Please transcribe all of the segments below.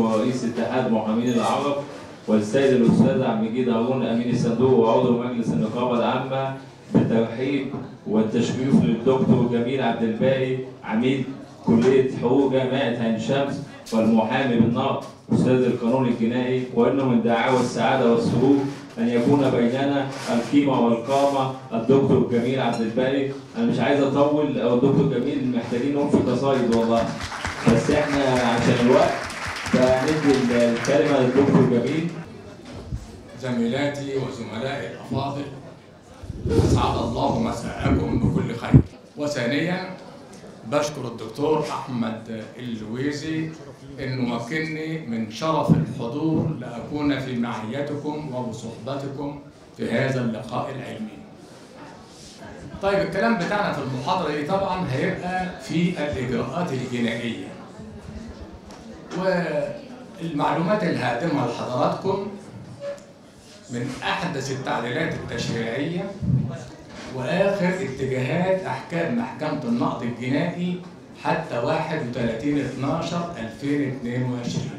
ورئيس اتحاد محامين العرب والسيد الاستاذ عبد المجيد هارون امين الصندوق وعضو مجلس النقابه العامه بالترحيب والتشريف للدكتور جميل عبد الباقي عميد كليه حقوق جامعه عين شمس والمحامي بالنقد استاذ القانون الجنائي وانه من دعاوى السعاده والسرور ان يكون بيننا القيمه والقامه الدكتور جميل عبد الباقي انا مش عايز اطول او الدكتور جميل محتاجين نقوم في قصايد والله بس احنا عشان الوقت فندي الكلمه للدكتور جميل زميلاتي وزملائي الافاضل اسعد الله مساءكم بكل خير وثانيا بشكر الدكتور احمد اللويزي انه مكنني من شرف الحضور لاكون في معيتكم وبصحبتكم في هذا اللقاء العلمي. طيب الكلام بتاعنا في المحاضره دي طبعا هيبقى في الاجراءات الجنائيه. والمعلومات الهادمه لحضراتكم من احدث التعديلات التشريعيه واخر اتجاهات احكام محكمه النقد الجنائي حتى 31 12 2022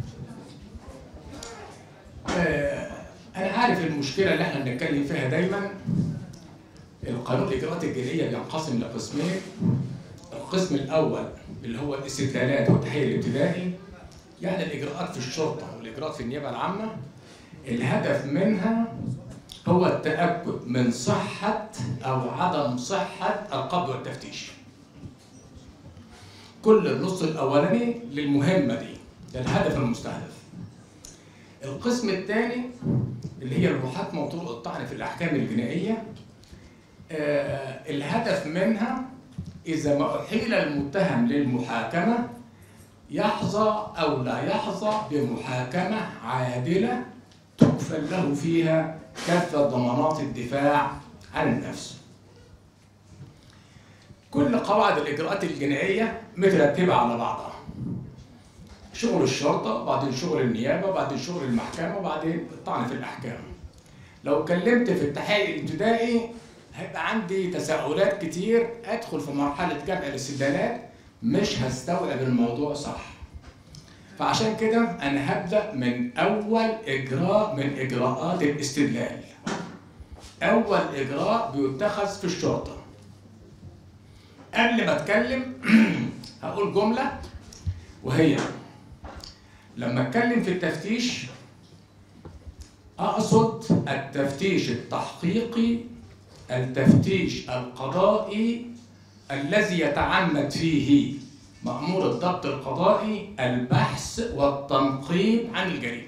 آه، انا عارف المشكله اللي احنا بنتكلم فيها دايما القانون الاجراءات الجنائيه بينقسم لقسمين القسم الاول اللي هو الاستدلالات والتحقيق الابتدائي يعني الاجراءات في الشرطه والاجراءات في النيابه العامه الهدف منها هو التأكد من صحة أو عدم صحة القبض والتفتيش. كل النص الأولاني للمهمة دي، ده الهدف المستهدف. القسم الثاني اللي هي المحاكمة وطرق الطعن في الأحكام الجنائية آه الهدف منها إذا ما أحيل المتهم للمحاكمة يحظى أو لا يحظى بمحاكمة عادلة تكفل له فيها كافة ضمانات الدفاع عن النفس. كل قواعد الإجراءات الجنائية مترتبة على بعضها. شغل الشرطة، وبعدين شغل النيابة، وبعدين شغل المحكمة، وبعدين الطعن في الأحكام. لو اتكلمت في التحقيق الابتدائي هيبقى عندي تساؤلات كتير أدخل في مرحلة جمع الاستدلالات مش هستوعب الموضوع صح. فعشان كده انا هبدا من اول اجراء من اجراءات الاستدلال اول اجراء بيتخذ في الشرطه قبل ما اتكلم هقول جمله وهي لما اتكلم في التفتيش اقصد التفتيش التحقيقي التفتيش القضائي الذي يتعمد فيه مأمور الضبط القضائي البحث والتنقيب عن الجريمة.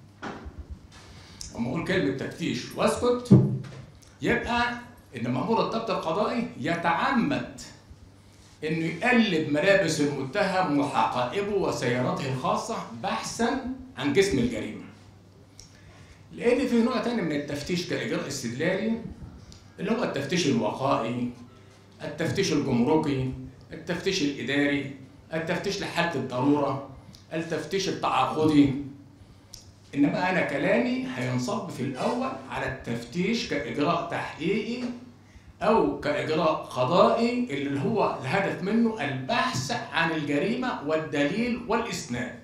لما أقول كلمة تفتيش واسكت يبقى إن مأمور الضبط القضائي يتعمد إنه يقلب ملابس المتهم وحقائبه وسيارته الخاصة بحثا عن جسم الجريمة. لأن في نوع تاني من التفتيش كإجراء استدلالي اللي هو التفتيش الوقائي التفتيش الجمركي التفتيش الإداري التفتيش لحالة الضرورة التفتيش التعاقدي إنما أنا كلامي هينصب في الأول على التفتيش كإجراء تحقيقي أو كإجراء قضائي اللي هو الهدف منه البحث عن الجريمة والدليل والإسناد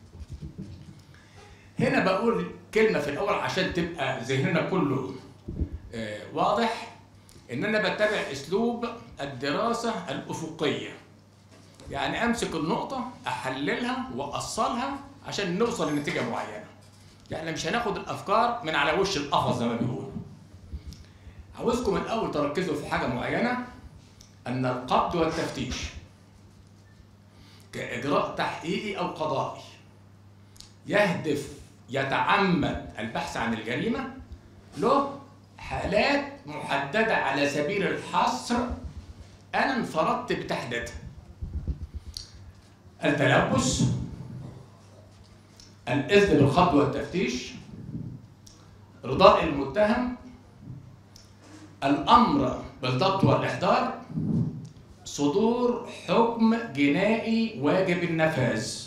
هنا بقول كلمة في الأول عشان تبقى ذهننا كله آه واضح إن أنا بتبع أسلوب الدراسة الأفقية يعني أمسك النقطة أحللها وأصلها عشان نوصل لنتيجة معينة يعني مش هناخد الأفكار من على وش القفص زي ما بيقولوا عاوزكم الأول تركزوا في حاجة معينة أن القبض والتفتيش كإجراء تحقيقي أو قضائي يهدف يتعمد البحث عن الجريمة له حالات محددة على سبيل الحصر أنا انفردت بتحديدها التلبس الإذن بالخطو والتفتيش رضاء المتهم الأمر بالضبط والإحضار صدور حكم جنائي واجب النفاذ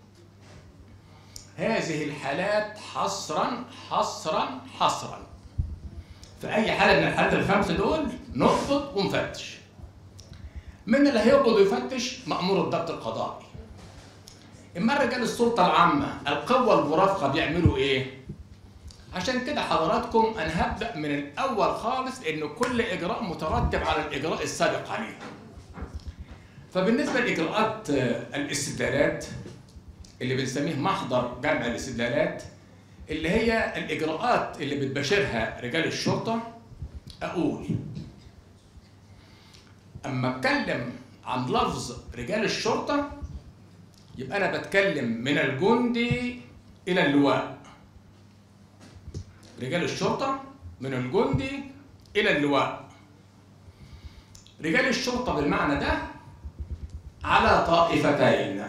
هذه الحالات حصرا حصرا حصرا في اي حاله من الحالات الخمسه دول نقبض ونفتش من اللي هيقبض ويفتش مامور الضبط القضائي اما رجال السلطه العامه القوه المرافقه بيعملوا ايه عشان كده حضراتكم انا هبدا من الاول خالص ان كل اجراء مترتب على الاجراء السابق عليه فبالنسبه لاجراءات آه، الاستدلالات اللي بنسميه محضر جمع الاستدلالات اللي هي الاجراءات اللي بتباشرها رجال الشرطه اقول اما اتكلم عن لفظ رجال الشرطه يبقى انا بتكلم من الجندي الى اللواء رجال الشرطه من الجندي الى اللواء رجال الشرطه بالمعنى ده على طائفتين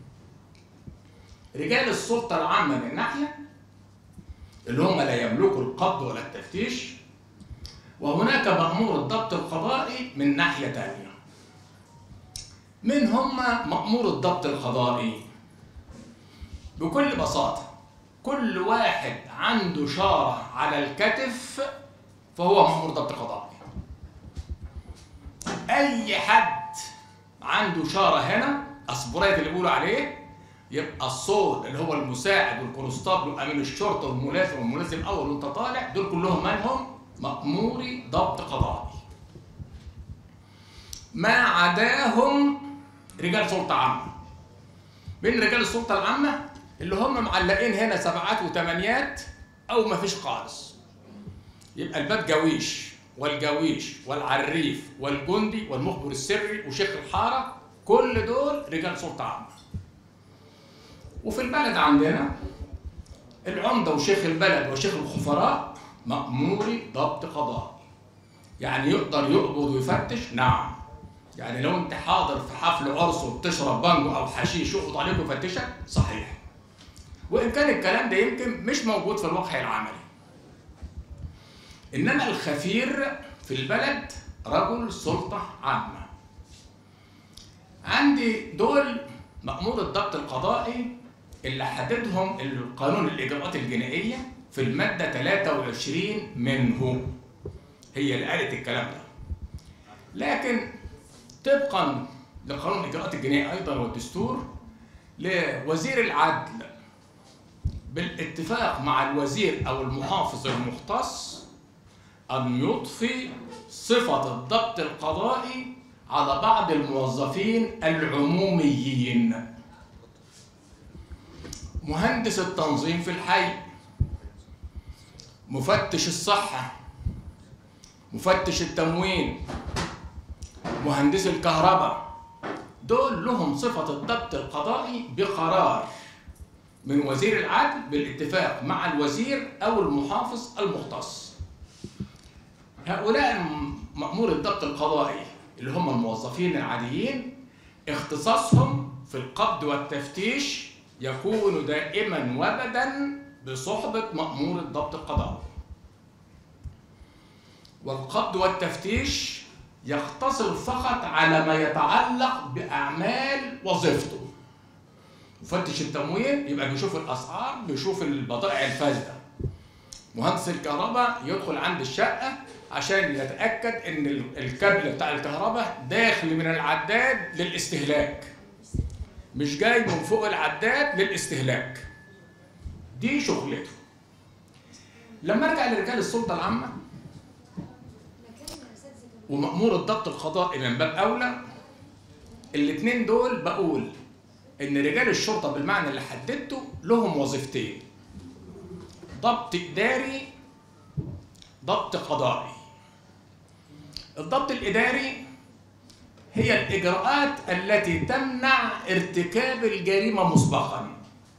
رجال السلطه العامه من ناحيه اللي هم لا يملكوا القبض ولا التفتيش وهناك مأمور الضبط القضائي من ناحية تانية من هم مأمور الضبط القضائي بكل بساطة كل واحد عنده شارة على الكتف فهو مأمور ضبط قضائي أي حد عنده شارة هنا أسبورات اللي بيقولوا عليه يبقى الصوت اللي هو المساعد والكونستابل وامين الشرطه والملازم والملازم الاول وانت طالع دول كلهم منهم مأموري ضبط قضائي ما عداهم رجال سلطه عامه من رجال السلطه العامه اللي هم معلقين هنا سبعات وثمانيات او ما فيش خالص يبقى الباب جويش والجويش والعريف والجندي والمخبر السري وشيخ الحاره كل دول رجال سلطه عامه وفي البلد عندنا العمده وشيخ البلد وشيخ الخفراء مأموري ضبط قضائي يعني يقدر يقبض ويفتش نعم يعني لو انت حاضر في حفل عرس وبتشرب بانجو او حشيش يقبض عليك ويفتشك صحيح وان كان الكلام ده يمكن مش موجود في الواقع العملي انما الخفير في البلد رجل سلطه عامه عندي دول مأمور الضبط القضائي اللي حددهم القانون الإجراءات الجنائية في المادة 23 منه هي اللي قالت الكلام ده لكن طبقا لقانون الإجراءات الجنائية أيضا والدستور لوزير العدل بالاتفاق مع الوزير أو المحافظ المختص أن يضفي صفة الضبط القضائي على بعض الموظفين العموميين مهندس التنظيم في الحي مفتش الصحة مفتش التموين مهندس الكهرباء دول لهم صفة الضبط القضائي بقرار من وزير العدل بالاتفاق مع الوزير أو المحافظ المختص هؤلاء مأمور الضبط القضائي اللي هم الموظفين العاديين اختصاصهم في القبض والتفتيش يكون دائما وابدا بصحبة مأمور الضبط القضائي والقبض والتفتيش يقتصر فقط على ما يتعلق بأعمال وظيفته مفتش التموين يبقى بيشوف الأسعار بيشوف البضائع الفاسدة مهندس الكهرباء يدخل عند الشقة عشان يتأكد إن الكابل بتاع الكهرباء داخل من العداد للاستهلاك مش جاي من فوق العداد للاستهلاك دي شغلته لما ارجع لرجال السلطه العامه ومأمور الضبط القضائي من باب اولى الاثنين دول بقول ان رجال الشرطه بالمعنى اللي حددته لهم وظيفتين ضبط اداري ضبط قضائي الضبط الاداري هي الإجراءات التي تمنع ارتكاب الجريمة مسبقا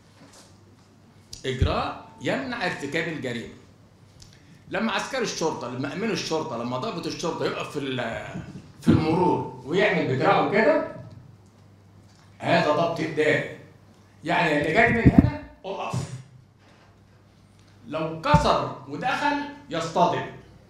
إجراء يمنع ارتكاب الجريمة لما عسكري الشرطة لما أمين الشرطة لما ضابط الشرطة يقف في في المرور ويعمل بدراعه كده هذا ضبط إداري يعني اللي جاي من هنا أقف لو كسر ودخل يصطدم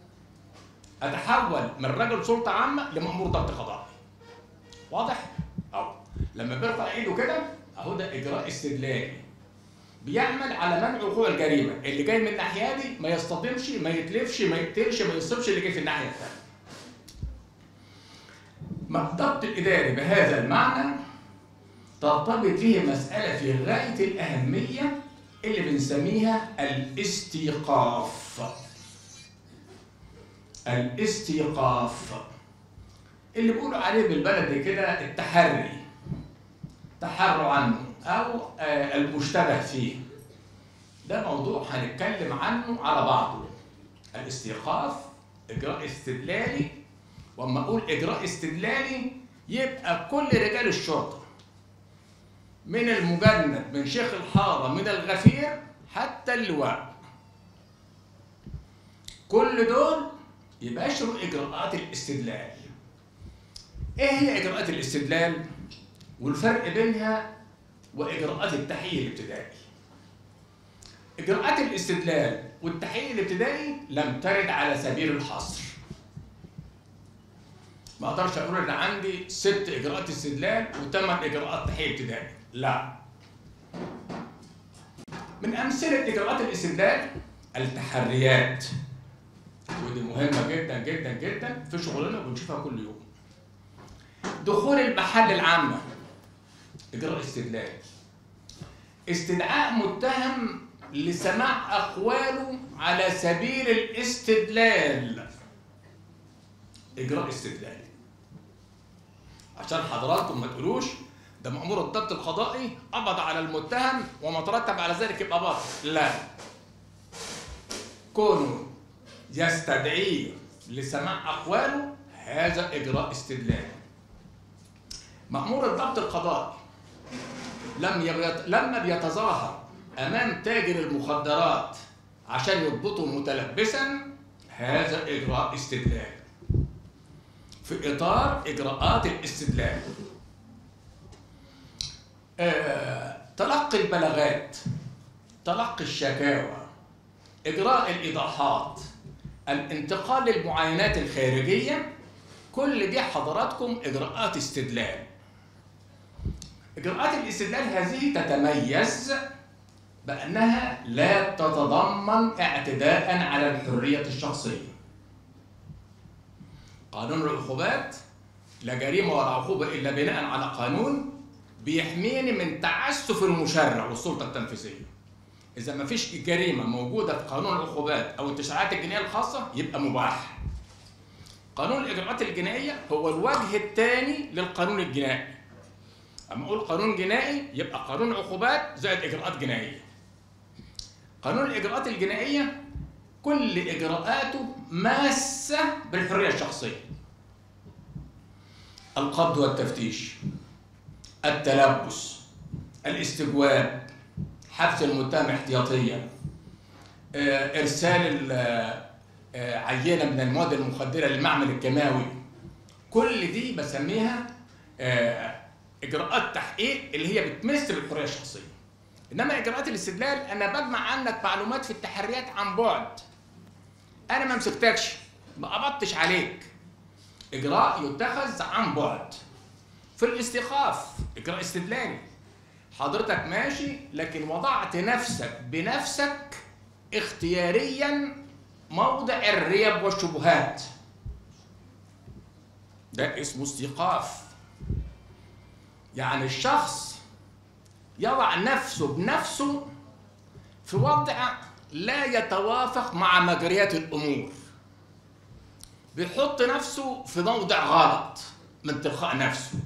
أتحول من رجل سلطة عامة لمأمور ضبط قضائي واضح؟ أهو لما بيرفع ايده كده اهو ده اجراء استدلالي بيعمل على منع وقوع الجريمه اللي جاي من الناحيه دي ما يصطدمش ما يتلفش ما يقتلش ما يصيبش اللي جاي في الناحيه الثانيه الضبط الاداري بهذا المعنى ترتبط به مسألة في غاية الأهمية اللي بنسميها الاستيقاف الاستيقاف اللي بيقولوا عليه بالبلدي كده التحري تحروا عنه أو آه، المشتبه فيه ده موضوع هنتكلم عنه على بعضه الاستيقاف إجراء استدلالي واما اقول اجراء استدلالي يبقى كل رجال الشرطه من المجند من شيخ الحاره من الغفير حتى اللواء كل دول يباشروا اجراءات الاستدلال ايه هي اجراءات الاستدلال والفرق بينها واجراءات التحقيق الابتدائي اجراءات الاستدلال والتحقيق الابتدائي لم ترد على سبيل الحصر ما اقدرش اقول ان عندي ست اجراءات استدلال وثمان اجراءات تحقيق ابتدائي لا من امثله اجراءات الاستدلال التحريات ودي مهمه جدا جدا جدا في شغلنا وبنشوفها كل يوم دخول المحل العامه اجراء استدلال استدعاء متهم لسماع اقواله على سبيل الاستدلال اجراء استدلالي عشان حضراتكم ما تقولوش ده مأمور الضبط القضائي قبض على المتهم وما ترتب على ذلك يبقى باطل لا كونه يستدعيه لسماع أقواله هذا إجراء استدلالي مأمور الضبط القضائي لم يبيت... لما بيتظاهر أمام تاجر المخدرات عشان يضبطه متلبسا هذا إجراء استدلالي في إطار إجراءات الاستدلال آه، تلقي البلاغات تلقي الشكاوى إجراء الإيضاحات الانتقال للمعاينات الخارجية كل دي حضراتكم إجراءات استدلال إجراءات الاستدلال هذه تتميز بأنها لا تتضمن اعتداء على الحرية الشخصية قانون العقوبات لا جريمة ولا عقوبة إلا بناء على قانون بيحميني من تعسف المشرع والسلطة التنفيذية إذا ما فيش جريمة موجودة في قانون العقوبات أو التشريعات الجنائية الخاصة يبقى مباح قانون الإجراءات الجنائية هو الوجه الثاني للقانون الجنائي أما أقول قانون جنائي يبقى قانون عقوبات زائد إجراءات جنائية قانون الإجراءات الجنائية كل إجراءاته ماسة بالحرية الشخصية القبض والتفتيش التلبس الاستجواب حبس المتهم احتياطيا آه، ارسال ال- آه، عينه من المواد المخدره للمعمل الكيماوي كل دي بسميها آه، اجراءات تحقيق اللي هي بتمس بالحريه الشخصيه انما اجراءات الاستدلال انا بجمع عنك معلومات في التحريات عن بعد انا ما مسكتكش ما قبضتش عليك اجراء يتخذ عن بعد في الاستيقاف اجراء استدلالي حضرتك ماشي لكن وضعت نفسك بنفسك اختياريا موضع الريب والشبهات ده اسمه استيقاف يعني الشخص يضع نفسه بنفسه في وضع لا يتوافق مع مجريات الامور بيحط نفسه في موضع غلط من تلقاء نفسه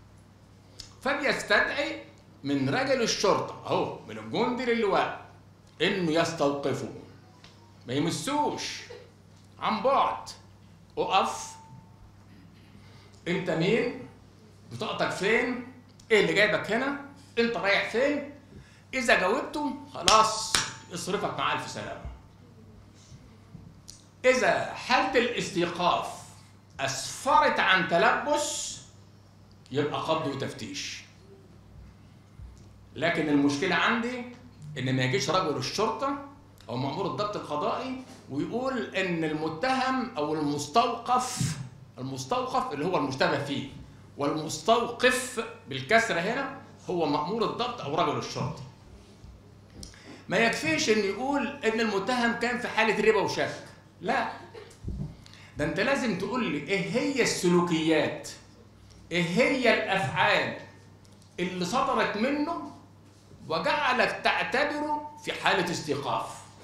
فبيستدعي من رجل الشرطه اهو من الجندي للواء انه يستوقفه ما يمسوش عن بعد اقف انت مين بطاقتك فين ايه اللي جايبك هنا انت رايح فين اذا جاوبته خلاص يصرفك مع الف سلامه اذا حاله الاستيقاف اسفرت عن تلبس يبقى قبض وتفتيش لكن المشكله عندي ان ما يجيش رجل الشرطه او مامور الضبط القضائي ويقول ان المتهم او المستوقف المستوقف اللي هو المشتبه فيه والمستوقف بالكسره هنا هو مامور الضبط او رجل الشرطه ما يكفيش ان يقول ان المتهم كان في حاله ربا وشك لا ده انت لازم تقول لي ايه هي السلوكيات ايه هي الافعال اللي صدرت منه وجعلك تعتبره في حالة استيقاف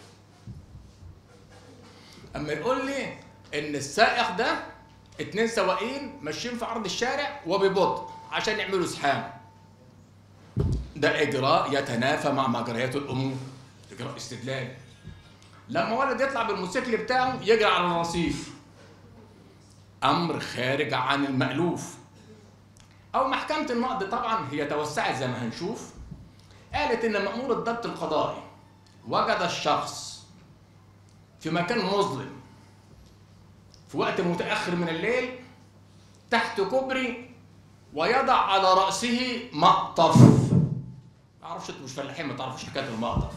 اما يقول لي ان السائق ده اتنين سواقين ماشيين في عرض الشارع وببطء عشان يعملوا زحام ده اجراء يتنافى مع مجريات الامور اجراء استدلالي لما ولد يطلع بالموتوسيكل بتاعه يجري على الرصيف امر خارج عن المالوف او محكمه النقد طبعا هي توسعت زي ما هنشوف قالت ان مامور الضبط القضائي وجد الشخص في مكان مظلم في وقت متاخر من الليل تحت كوبري ويضع على راسه مقطف ما اعرفش انتوا مش فلاحين ما تعرفوش حكايه المقطف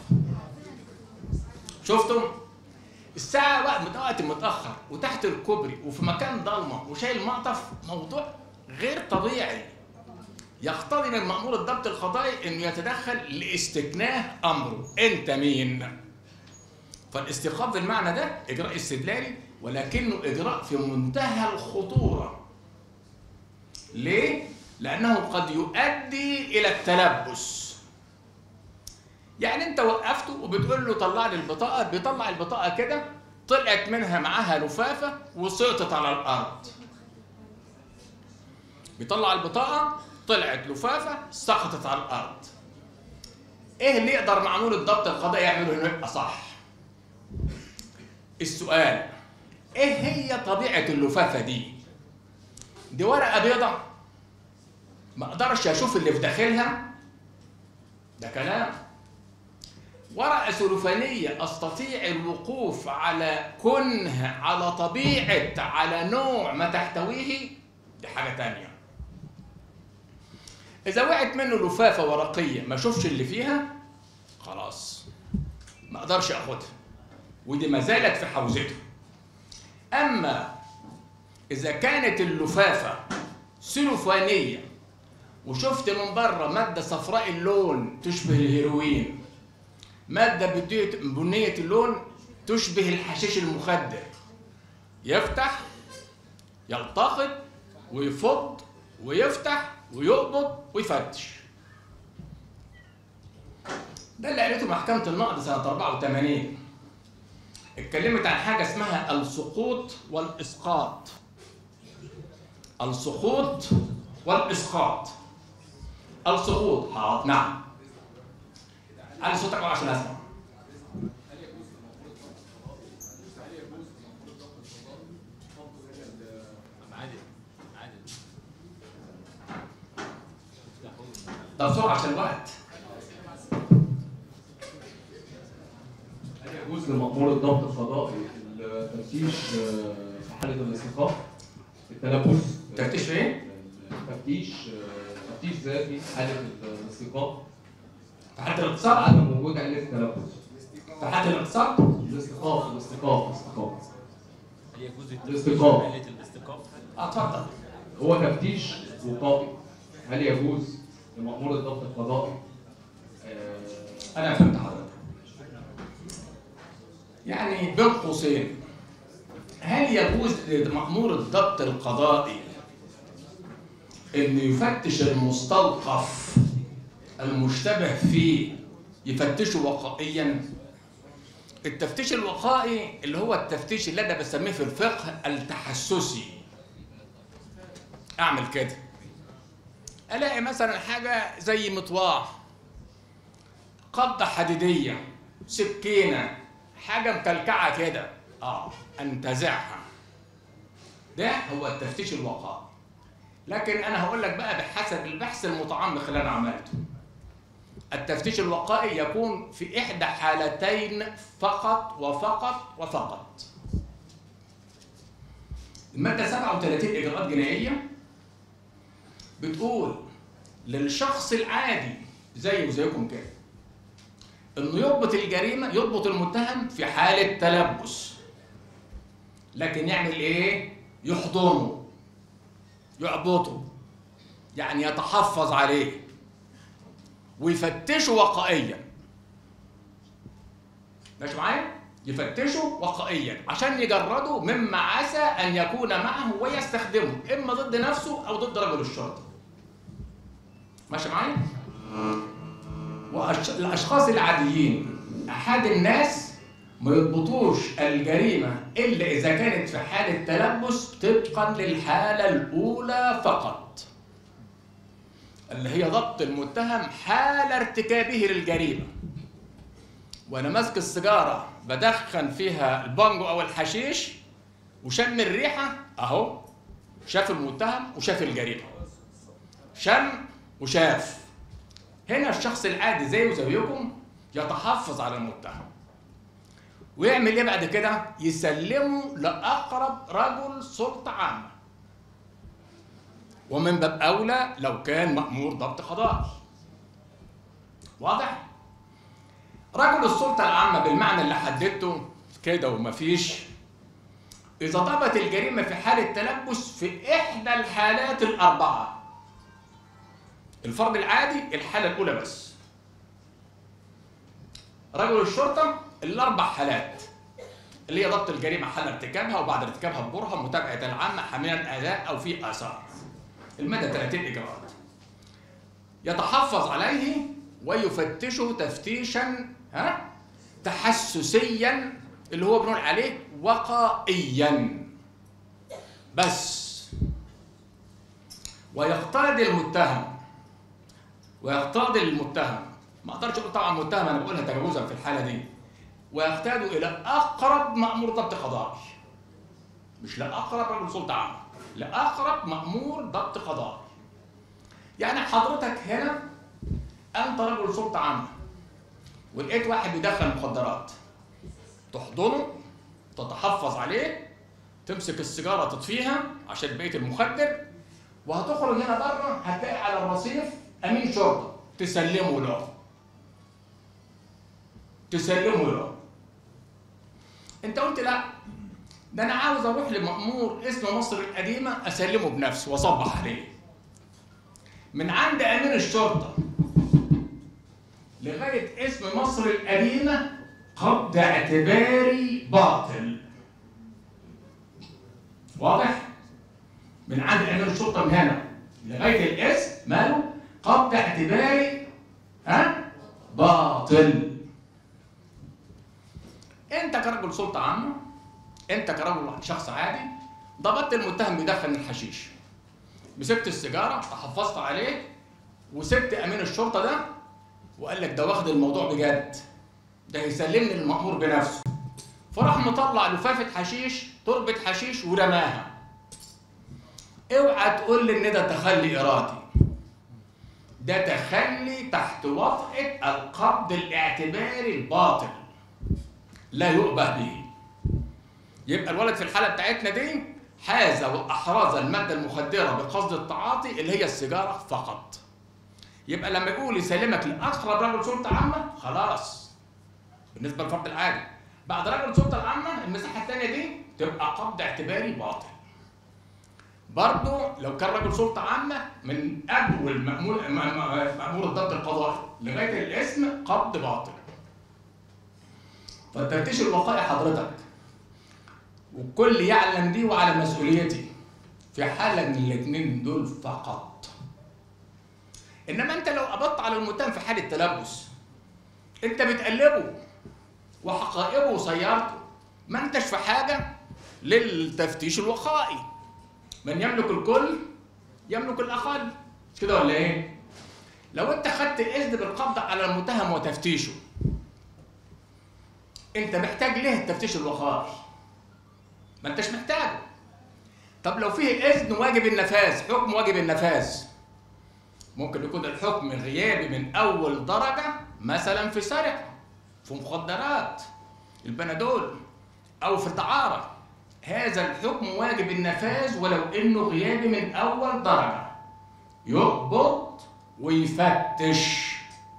شفتم الساعة وقت وقت متأخر وتحت الكوبري وفي مكان ضلمة وشايل مقطف موضوع غير طبيعي يقتضي من مأمور الضبط القضائي انه يتدخل لاستكناه امره انت مين فالاستيقاف بالمعنى ده اجراء استدلالي ولكنه اجراء في منتهى الخطوره ليه لانه قد يؤدي الى التلبس يعني انت وقفته وبتقول له طلع لي البطاقه بيطلع البطاقه كده طلعت منها معاها لفافه وسقطت على الارض بيطلع البطاقه طلعت لفافه سقطت على الارض ايه اللي يقدر معمول الضبط القضائي يعمله انه يبقى صح السؤال ايه هي طبيعه اللفافه دي دي ورقه بيضاء ما اقدرش اشوف اللي في داخلها ده كلام ورقة سلوفانية أستطيع الوقوف على كنه على طبيعة على نوع ما تحتويه دي حاجة تانية إذا وقعت منه لفافة ورقية ما أشوفش اللي فيها خلاص ما أقدرش أخدها ودي ما زالت في حوزته أما إذا كانت اللفافة سلوفانية وشفت من بره مادة صفراء اللون تشبه الهيروين مادة بدية- بنية اللون تشبه الحشيش المخدر يفتح يلتقط ويفض ويفتح ويقبض ويفتش ده اللي قالته محكمة النقد سنة 84 اتكلمت عن حاجة اسمها السقوط والإسقاط السقوط والإسقاط السقوط حاضر نعم علي صوتك بقى عشان اسمع عادي عادي ده بسرعة عشان الوقت هل يجوز لمأمور الضبط القضائي التفتيش آه، في حالة الاستيقاف التلبس تفتيش في ايه؟ التفتيش آه، تفتيش ذاتي في حالة الاستيقاف في حالة الاقتصاد عدم وجود علة التلبس في حالة الاقتصاد الاستيقاف الاستيقاف الاستيقاف يجوز الاستيقاف. حالة الاستيقاف اه اتفضل هو تفتيش وقائي هل يجوز لمأمور الضبط القضائي آه، انا فهمت حضرتك يعني بين قوسين هل يجوز لمأمور الضبط القضائي انه يفتش المستوقف المشتبه فيه يفتشه وقائيا التفتيش الوقائي اللي هو التفتيش اللي انا بسميه في الفقه التحسسي اعمل كده الاقي مثلا حاجه زي مطواع قبضه حديديه سكينه حاجه مكلكعه كده اه انتزعها ده هو التفتيش الوقائي لكن انا هقول لك بقى بحسب البحث المتعمق اللي انا عملته التفتيش الوقائي يكون في احدى حالتين فقط وفقط وفقط الماده 37 اجراءات جنائيه بتقول للشخص العادي زيه وزيكم كده انه يربط الجريمه يربط المتهم في حاله تلبس لكن يعمل ايه يحضنه يعبطه يعني يتحفظ عليه ويفتشه وقائيا ماشي معايا يفتشه وقائيا عشان يجرده مما عسى ان يكون معه ويستخدمه اما ضد نفسه او ضد رجل الشرطه ماشي معايا؟ والاشخاص العاديين احد الناس ما يضبطوش الجريمه الا اذا كانت في حاله تلبس طبقا للحاله الاولى فقط اللي هي ضبط المتهم حال ارتكابه للجريمه وانا ماسك السيجاره بدخن فيها البانجو او الحشيش وشم الريحه اهو شاف المتهم وشاف الجريمه شم وشاف هنا الشخص العادي زيه وزيكم يتحفظ على المتهم ويعمل ايه بعد كده يسلمه لاقرب رجل سلطه عامه ومن باب اولى لو كان مامور ضبط قضائي واضح رجل السلطه العامه بالمعنى اللي حددته كده ومفيش اذا ضبط الجريمه في حاله تلبس في احدى الحالات الاربعه الفرد العادي الحاله الاولى بس رجل الشرطه الاربع حالات اللي هي ضبط الجريمه حال ارتكابها وبعد ارتكابها ببرهه متابعه العامه حاملا اداء او في اثار المدى 30 اجراءات يتحفظ عليه ويفتشه تفتيشا ها تحسسيا اللي هو بنقول عليه وقائيا بس ويقتضي المتهم ويقتضي المتهم ما اقدرش اقول طبعا متهم انا بقولها تجاوزا في الحاله دي ويقتاد الى اقرب مامور ضبط قضائي مش لاقرب رجل سلطه عامه لاقرب مامور ضبط قضائي يعني حضرتك هنا انت رجل سلطه عامه ولقيت واحد بيدخن مخدرات تحضنه تتحفظ عليه تمسك السيجاره تطفيها عشان بقيه المخدر وهتخرج هنا بره هتلاقي على الرصيف امين شرطه تسلمه له تسلمه له انت قلت لا ده انا عاوز اروح لمأمور اسم مصر القديمه اسلمه بنفسي واصبح عليه من عند امين الشرطه لغايه اسم مصر القديمه قبض اعتباري باطل واضح من عند امين الشرطه من هنا لغايه الاسم ماله قبض اعتباري ها باطل انت كرجل سلطه عامه انت كرجل شخص عادي ضبطت المتهم بيدخن الحشيش مسكت السيجاره تحفظت عليه وسبت امين الشرطه ده وقال لك ده واخد الموضوع بجد ده هيسلمني للمأمور بنفسه فراح مطلع لفافه حشيش تربه حشيش ورماها اوعى تقول لي ان ده تخلي ارادي ده تخلي تحت وطأة القبض الاعتباري الباطل لا يؤبه به يبقى الولد في الحالة بتاعتنا دي حاز وأحرز المادة المخدرة بقصد التعاطي اللي هي السيجارة فقط يبقى لما يقول يسلمك لأقرب رجل سلطة عامة خلاص بالنسبة للفرد العادي بعد رجل السلطة العامة المساحة الثانية دي تبقى قبض اعتباري باطل برضه لو كان رجل سلطة عامة من أول مأمور مأمور الضبط القضائي لغاية الاسم قبض باطل. فالتفتيش الوقائي حضرتك والكل يعلم دي وعلى مسؤوليتي في حالة من الاثنين دول فقط. إنما أنت لو قبضت على المتهم في حالة تلبس أنت بتقلبه وحقائبه وسيارته ما أنتش في حاجة للتفتيش الوقائي. من يملك الكل يملك الاقل مش كده ولا ايه لو انت خدت الاذن بالقبض على المتهم وتفتيشه انت محتاج ليه التفتيش الوقائي ما انتش محتاجه طب لو فيه اذن واجب النفاذ حكم واجب النفاذ ممكن يكون الحكم غيابي من اول درجه مثلا في سرقه في مخدرات البنادول او في دعاره هذا الحكم واجب النفاذ ولو انه غيابي من اول درجه يقبض ويفتش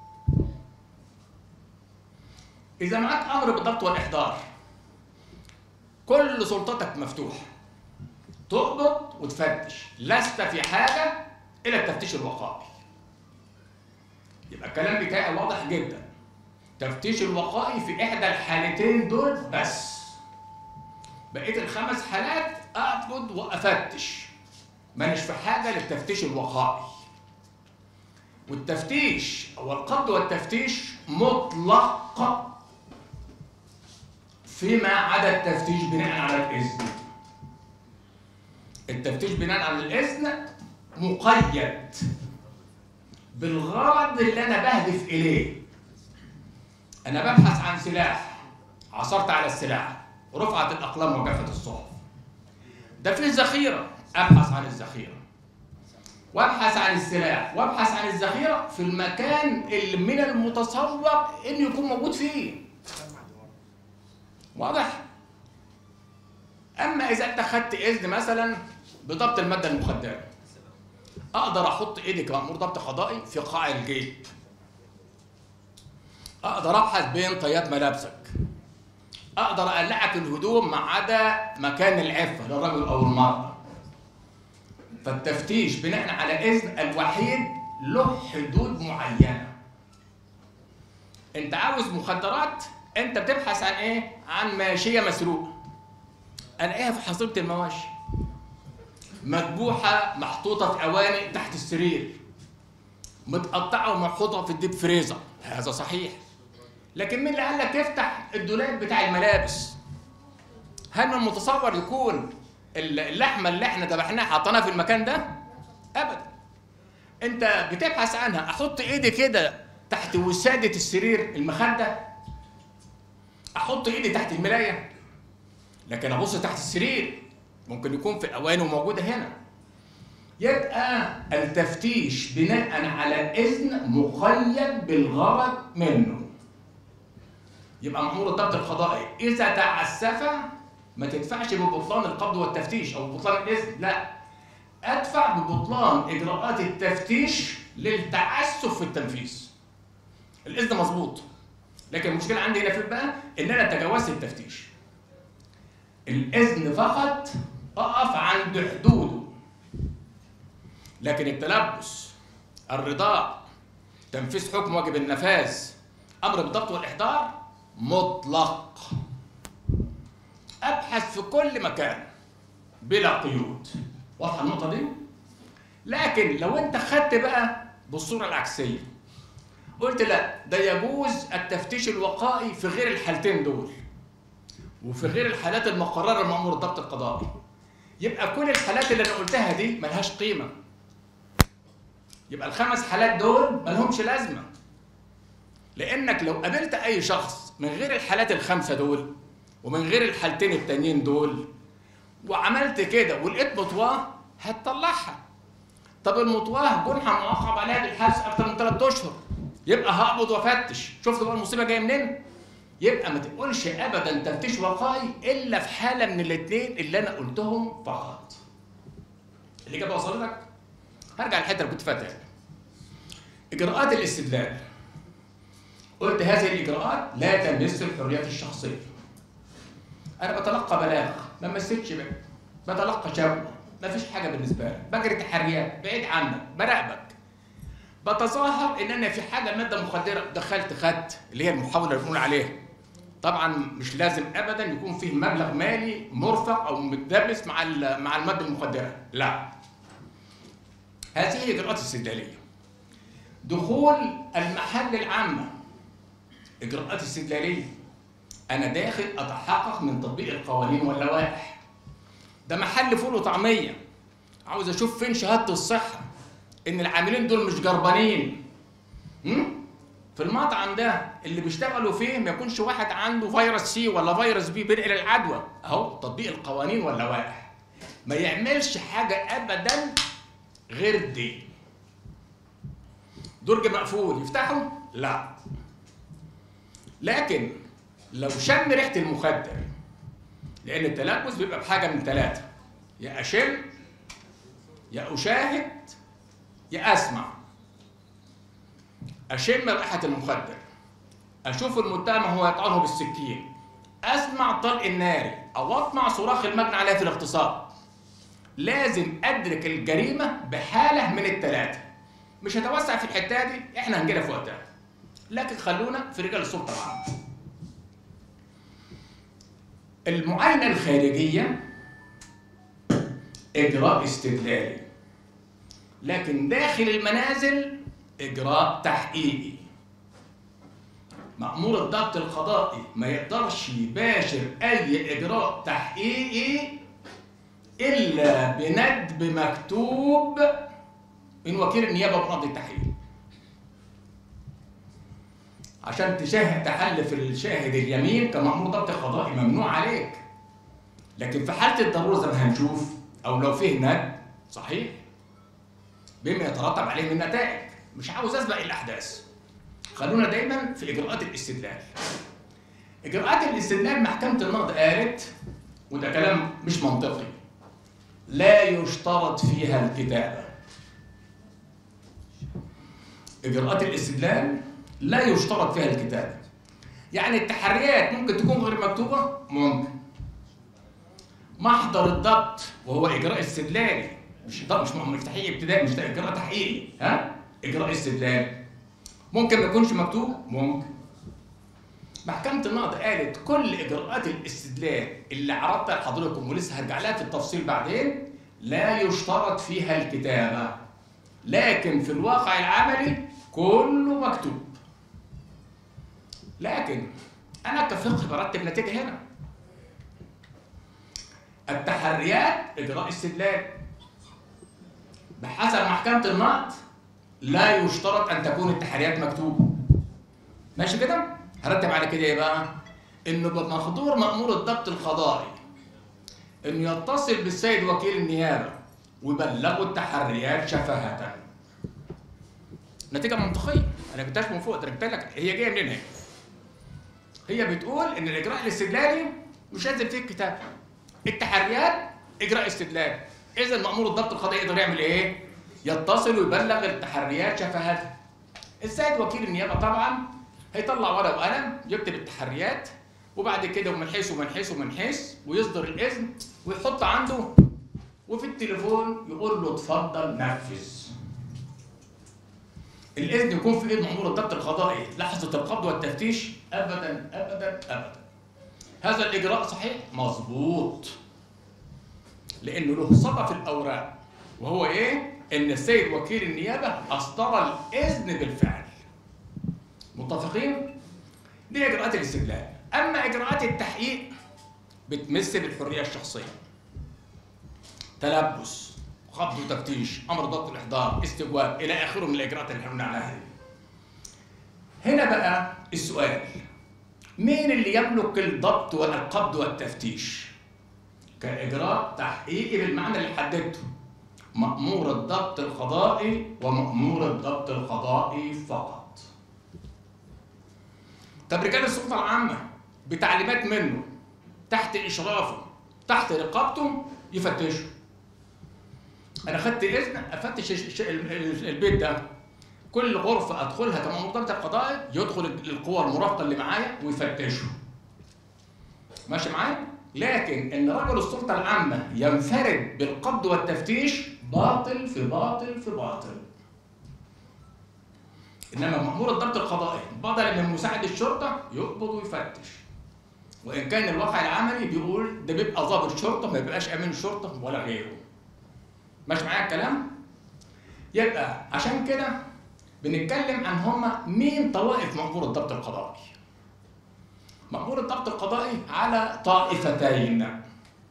اذا معاك امر بالضبط والاحضار كل سلطتك مفتوحه تقبض وتفتش لست في حاجه الى التفتيش الوقائي يبقى الكلام بتاعي واضح جدا تفتيش الوقائي في احدى الحالتين دول بس بقيه الخمس حالات اقبض وافتش مانيش في حاجه للتفتيش الوقائي والتفتيش او القبض والتفتيش مطلق فيما عدا التفتيش بناء على الاذن التفتيش بناء على الاذن مقيد بالغرض اللي انا بهدف اليه انا ببحث عن سلاح عثرت على السلاح رفعت الاقلام وجفت الصحف ده فيه ذخيره ابحث عن الذخيره وابحث عن السلاح وابحث عن الذخيره في المكان اللي من المتصور انه يكون موجود فيه واضح اما اذا انت خدت اذن مثلا بضبط الماده المخدره اقدر احط ايدي كمأمور ضبط قضائي في قاع الجيب اقدر ابحث بين طيات ملابسك اقدر اقلعك الهدوم ما عدا مكان العفه للرجل او المراه فالتفتيش بناء على اذن الوحيد له حدود معينه انت عاوز مخدرات انت بتبحث عن ايه عن ماشيه مسروقه الاقيها في حصيله المواشي مذبوحه محطوطه في اواني تحت السرير متقطعه ومحطوطه في الديب فريزر هذا صحيح لكن مين اللي قال لك افتح الدولاب بتاع الملابس هل من المتصور يكون اللحمه اللي احنا ذبحناها حطيناها في المكان ده ابدا انت بتبحث عنها احط ايدي كده تحت وساده السرير المخده احط ايدي تحت الملايه لكن ابص تحت السرير ممكن يكون في اواني وموجوده هنا يبقى التفتيش بناء على الاذن مقيد بالغرض منه يبقى مأمور الضبط القضائي اذا تعسف ما تدفعش ببطلان القبض والتفتيش او ببطلان الاذن لا ادفع ببطلان اجراءات التفتيش للتعسف في التنفيذ الاذن مظبوط لكن المشكله عندي هنا في بقى ان انا تجاوزت التفتيش الاذن فقط اقف عند حدوده لكن التلبس الرضاء تنفيذ حكم واجب النفاذ امر بالضبط والاحضار مطلق ابحث في كل مكان بلا قيود واضحه النقطه دي لكن لو انت خدت بقى بالصوره العكسيه قلت لا ده يجوز التفتيش الوقائي في غير الحالتين دول وفي غير الحالات المقرره لمأمور الضبط القضائي يبقى كل الحالات اللي انا قلتها دي ملهاش قيمه يبقى الخمس حالات دول ملهمش لازمه لانك لو قابلت اي شخص من غير الحالات الخمسه دول ومن غير الحالتين التانيين دول وعملت كده ولقيت مطواه هتطلعها طب المطواه جنحه معاقب عليها بالحبس اكتر من ثلاث اشهر يبقى هقبض وافتش شفت بقى المصيبه جايه منين يبقى ما تقولش ابدا تفتيش وقائي الا في حاله من الاثنين اللي انا قلتهم فقط الاجابه وصلتك هرجع الحته اللي كنت فاتها اجراءات الاستدلال قلت هذه الاجراءات لا تمس الحريات الشخصيه انا بتلقى بلاغ ما مسيتش بقى بتلقى شكوى ما فيش حاجه بالنسبه لك بجري تحريات بعيد عنك براقبك بتظاهر ان انا في حاجه ماده مخدره دخلت خدت اللي هي المحاوله اللي بنقول عليها طبعا مش لازم ابدا يكون فيه مبلغ مالي مرفق او متدبس مع مع الماده المخدره لا هذه اجراءات استدلاليه دخول المحل العامه اجراءات استدلاليه انا داخل اتحقق من تطبيق القوانين واللوائح ده محل فول وطعميه عاوز اشوف فين شهاده الصحه ان العاملين دول مش جربانين هم؟ في المطعم ده اللي بيشتغلوا فيه ما يكونش واحد عنده فيروس سي ولا فيروس بي بينقل العدوى اهو تطبيق القوانين واللوائح ما يعملش حاجه ابدا غير دي درج مقفول يفتحه لا لكن لو شم ريحه المخدر لان التلبس بيبقى بحاجه من ثلاثه يا اشم يا اشاهد يا اسمع اشم رائحه المخدر اشوف المتهم وهو يطعنه بالسكين اسمع طلق النار او اطمع صراخ المجني عليها في الاغتصاب لازم ادرك الجريمه بحاله من الثلاثه مش هتوسع في الحته دي احنا هنجيلها في وقتها لكن خلونا في رجال السلطه العامه المعاينه الخارجيه اجراء استدلالي لكن داخل المنازل اجراء تحقيقي مأمور الضبط القضائي ما يقدرش يباشر اي اجراء تحقيقي الا بندب مكتوب من وكيل النيابه بمقاضي التحقيق عشان تشاهد تحلف الشاهد اليمين كمأمور ضبط قضائي ممنوع عليك لكن في حاله الضروره زي ما هنشوف او لو فيه ند صحيح بما يترتب عليه من نتائج مش عاوز اسبق الاحداث خلونا دايما في اجراءات الاستدلال اجراءات الاستدلال محكمه النقد قالت وده كلام مش منطقي لا يشترط فيها الكتابه اجراءات الاستدلال لا يشترط فيها الكتابه يعني التحريات ممكن تكون غير مكتوبه ممكن محضر الضبط وهو اجراء استدلالي مش ضبط مش مش تحقيق ابتدائي مش ده اجراء تحقيقي ها اجراء استدلالي ممكن ما يكونش مكتوب ممكن محكمة النقد قالت كل إجراءات الاستدلال اللي عرضتها لحضرتكم ولسه هرجع لها في التفصيل بعدين لا يشترط فيها الكتابة لكن في الواقع العملي كله مكتوب لكن أنا كفقه برتب نتيجة هنا التحريات إجراء استدلال بحسب محكمة النقد لا يشترط أن تكون التحريات مكتوبة ماشي كده؟ هرتب على كده ايه بقى؟ انه بمقدور مأمور الضبط القضائي انه يتصل بالسيد وكيل النيابة ويبلغوا التحريات شفهة. نتيجة منطقية، أنا جبتهاش من فوق ده لك هي جاية منين هي؟ هي بتقول إن الإجراء الاستدلالي مش لازم فيه الكتاب. التحريات إجراء استدلال. إذا مأمور الضبط القضائي يقدر يعمل إيه؟ يتصل ويبلغ التحريات شفهة. السيد وكيل النيابة طبعًا هيطلع ورقه وقلم يكتب التحريات وبعد كده ومن حيث ومن حيث ومن حيث ويصدر الاذن ويحط عنده وفي التليفون يقول له اتفضل نفذ. الاذن يكون في ايد مأمور الضبط القضائي لحظه القبض والتفتيش ابدا ابدا ابدا. هذا الاجراء صحيح؟ مظبوط. لانه له صفه في الاوراق وهو ايه؟ ان السيد وكيل النيابه اصدر الاذن بالفعل. متفقين؟ دي اجراءات الاستدلال، اما اجراءات التحقيق بتمس بالحريه الشخصيه. تلبس، قبض وتفتيش، امر ضبط الاحضار، استجواب الى اخره من الاجراءات اللي احنا قلنا عليها دي. هنا بقى السؤال مين اللي يملك الضبط والقبض والتفتيش؟ كاجراء تحقيقي بالمعنى اللي حددته. مأمور الضبط القضائي ومأمور الضبط القضائي فقط. طب رجال السلطه العامه بتعليمات منه تحت اشرافه تحت رقابته يفتشوا انا خدت اذن افتش البيت ده كل غرفه ادخلها كمأمور ضبط القضائي يدخل القوى المرافقه اللي معايا ويفتشوا ماشي معايا لكن ان رجل السلطه العامه ينفرد بالقبض والتفتيش باطل في باطل في باطل انما مأمور الضبط القضائي بدل من مساعد الشرطه يقبض ويفتش وان كان الواقع العملي بيقول ده بيبقى ضابط شرطه ما بيبقاش امين شرطه ولا غيره ماشي معايا الكلام يبقى عشان كده بنتكلم عن هما مين طوائف مأمور الضبط القضائي مأمور الضبط القضائي على طائفتين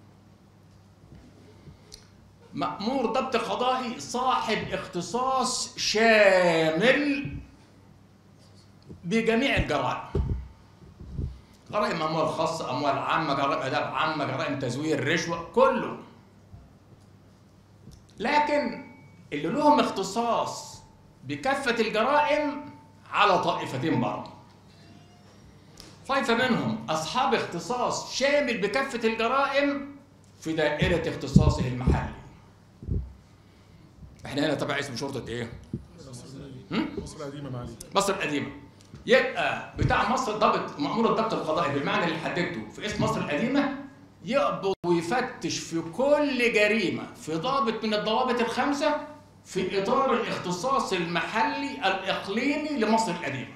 مأمور ضبط قضائي صاحب اختصاص شامل بجميع الجرائم جرائم اموال خاصه اموال عامه جرائم اداب عامه جرائم تزوير رشوه كله لكن اللي لهم اختصاص بكافه الجرائم على طائفتين برضه طائفه منهم اصحاب اختصاص شامل بكافه الجرائم في دائره اختصاصه المحلي احنا هنا تبع اسم شرطه ايه مصر القديمة معلي مصر القديمه يبقى بتاع مصر ضابط مأمور الضبط القضائي بالمعنى اللي حددته في اسم مصر القديمه يقبض ويفتش في كل جريمه في ضابط من الضوابط الخمسه في اطار الاختصاص المحلي الاقليمي لمصر القديمه.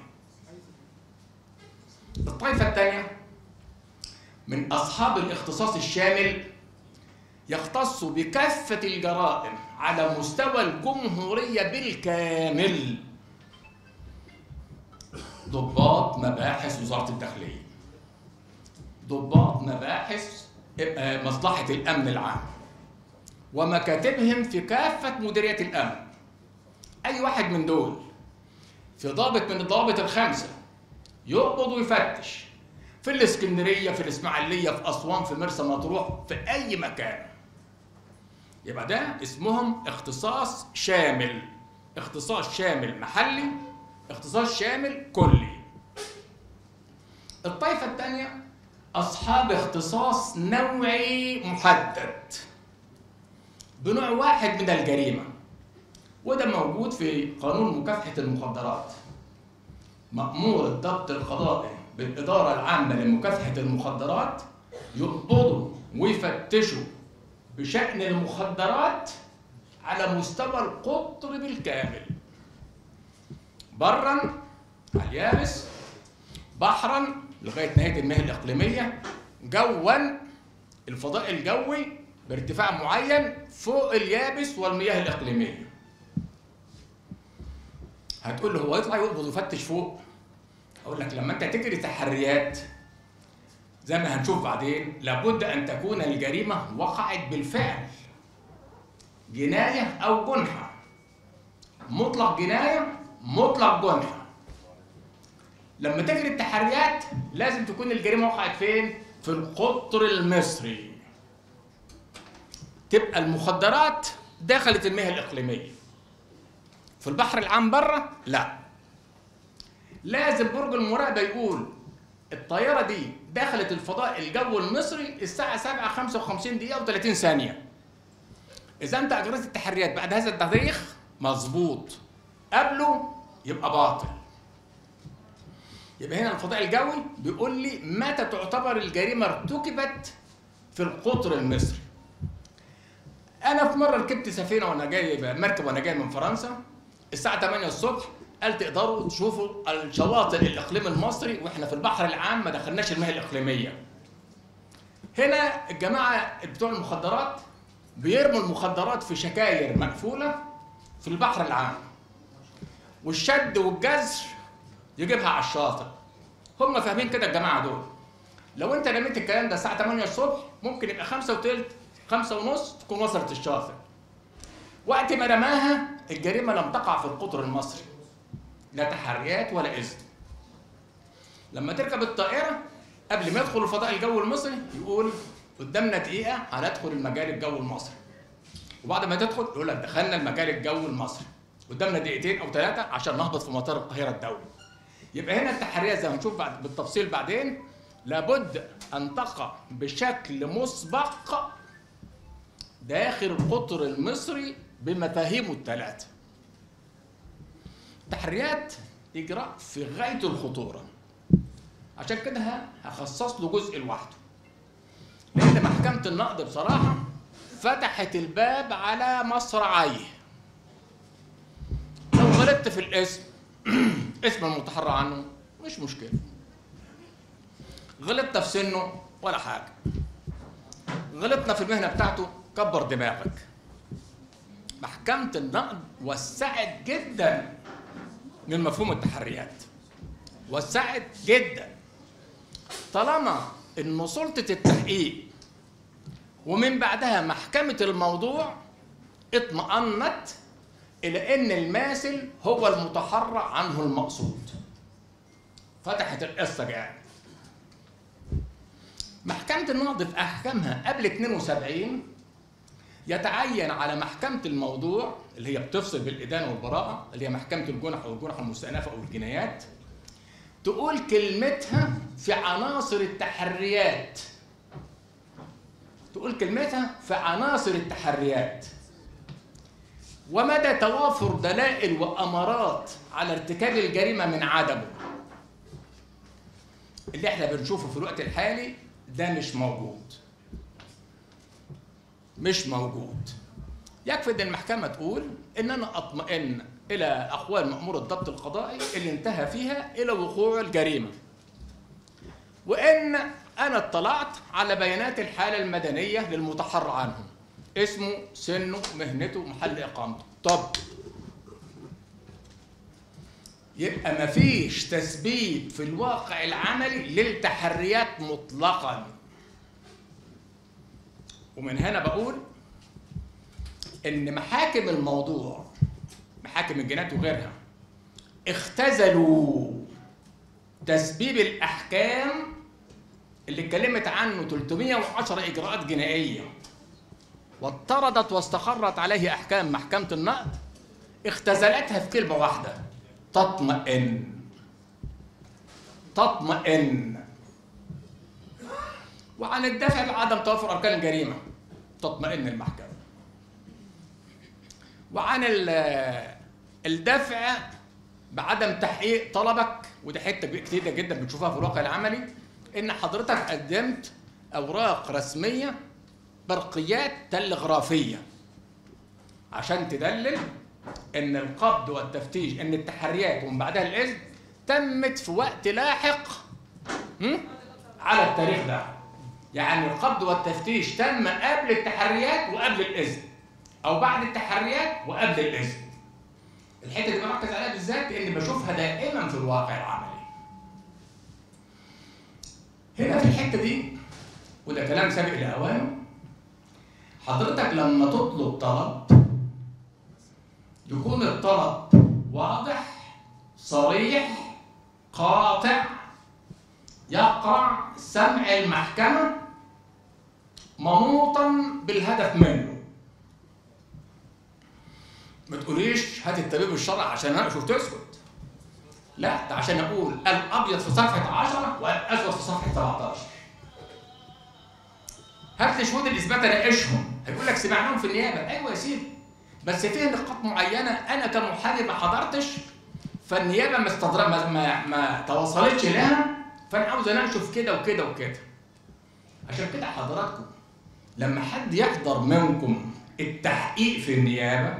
الطائفه الثانيه من اصحاب الاختصاص الشامل يختص بكافه الجرائم على مستوى الجمهوريه بالكامل ضباط مباحث وزاره الداخليه ضباط مباحث آه، مصلحه الامن العام ومكاتبهم في كافه مديريات الامن اي واحد من دول في ضابط من الضوابط الخمسه يقبض ويفتش في الاسكندريه في الاسماعيليه في اسوان في مرسى مطروح في اي مكان يبقى ده اسمهم اختصاص شامل اختصاص شامل محلي اختصاص شامل كلي الطائفة الثانية أصحاب اختصاص نوعي محدد بنوع واحد من الجريمة وده موجود في قانون مكافحة المخدرات مأمور الضبط القضائي بالإدارة العامة لمكافحة المخدرات يقبضوا ويفتشوا بشأن المخدرات على مستوى القطر بالكامل برا على اليابس بحرا لغايه نهايه المياه الاقليميه جوا الفضاء الجوي بارتفاع معين فوق اليابس والمياه الاقليميه هتقول له هو يطلع يقبض ويفتش فوق اقول لك لما انت تجري تحريات زي ما هنشوف بعدين لابد ان تكون الجريمه وقعت بالفعل جنايه او جنحه مطلق جنايه مطلق جنحه لما تجري التحريات لازم تكون الجريمه وقعت فين في القطر المصري تبقى المخدرات دخلت المياه الاقليميه في البحر العام بره لا لازم برج المراقبه يقول الطياره دي دخلت الفضاء الجو المصري الساعه 7 55 دقيقه و30 ثانيه اذا انت اجريت التحريات بعد هذا التاريخ مظبوط قبله يبقى باطل يبقى هنا الفضاء الجوي بيقول لي متى تعتبر الجريمه ارتكبت في القطر المصري انا في مره ركبت سفينه وانا جاي مركب وانا جاي من فرنسا الساعه 8 الصبح قال تقدروا تشوفوا الشواطئ الاقليم المصري واحنا في البحر العام ما دخلناش المياه الاقليميه هنا الجماعه بتوع المخدرات بيرموا المخدرات في شكاير مقفوله في البحر العام والشد والجزر يجيبها على الشاطئ هم فاهمين كده الجماعه دول لو انت رميت الكلام ده الساعه 8 الصبح ممكن يبقى 5 وثلث 5 ونص تكون وصلت الشاطئ وقت ما رماها الجريمه لم تقع في القطر المصري لا تحريات ولا اذن لما تركب الطائره قبل ما يدخل الفضاء الجوي المصري يقول قدامنا دقيقه هندخل المجال الجوي المصري وبعد ما تدخل يقول لك دخلنا المجال الجوي المصري قدامنا دقيقتين او ثلاثه عشان نهبط في مطار القاهره الدولي يبقى هنا التحريات زي ما هنشوف بعد بالتفصيل بعدين لابد ان تقع بشكل مسبق داخل القطر المصري بمفاهيمه الثلاثه تحريات اجراء في غايه الخطوره عشان كده هخصص له جزء لوحده لان محكمه النقد بصراحه فتحت الباب على مصرعيه لو غلطت في الاسم اسم المتحرى عنه مش مشكله غلطت في سنه ولا حاجه غلطنا في المهنه بتاعته كبر دماغك محكمه النقد وسعت جدا من مفهوم التحريات وسعت جدا طالما ان سلطه التحقيق ومن بعدها محكمه الموضوع اطمأنت الى ان الماثل هو المتحرى عنه المقصود فتحت القصه يعني محكمة النقد في أحكامها قبل 72 يتعين على محكمة الموضوع اللي هي بتفصل بالإدانة والبراءة اللي هي محكمة الجنح أو الجنح المستأنفة أو الجنايات تقول كلمتها في عناصر التحريات تقول كلمتها في عناصر التحريات ومدى توافر دلائل وأمارات على ارتكاب الجريمة من عدمه اللي احنا بنشوفه في الوقت الحالي ده مش موجود مش موجود يكفي ان المحكمه تقول ان انا اطمئن الى اقوال مامور الضبط القضائي اللي انتهى فيها الى وقوع الجريمه وان انا اطلعت على بيانات الحاله المدنيه للمتحرى عنهم اسمه سنه مهنته محل اقامته طب يبقى مفيش تثبيت في الواقع العملي للتحريات مطلقا ومن هنا بقول ان محاكم الموضوع محاكم الجنايات وغيرها اختزلوا تسبيب الاحكام اللي اتكلمت عنه 310 اجراءات جنائيه واضطردت واستقرت عليه احكام محكمه النقد اختزلتها في كلمه واحده تطمئن تطمئن وعن الدفع بعدم توفر اركان الجريمه تطمئن المحكمه وعن ال- الدفع بعدم تحقيق طلبك ودي حته كتيره جدا بنشوفها في الواقع العملي ان حضرتك قدمت اوراق رسميه برقيات تلغرافيه عشان تدلل ان القبض والتفتيش ان التحريات ومن بعدها الاذن تمت في وقت لاحق م? على التاريخ ده يعني القبض والتفتيش تم قبل التحريات وقبل الاذن او بعد التحريات وقبل الاذن الحته دي بركز عليها بالذات لان بشوفها دائما في الواقع العملي هنا في الحته دي وده كلام سابق لاوانه حضرتك لما تطلب طلب يكون الطلب واضح صريح قاطع يقع سمع المحكمة منوطا بالهدف منه ما تقوليش هات الطبيب الشرعي عشان اناقش وتسكت لا ده عشان اقول الابيض في صفحه 10 والاسود في صفحه 17 هات لي شهود الاثبات اناقشهم هيقول لك سمعناهم في النيابه ايوه يا سيدي بس في نقاط معينه انا كمحامي ما حضرتش فالنيابه ما استدر... ما, ما, ما توصلتش لها فانا عاوز اناقشه في كده وكده وكده عشان كده حضراتكم لما حد يحضر منكم التحقيق في النيابه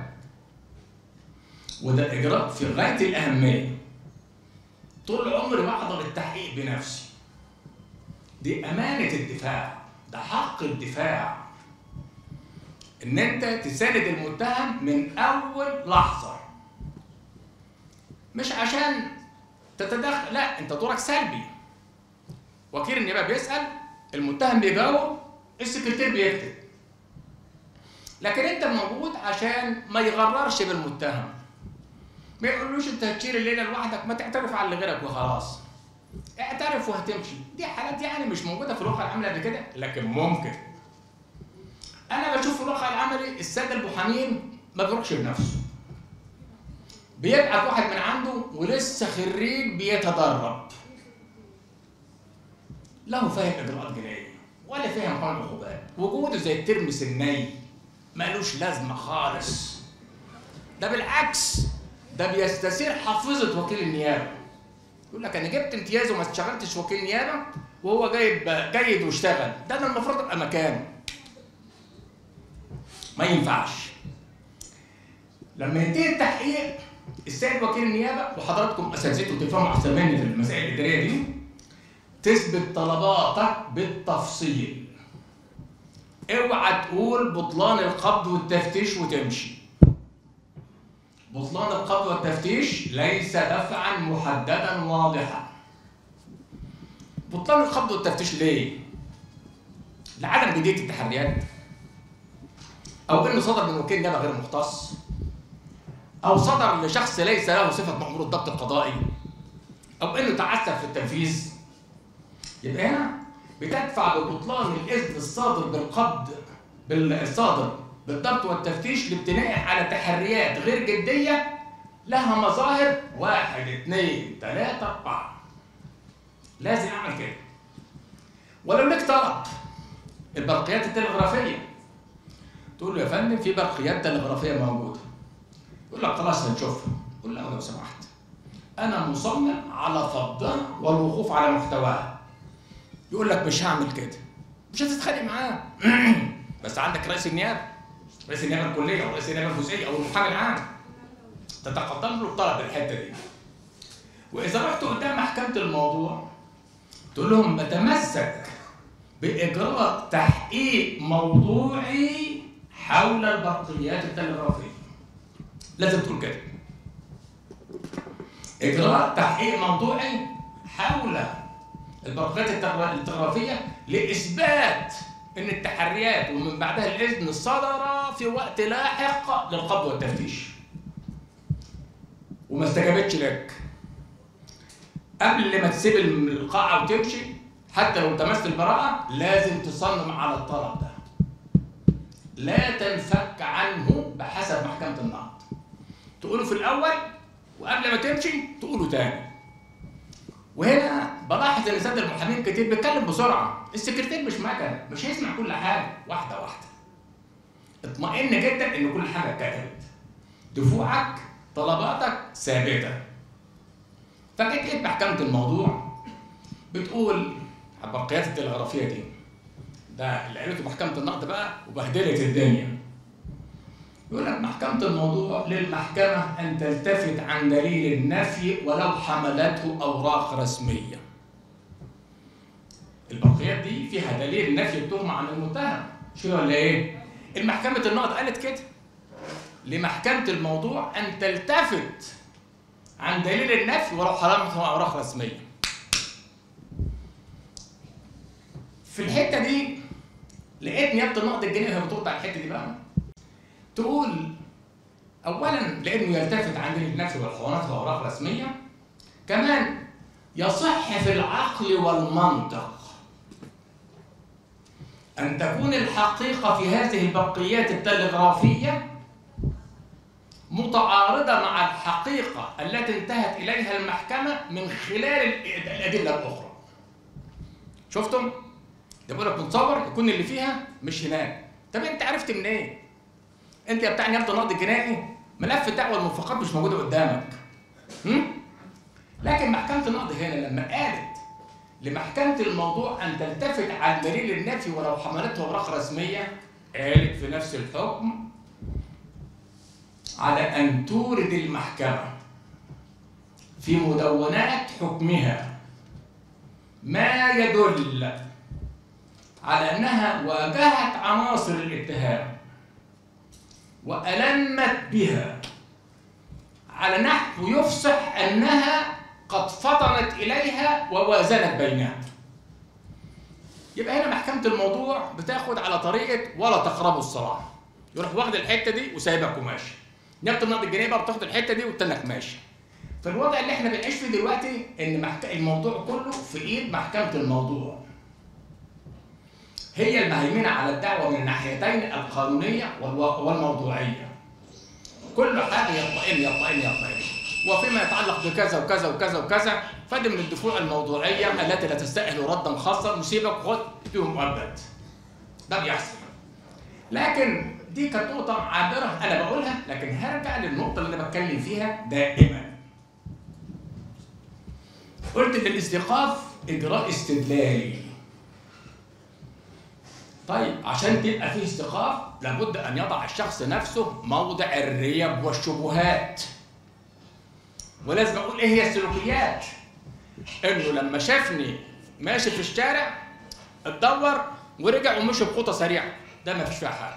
وده اجراء في غايه الاهميه طول عمري بحضر التحقيق بنفسي دي امانه الدفاع ده حق الدفاع ان انت تساند المتهم من اول لحظه مش عشان تتدخل لا انت دورك سلبي وكيل النيابه بيسال المتهم بيجاوب السكرتير بيكتب لكن انت موجود عشان ما يغررش بالمتهم ما يقولوش انت هتشيل الليله لوحدك ما تعترف على اللي غيرك وخلاص اعترف وهتمشي دي حالات يعني مش موجوده في الواقع العملي قبل كده لكن ممكن انا بشوف في الواقع العملي الساده المحامين ما بيروحش بنفسه بيبعت واحد من عنده ولسه خريج بيتدرب لا هو فاهم اجراءات جنائيه ولا فاهم قانون العقوبات وجوده زي الترمس الني مالوش لازمه خالص ده بالعكس ده بيستثير حافظه وكيل النيابه يقول لك انا جبت امتياز وما اشتغلتش وكيل نيابه وهو جايب جيد واشتغل ده انا المفروض ابقى مكانه ما ينفعش لما ينتهي التحقيق السيد وكيل النيابه وحضراتكم اساتذته تفهموا احسن مني في المسائل الاداريه دي تثبت طلباتك بالتفصيل اوعى تقول بطلان القبض والتفتيش وتمشي بطلان القبض والتفتيش ليس دفعا محددا واضحا بطلان القبض والتفتيش ليه؟ لعدم جدية التحريات أو إنه صدر من وكيل نيابة غير مختص أو صدر لشخص ليس له صفة مأمور الضبط القضائي أو إنه تعسف في التنفيذ يبقى هنا بتدفع ببطلان الإذن الصادر بالقبض بالصادر بالضبط والتفتيش لابتناء على تحريات غير جدية لها مظاهر واحد اثنين ثلاثة أربعة لازم أعمل كده ولو لك طلب البرقيات التلغرافية تقول له يا فندم في برقيات تلغرافية موجودة يقول لك خلاص هنشوفها قول له لو سمحت أنا مصمم على فضها والوقوف على محتواها يقول لك مش هعمل كده مش هتتخانق معاه بس عندك رئيس النيابه رئيس النيابه الكليه او رئيس النيابه الجزئيه او المحامي العام تتقدم له بطلب الحته دي واذا رحت قدام محكمه الموضوع تقول لهم بتمسك باجراء تحقيق موضوعي حول البرقيات التلغرافيه لازم تقول كده إجراء تحقيق موضوعي حول البرقيات التغ- التغرافية لإثبات إن التحريات ومن بعدها الإذن صدر في وقت لاحق للقبض والتفتيش. وما استجابتش لك. قبل ما تسيب القاعة وتمشي حتى لو التمست البراءة لازم تصمم على الطلب ده. لا تنفك عنه بحسب محكمة النقد. تقوله في الأول وقبل ما تمشي تقوله تاني. وهنا بلاحظ ان سيد المحامين كتير بيتكلم بسرعه السكرتير مش مكنه مش هيسمع كل حاجه واحده واحده اطمئن جدا ان كل حاجه اتكتبت دفوعك طلباتك ثابته فجيت لقيت محكمه الموضوع بتقول البرقيات التلغرافيه دي ده اللي قالته محكمه النقد بقى وبهدلت الدنيا يقول لك محكمة الموضوع للمحكمة أن تلتفت عن دليل النفي ولو حملته أوراق رسمية. البقيات دي فيها دليل نفي التهمة عن المتهم، مش كده ولا إيه؟ المحكمة النقد قالت كده. لمحكمة الموضوع أن تلتفت عن دليل النفي ولو حملته أوراق رسمية. في الحتة دي لقيت نيابة النقد الجنائي وهي بترد على الحتة دي بقى. تقول اولا لانه يلتفت عن النفي والحوانات واوراق رسميه كمان يصح في العقل والمنطق ان تكون الحقيقه في هذه البقيات التلغرافيه متعارضه مع الحقيقه التي انتهت اليها المحكمه من خلال الادله الاخرى شفتم ده بقول لك متصور يكون اللي فيها مش هناك طب انت عرفت منين إيه؟ انت يا بتاع نيابه النقد الجنائي ملف الدعوه المنفقات مش موجوده قدامك هم؟ لكن محكمه النقد هنا لما قالت لمحكمه الموضوع ان تلتفت عن دليل النفي ولو حملته اوراق رسميه قالت في نفس الحكم على ان تورد المحكمه في مدونات حكمها ما يدل على انها واجهت عناصر الاتهام وألمت بها على نحو يفصح أنها قد فطنت إليها ووازنت بينها يبقى هنا محكمة الموضوع بتاخد على طريقة ولا تقربوا الصلاة يروح واخد الحتة دي وسايبك وماشي نيابة النقد الجنائي بقى بتاخد الحتة دي وتنك ماشي فالوضع اللي احنا بنعيش فيه دلوقتي ان محك... الموضوع كله في ايد محكمة الموضوع هي المهيمنة على الدعوة من الناحيتين القانونية والو- والموضوعية. كل حاجة يطمئن يطمئن يطمئن. وفيما يتعلق بكذا وكذا وكذا وكذا فدي من الدفوع الموضوعية التي لا تستأهل ردا خاصا نسيبك خد فيهم مؤبد. ده بيحصل. لكن دي كانت نقطة عابرة أنا بقولها لكن هرجع للنقطة اللي أنا بتكلم فيها دائما. قلت إن الاستيقاف إجراء استدلالي. طيب عشان تبقى فيه استيقاف لابد ان يضع الشخص نفسه موضع الريب والشبهات ولازم اقول ايه هي السلوكيات انه لما شافني ماشي في الشارع اتدور ورجع ومشي بخطى سريعه ده ما فيش فيها حاجه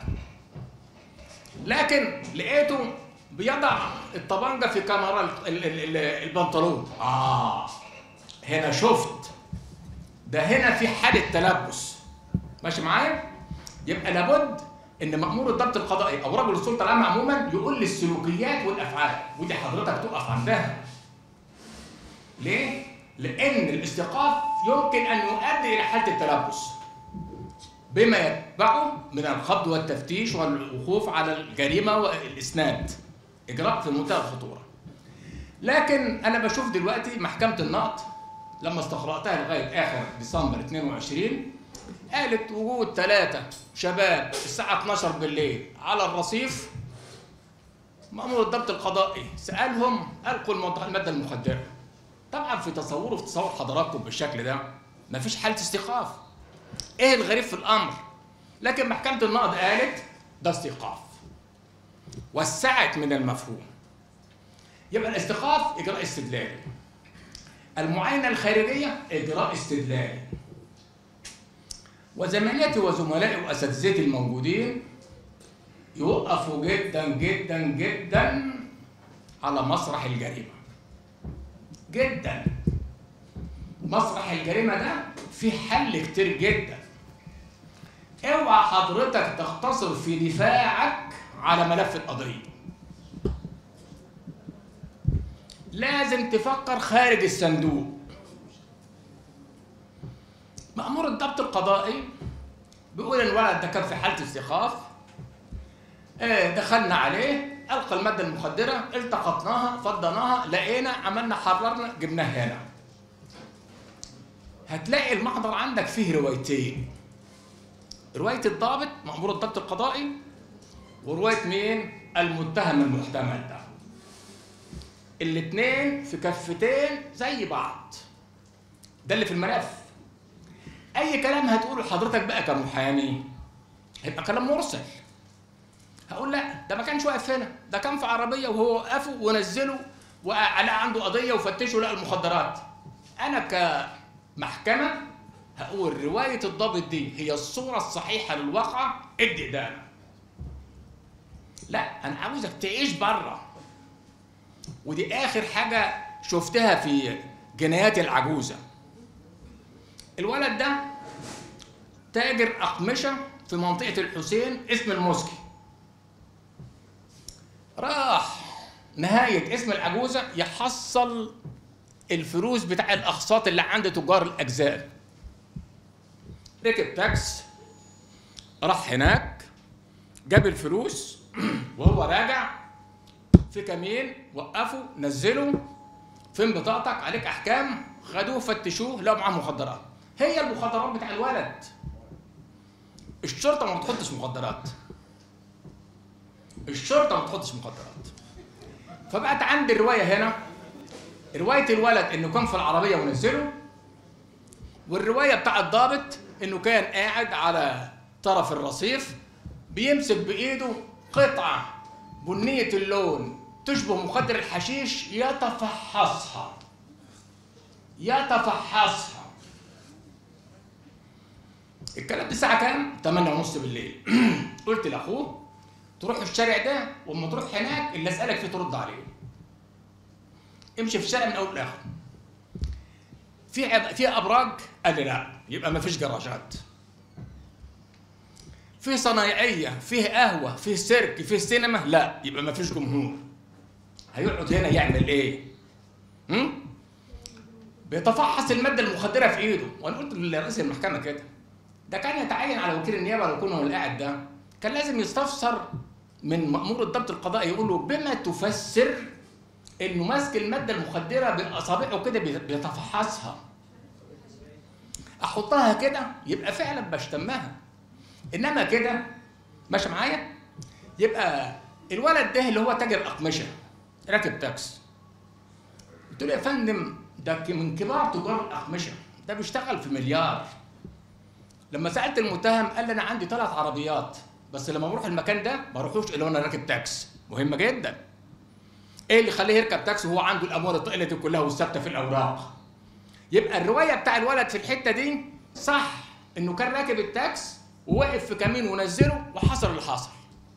لكن لقيته بيضع الطبنجه في كاميرا ال- ال- ال- البنطلون اه هنا شفت ده هنا في حاله تلبس ماشي معايا؟ يبقى لابد ان مأمور الضبط القضائي او رجل السلطه العامه عموما يقول لي السلوكيات والافعال ودي حضرتك تقف عندها. ليه؟ لان الاستيقاف يمكن ان يؤدي الى حاله التلبس. بما يتبعه من الخض والتفتيش والوقوف على الجريمه والاسناد. اجراء في منتهى الخطوره. لكن انا بشوف دلوقتي محكمه النقد لما استقرأتها لغايه اخر ديسمبر 22 قالت وجود ثلاثة شباب الساعة 12 بالليل على الرصيف مأمور الضبط القضائي سألهم ألقوا الموضوع المادة المخدرة طبعا في تصوره في تصور حضراتكم بالشكل ده مفيش حالة استيقاف ايه الغريب في الأمر لكن محكمة النقد قالت ده استيقاف وسعت من المفهوم يبقى الاستيقاف إجراء استدلالي المعاينة الخارجية إجراء استدلالي وزميلاتي وزملائي واساتذتي الموجودين يوقفوا جدا جدا جدا على مسرح الجريمه جدا مسرح الجريمه ده فيه حل كتير جدا اوعى حضرتك تختصر في دفاعك على ملف القضيه لازم تفكر خارج الصندوق مأمور الضبط القضائي بيقول الولد ده كان في حالة استخاف آه، دخلنا عليه ألقى المادة المخدرة التقطناها فضيناها لقينا عملنا حررنا جبناها هنا هتلاقي المحضر عندك فيه روايتين رواية الضابط مأمور الضبط القضائي ورواية مين؟ المتهم المحتمل ده الاتنين في كفتين زي بعض ده اللي في الملف اي كلام هتقوله لحضرتك بقى كمحامي هيبقى كلام مرسل هقول لا ده ما كانش واقف هنا ده كان في عربيه وهو وقفه ونزله وعلى عنده قضيه وفتشوا لقى المخدرات انا كمحكمه هقول روايه الضابط دي هي الصوره الصحيحه للواقعه ادي ادانه لا انا عاوزك تعيش بره ودي اخر حاجه شفتها في جنايات العجوزه الولد ده تاجر اقمشه في منطقه الحسين اسم المسكي راح نهايه اسم العجوزه يحصل الفلوس بتاع الاقساط اللي عند تجار الاجزاء ركب تاكس راح هناك جاب الفلوس وهو راجع في كمين وقفوا نزلوا فين بطاقتك عليك احكام خدوه فتشوه لقوا معاه مخدرات هي المخدرات بتاع الولد الشرطه ما بتحطش مخدرات الشرطه ما بتحطش مخدرات فبقت عندي الروايه هنا روايه الولد انه كان في العربيه ونزله والروايه بتاع الضابط انه كان قاعد على طرف الرصيف بيمسك بايده قطعه بنيه اللون تشبه مخدر الحشيش يتفحصها يتفحصها الكلام ده الساعة كام؟ 8 ونص بالليل قلت لاخوه تروح الشارع ده واما تروح هناك اللي اسالك فيه ترد عليه امشي في الشارع من اول لاخر في عب... في ابراج قال لي لا يبقى ما فيش جراجات في صنايعيه فيه قهوه فيه سيرك فيه سينما لا يبقى ما فيش جمهور هيقعد هنا يعمل ايه هم؟ بيتفحص الماده المخدره في ايده وانا قلت لرئيس المحكمه كده ده كان يتعين على وكيل النيابه لو كنا هو اللي قاعد ده كان لازم يستفسر من مأمور الضبط القضائي يقول له بما تفسر انه ماسك الماده المخدره باصابعه كده بيتفحصها احطها كده يبقى فعلا بشتمها انما كده ماشي معايا يبقى الولد ده اللي هو تاجر اقمشه راكب تاكس قلت له يا فندم ده من كبار تجار الاقمشه ده بيشتغل في مليار لما سالت المتهم قال لي انا عندي ثلاث عربيات بس لما بروح المكان ده ما بروحوش الا وانا راكب تاكس مهمه جدا ايه اللي يخليه يركب تاكسي وهو عنده الاموال الطائله دي كلها والثابته في الاوراق يبقى الروايه بتاع الولد في الحته دي صح انه كان راكب التاكس ووقف في كمين ونزله وحصل اللي حصل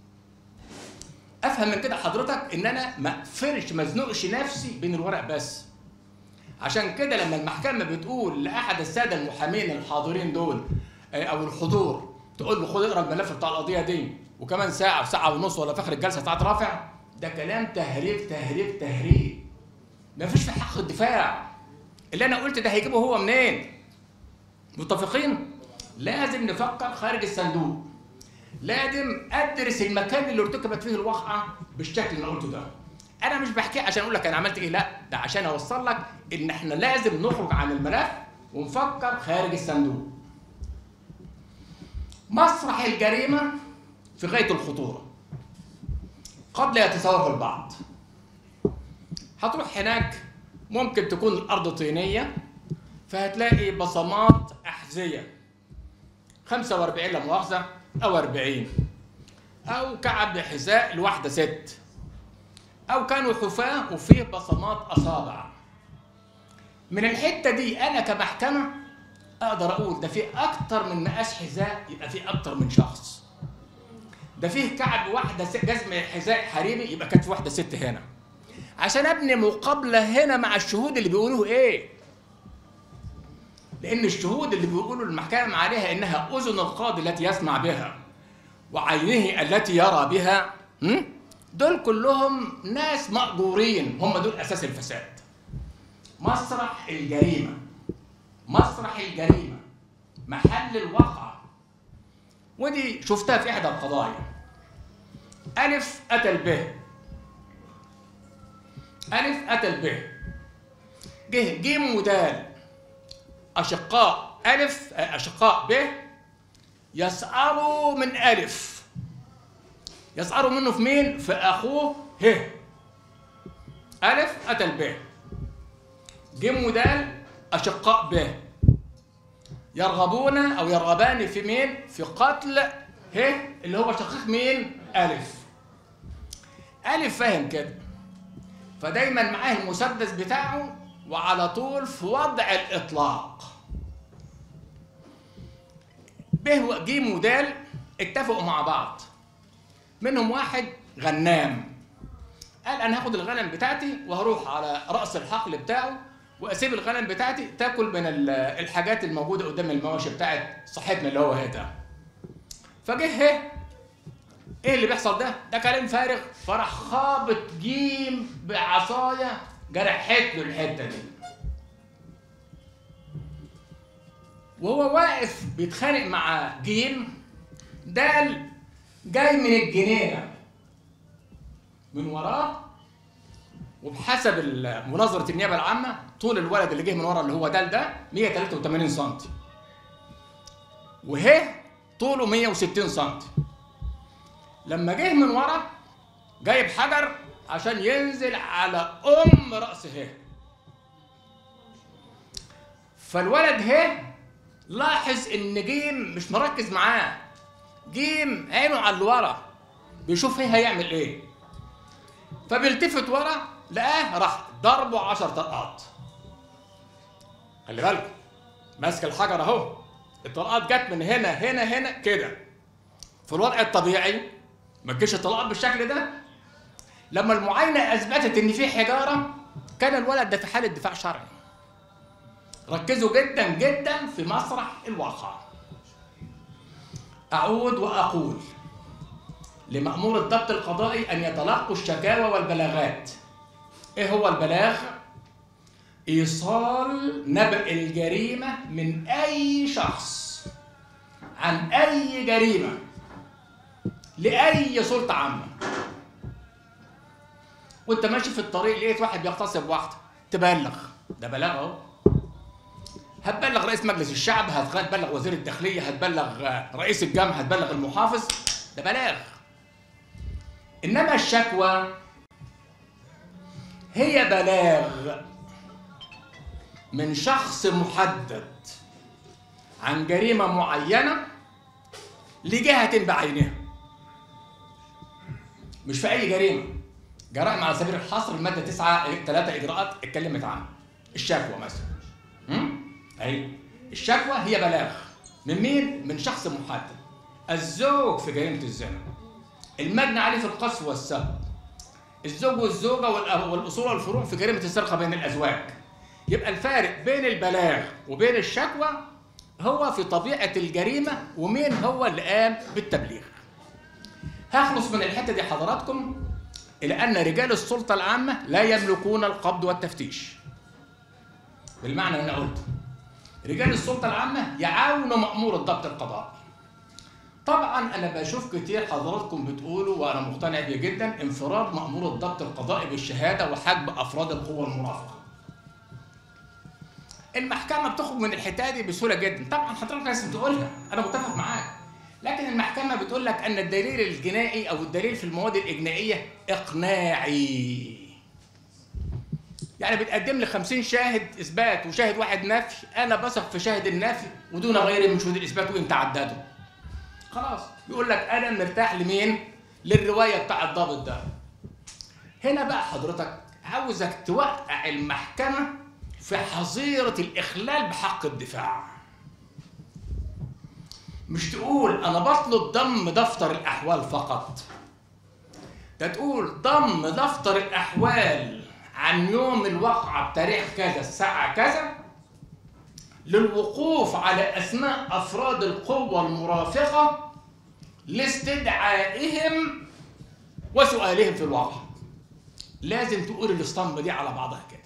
افهم من كده حضرتك ان انا ما اقفلش ما ازنقش نفسي بين الورق بس عشان كده لما المحكمه بتقول لاحد الساده المحامين الحاضرين دول او الحضور تقول له خد اقرا الملف بتاع القضيه دي وكمان ساعه وساعه ونص ولا في اخر الجلسه ساعه رافع ده كلام تهريج تهريج تهريج مفيش في حق الدفاع اللي انا قلت ده هيجيبه هو منين متفقين لازم نفكر خارج الصندوق لازم ادرس المكان اللي ارتكبت فيه الواقعه بالشكل اللي قلته ده انا مش بحكي عشان اقول لك انا عملت ايه لا ده عشان اوصل لك ان احنا لازم نخرج عن الملف ونفكر خارج الصندوق مسرح الجريمه في غايه الخطوره قد لا يتصوره البعض هتروح هناك ممكن تكون الارض طينيه فهتلاقي بصمات احذيه 45 لا مؤاخذه او 40 او كعب حذاء لواحده ست او كانوا حفاه وفيه بصمات اصابع من الحته دي انا كمحكمه اقدر اقول ده في اكتر من مقاس حذاء يبقى في اكتر من شخص ده فيه كعب واحده س- جزم حذاء حريمي يبقى كانت في واحده ست هنا عشان ابني مقابله هنا مع الشهود اللي بيقولوه ايه لان الشهود اللي بيقولوا المحكمه عليها انها اذن القاضي التي يسمع بها وعينه التي يرى بها هم؟ دول كلهم ناس مأجورين هم دول اساس الفساد مسرح الجريمه مسرح الجريمه محل الواقع ودي شفتها في احدى القضايا الف اتى به الف اتى به جه جيم ودال اشقاء الف اشقاء ب يسعروا من الف يسعروا منه في مين في اخوه ه الف اتى ب جيم ودال اشقاء ب يرغبون او يرغبان في مين في قتل ه اللي هو شقيق مين الف الف فاهم كده فدايما معاه المسدس بتاعه وعلى طول في وضع الاطلاق ب وجيم ودال اتفقوا مع بعض منهم واحد غنام قال انا هاخد الغنم بتاعتي وهروح على راس الحقل بتاعه واسيب الغنم بتاعتي تاكل من ال- الحاجات الموجوده قدام المواشي بتاعت صاحبنا اللي هو هيدا فجه هي ايه اللي بيحصل ده؟ ده كلام فارغ فراح خابط جيم بعصايه جرحت له الحته دي وهو واقف بيتخانق مع جيم دال جاي من الجنينه من وراه وبحسب ال- مناظره النيابه العامه طول الولد اللي جه من ورا اللي هو دال ده 183 سم وهي طوله 160 سم لما جه من ورا جايب حجر عشان ينزل على ام راس هي فالولد هي لاحظ ان جيم مش مركز معاه جيم عينه على اللي ورا بيشوف هي هيعمل ايه فبيلتفت ورا لقاه راح ضربه 10 طلقات خلي بالك ماسك الحجر اهو الطلقات جت من هنا هنا هنا كده في الوضع الطبيعي ما تجيش الطلقات بالشكل ده لما المعاينه اثبتت ان في حجاره كان الولد ده في حاله دفاع شرعي ركزوا جدا جدا في مسرح الواقع اعود واقول لمأمور الضبط القضائي ان يتلقوا الشكاوى والبلاغات ايه هو البلاغ ايصال نبأ الجريمه من اي شخص عن اي جريمه لاي سلطه عامه وانت ماشي في الطريق لقيت واحد بيغتصب واحده تبلغ ده بلاغ اهو هتبلغ رئيس مجلس الشعب هتبلغ وزير الداخليه هتبلغ رئيس الجامعه هتبلغ المحافظ ده بلاغ انما الشكوى هي بلاغ من شخص محدد عن جريمه معينه لجهه بعينها مش في اي جريمه جرائم على سبيل الحصر الماده 9 ثلاثه اجراءات اتكلمت عنها الشكوى مثلا هم؟ اهي الشكوى هي بلاغ من مين؟ من شخص محدد الزوج في جريمه الزنا المجني عليه في القذف والسب الزوج والزوجه والأ- والاصول والفروع في جريمه السرقه بين الازواج يبقى الفارق بين البلاغ وبين الشكوى هو في طبيعه الجريمه ومين هو اللي قام بالتبليغ هخلص من الحته دي حضراتكم الى ان رجال السلطه العامه لا يملكون القبض والتفتيش بالمعنى اللي انا قلته رجال السلطه العامه يعاونوا مامور الضبط القضائي طبعا انا بشوف كتير حضراتكم بتقولوا وانا مقتنع بيه جدا انفراد مامور الضبط القضائي بالشهاده وحجب افراد القوى المرافقه المحكمه بتخرج من الحته دي بسهوله جدا طبعا حضرتك لازم تقولها انا متفق معاك لكن المحكمه بتقول لك ان الدليل الجنائي او الدليل في المواد الاجنائيه اقناعي يعني بتقدم لي 50 شاهد اثبات وشاهد واحد نفي انا بثق في شاهد النفي ودون غيره من شهود الاثبات وان تعددوا خلاص يقول لك انا مرتاح لمين للروايه بتاع الضابط ده هنا بقى حضرتك عاوزك توقع المحكمه في حظيره الاخلال بحق الدفاع مش تقول انا بطلب ضم دفتر الاحوال فقط ده تقول ضم دفتر الاحوال عن يوم الواقعة بتاريخ كذا الساعة كذا للوقوف على أسماء أفراد القوة المرافقة لاستدعائهم وسؤالهم في الواقع لازم تقول الاسطمبة دي على بعضها كده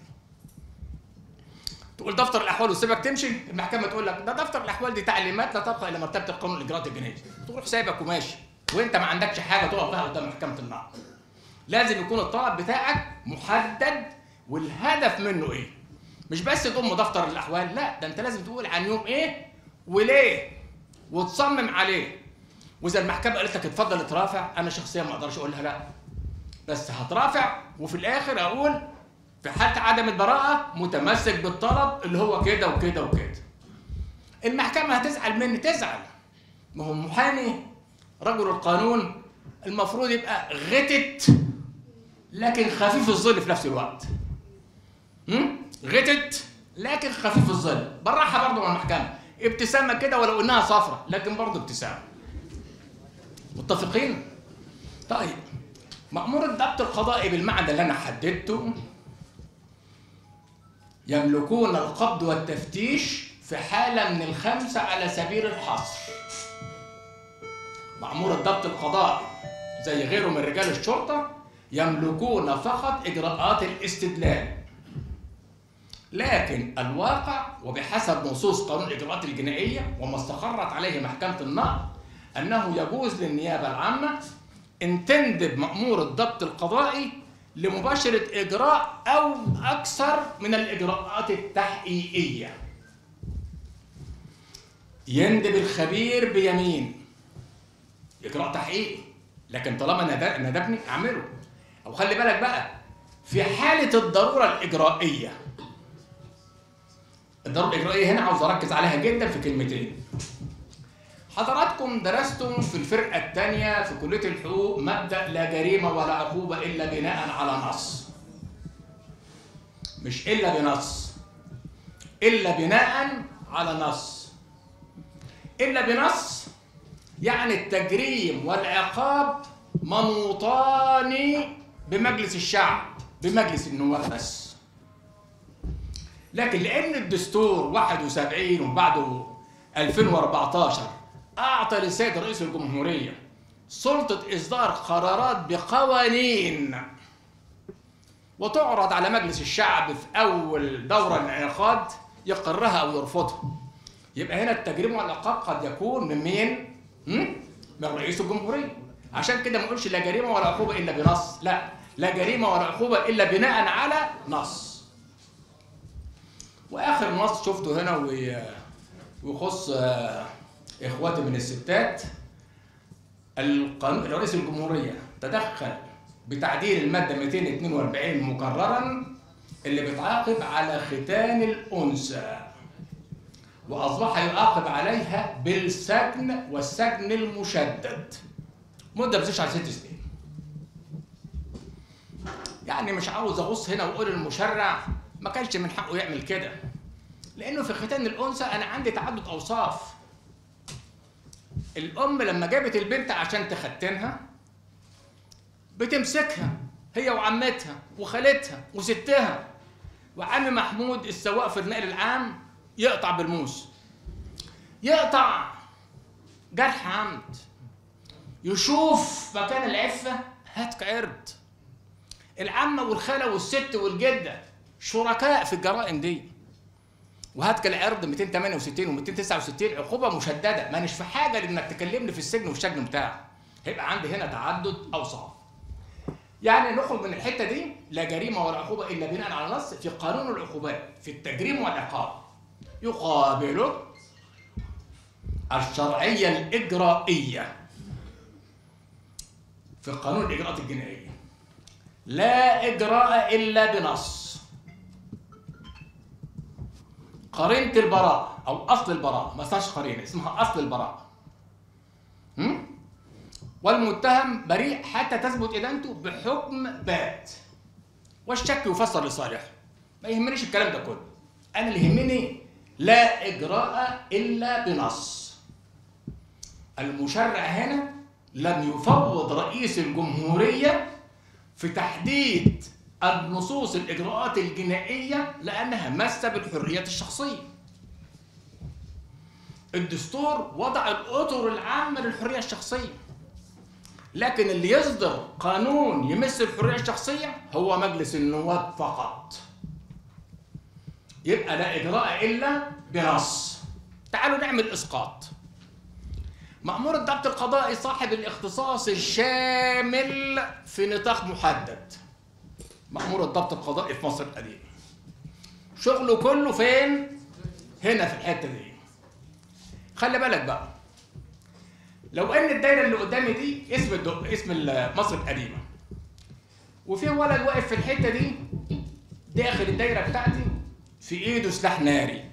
تقول دفتر الاحوال وسيبك تمشي المحكمه تقول لك ده دفتر الاحوال دي تعليمات لا تبقى الى مرتبه القانون الاجراءات الجنائيه تروح سايبك وماشي وانت ما عندكش حاجه تقف بها قدام محكمه النقض لازم يكون الطلب بتاعك محدد والهدف منه ايه مش بس تضم دفتر الاحوال لا ده انت لازم تقول عن يوم ايه وليه وتصمم عليه واذا المحكمه قالت لك اتفضل اترافع انا شخصيا ما اقدرش اقول لها لا بس هترافع وفي الاخر اقول في حاله عدم البراءه متمسك بالطلب اللي هو كده وكده وكده المحكمه هتزعل مني تزعل ما هو محامي رجل القانون المفروض يبقى غتت لكن خفيف الظل في نفس الوقت هم؟ غتت لكن خفيف الظل بالراحه برضه مع المحكمه ابتسامه كده ولو انها صفرة لكن برضه ابتسامه متفقين طيب مأمور الضبط القضائي بالمعنى اللي انا حددته يملكون القبض والتفتيش في حالة من الخمسة على سبيل الحصر مأمور الضبط القضائي زي غيره من رجال الشرطة يملكون فقط إجراءات الاستدلال لكن الواقع وبحسب نصوص قانون الإجراءات الجنائية وما استقرت عليه محكمة النقض أنه يجوز للنيابة العامة أن تندب مأمور الضبط القضائي لمباشرة إجراء أو أكثر من الإجراءات التحقيقية يندب الخبير بيمين إجراء تحقيقي لكن طالما ند- ندبني أعمله أو خلي بالك بقى في حالة الضرورة الإجرائية الضرورة الإجرائية هنا عاوز أركز عليها جدا في كلمتين حضراتكم درستم في الفرقة الثانية في كلية الحقوق مبدأ لا جريمة ولا عقوبة إلا بناء على نص مش إلا بنص إلا بناء على نص إلا بنص يعني التجريم والعقاب منوطان بمجلس الشعب بمجلس النواب بس لكن لأن الدستور 71 وبعده 2014 أعطى للسيد رئيس الجمهورية سلطة إصدار قرارات بقوانين وتعرض على مجلس الشعب في أول دورة انعقاد يقرها أو يرفضها يبقى هنا التجريم والعقاب قد يكون من مين؟ هم؟ من رئيس الجمهورية عشان كده ما نقولش لا جريمة ولا عقوبة إلا بنص لا لا جريمة ولا عقوبة إلا بناء على نص وآخر نص شفته هنا وي- ويخص آه، إخواتي من الستات القانون رئيس الجمهورية تدخل بتعديل المادة 242 مكررا اللي بتعاقب على ختان الأنثى وأصبح يعاقب عليها بالسجن والسجن المشدد مدة بتزيدش على ست سنين يعني مش عاوز أغص هنا وأقول المشرع ما كانش من حقه يعمل كده لأنه في ختان الأنثى أنا عندي تعدد أوصاف الأم لما جابت البنت عشان تختنها بتمسكها هي وعمتها وخالتها وستها وعم محمود السواق في النقل العام يقطع بالموس يقطع جرح عمد يشوف مكان العفة هاتك عرض العمة والخالة والست والجدة شركاء في الجرائم دي وهاتك العرض 268 و269 عقوبة مشددة مانيش في حاجة لانك تكلمني في السجن والشجن بتاعك هيبقى عندي هنا تعدد اوصاف يعني نخرج من الحته دي لا جريمه ولا عقوبه الا بناء على نص في قانون العقوبات في التجريم والعقاب يقابله الشرعيه الاجرائيه في قانون الاجراءات الجنائيه لا اجراء الا بنص قرينه البراءه او اصل البراءه ما اسمهاش قرينه اسمها اصل البراءه هم؟ والمتهم بريء حتى تثبت ادانته بحكم بات والشك يفسر لصالحه ما يهمنيش الكلام ده كله انا اللي يهمني لا اجراء الا بنص المشرع هنا لم يفوض رئيس الجمهوريه في تحديد النصوص الاجراءات الجنائيه لانها ماسه بالحريات الشخصيه الدستور وضع الاطر العامه للحريه الشخصيه لكن اللي يصدر قانون يمس الحريه الشخصيه هو مجلس النواب فقط يبقى لا اجراء الا بنص تعالوا نعمل اسقاط مأمور الضبط القضائي صاحب الاختصاص الشامل في نطاق محدد مأمور الضبط القضائي في مصر القديمة شغله كله فين؟ هنا في الحتة دي خلي بالك بقى لو ان الدايرة اللي قدامي دي اسم الدق... اسم ال- مصر القديمة وفي ولد واقف في الحتة دي داخل الدايرة بتاعتي في ايده سلاح ناري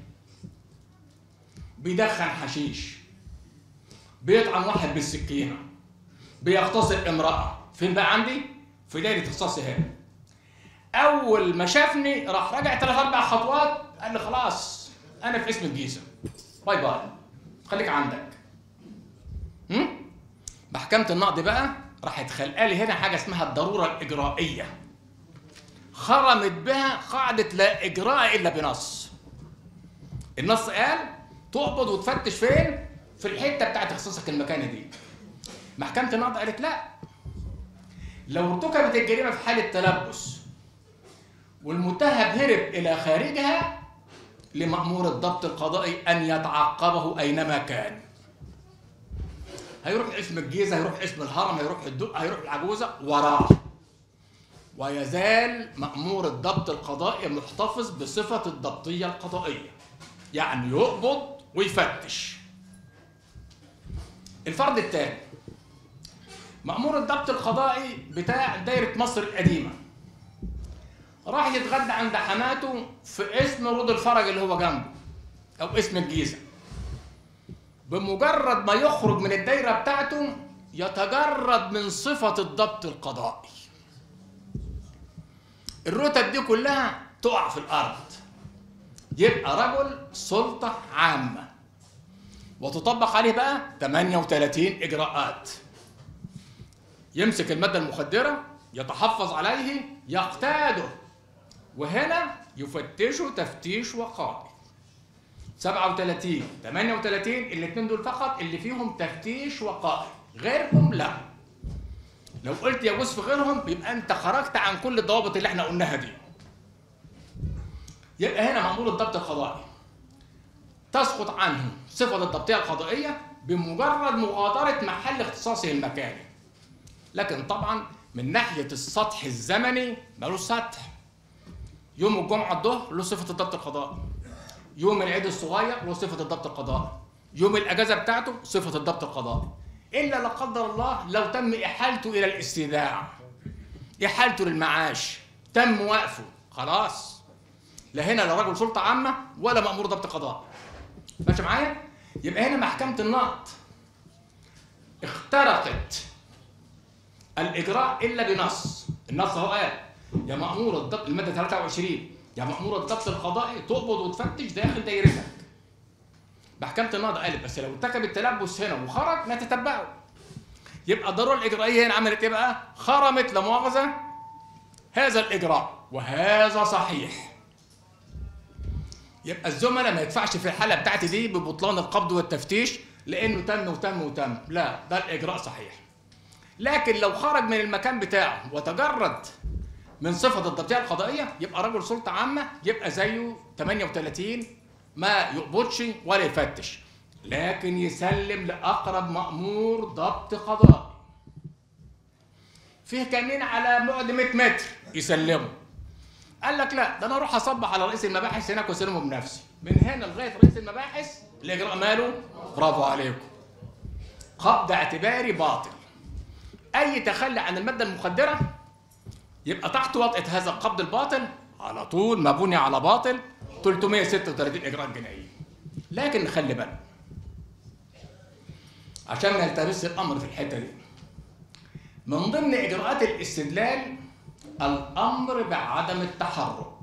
بيدخن حشيش بيطعن واحد بالسكينه بيغتصب امراه فين بقى عندي في دايره اختصاصي هنا اول ما شافني راح رجع ثلاث اربع خطوات قال لي خلاص انا في اسم الجيزه باي باي خليك عندك هم؟ محكمه النقد بقى راحت خلقه لي هنا حاجه اسمها الضروره الاجرائيه خرمت بها قاعده لا اجراء الا بنص النص قال تقبض وتفتش فين في الحته بتاعت اختصاصك المكاني دي محكمه النقد قالت لا لو ارتكبت الجريمه في حاله تلبس والمتهم هرب الى خارجها لمأمور الضبط القضائي ان يتعقبه اينما كان هيروح اسم الجيزه هيروح اسم الهرم هيروح الدق هيروح العجوزه وراه ويزال مأمور الضبط القضائي محتفظ بصفة الضبطية القضائية يعني يقبض ويفتش الفرد الثاني مأمور الضبط القضائي بتاع دايرة مصر القديمة راح يتغدى عند حماته في اسم رود الفرج اللي هو جنبه أو اسم الجيزة بمجرد ما يخرج من الدايرة بتاعته يتجرد من صفة الضبط القضائي الرتب دي كلها تقع في الأرض يبقى رجل سلطة عامة وتطبق عليه بقى 38 إجراءات يمسك المادة المخدرة يتحفظ عليه يقتاده وهنا يفتشه تفتيش وقائي 37 38 الاثنين دول فقط اللي فيهم تفتيش وقائي غيرهم لا لو قلت يجوز في غيرهم يبقى انت خرجت عن كل الضوابط اللي احنا قلناها دي يبقى هنا مأمور الضبط القضائي تسقط عنه صفة الضبطية القضائية بمجرد مغادرة محل اختصاصه المكاني لكن طبعا من ناحية السطح الزمني ملوش سطح يوم الجمعة الظهر له صفة الضبط القضائي يوم العيد الصغير له صفة الضبط القضائي يوم الأجازة بتاعته صفة الضبط القضائي إلا لا قدر الله لو تم إحالته إلى الاستيداع إحالته للمعاش تم وقفه خلاص لا هنا لا رجل سلطة عامة ولا مأمور ضبط قضاء ماشي معايا؟ يبقى هنا محكمة النقد اخترقت الإجراء إلا بنص النص هو قال يا مأمور الضبط المادة 23 يا مأمور الضبط القضائي تقبض وتفتش داخل دايرتك محكمة النقد قالت بس لو ارتكب التلبس هنا وخرج نتتبعه يبقى الضرورة الإجرائية هنا عملت إيه بقى؟ خرمت لا مؤاخذة هذا الإجراء وهذا صحيح يبقى الزملاء ما يدفعش في الحالة بتاعتي دي ببطلان القبض والتفتيش لأنه تم وتم وتم لا ده الإجراء صحيح لكن لو خرج من المكان بتاعه وتجرد من صفة الضبطية القضائية يبقى رجل سلطة عامة يبقى زيه 38 ما يقبضش ولا يفتش لكن يسلم لأقرب مأمور ضبط قضائي فيه كمين على بعد 100 متر يسلمه قال لك لا ده انا اروح اصبح على رئيس المباحث هناك واسلمه بنفسي من هنا لغايه رئيس المباحث الاجراء ماله برافو عليكم قبض اعتباري باطل اي تخلي عن الماده المخدره يبقى تحت وطئه هذا القبض الباطل على طول ما بني على باطل 336 اجراء جنائيه لكن خلي بالك عشان ما يلتبس الامر في الحته دي من ضمن اجراءات الاستدلال الامر بعدم التحرك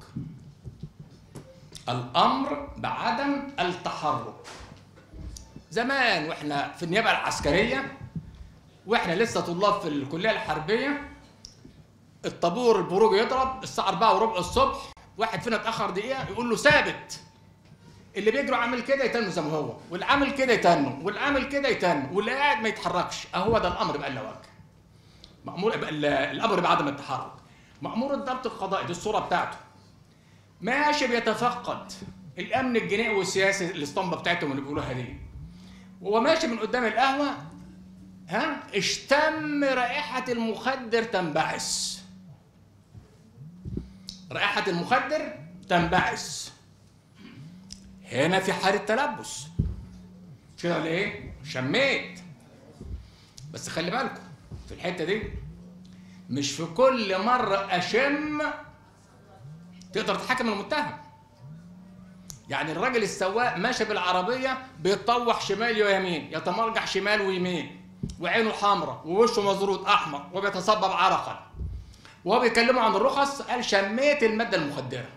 الامر بعدم التحرك زمان واحنا في النيابه العسكريه واحنا لسه طلاب في الكليه الحربيه الطابور البروج يضرب الساعه 4 وربع الصبح واحد فينا اتاخر دقيقه يقول له ثابت اللي بيجروا عامل كده يتنوا زي ما هو واللي عامل كده يتنوا واللي عامل كده يتنوا واللي قاعد ما يتحركش اهو ده الامر بقى وجه مأمور بقى ال- الامر بعدم التحرك مأمور الضبط القضائي دي الصوره بتاعته ماشي بيتفقد الامن الجنائي والسياسي الاسطمبه بتاعتهم اللي بيقولوها دي وهو ماشي من قدام القهوه ها اشتم رائحه المخدر تنبعث رائحه المخدر تنبعث هنا في حاله تلبس مش كده ولا ايه شميت بس خلي بالكم في الحته دي مش في كل مره اشم تقدر تحكم المتهم يعني الراجل السواق ماشي بالعربيه بيتطوح شمال ويمين يتمرجح شمال ويمين وعينه حمراء ووشه مزروط احمر وبيتصبب عرقا وهو بيكلمه عن الرخص قال شميت الماده المخدره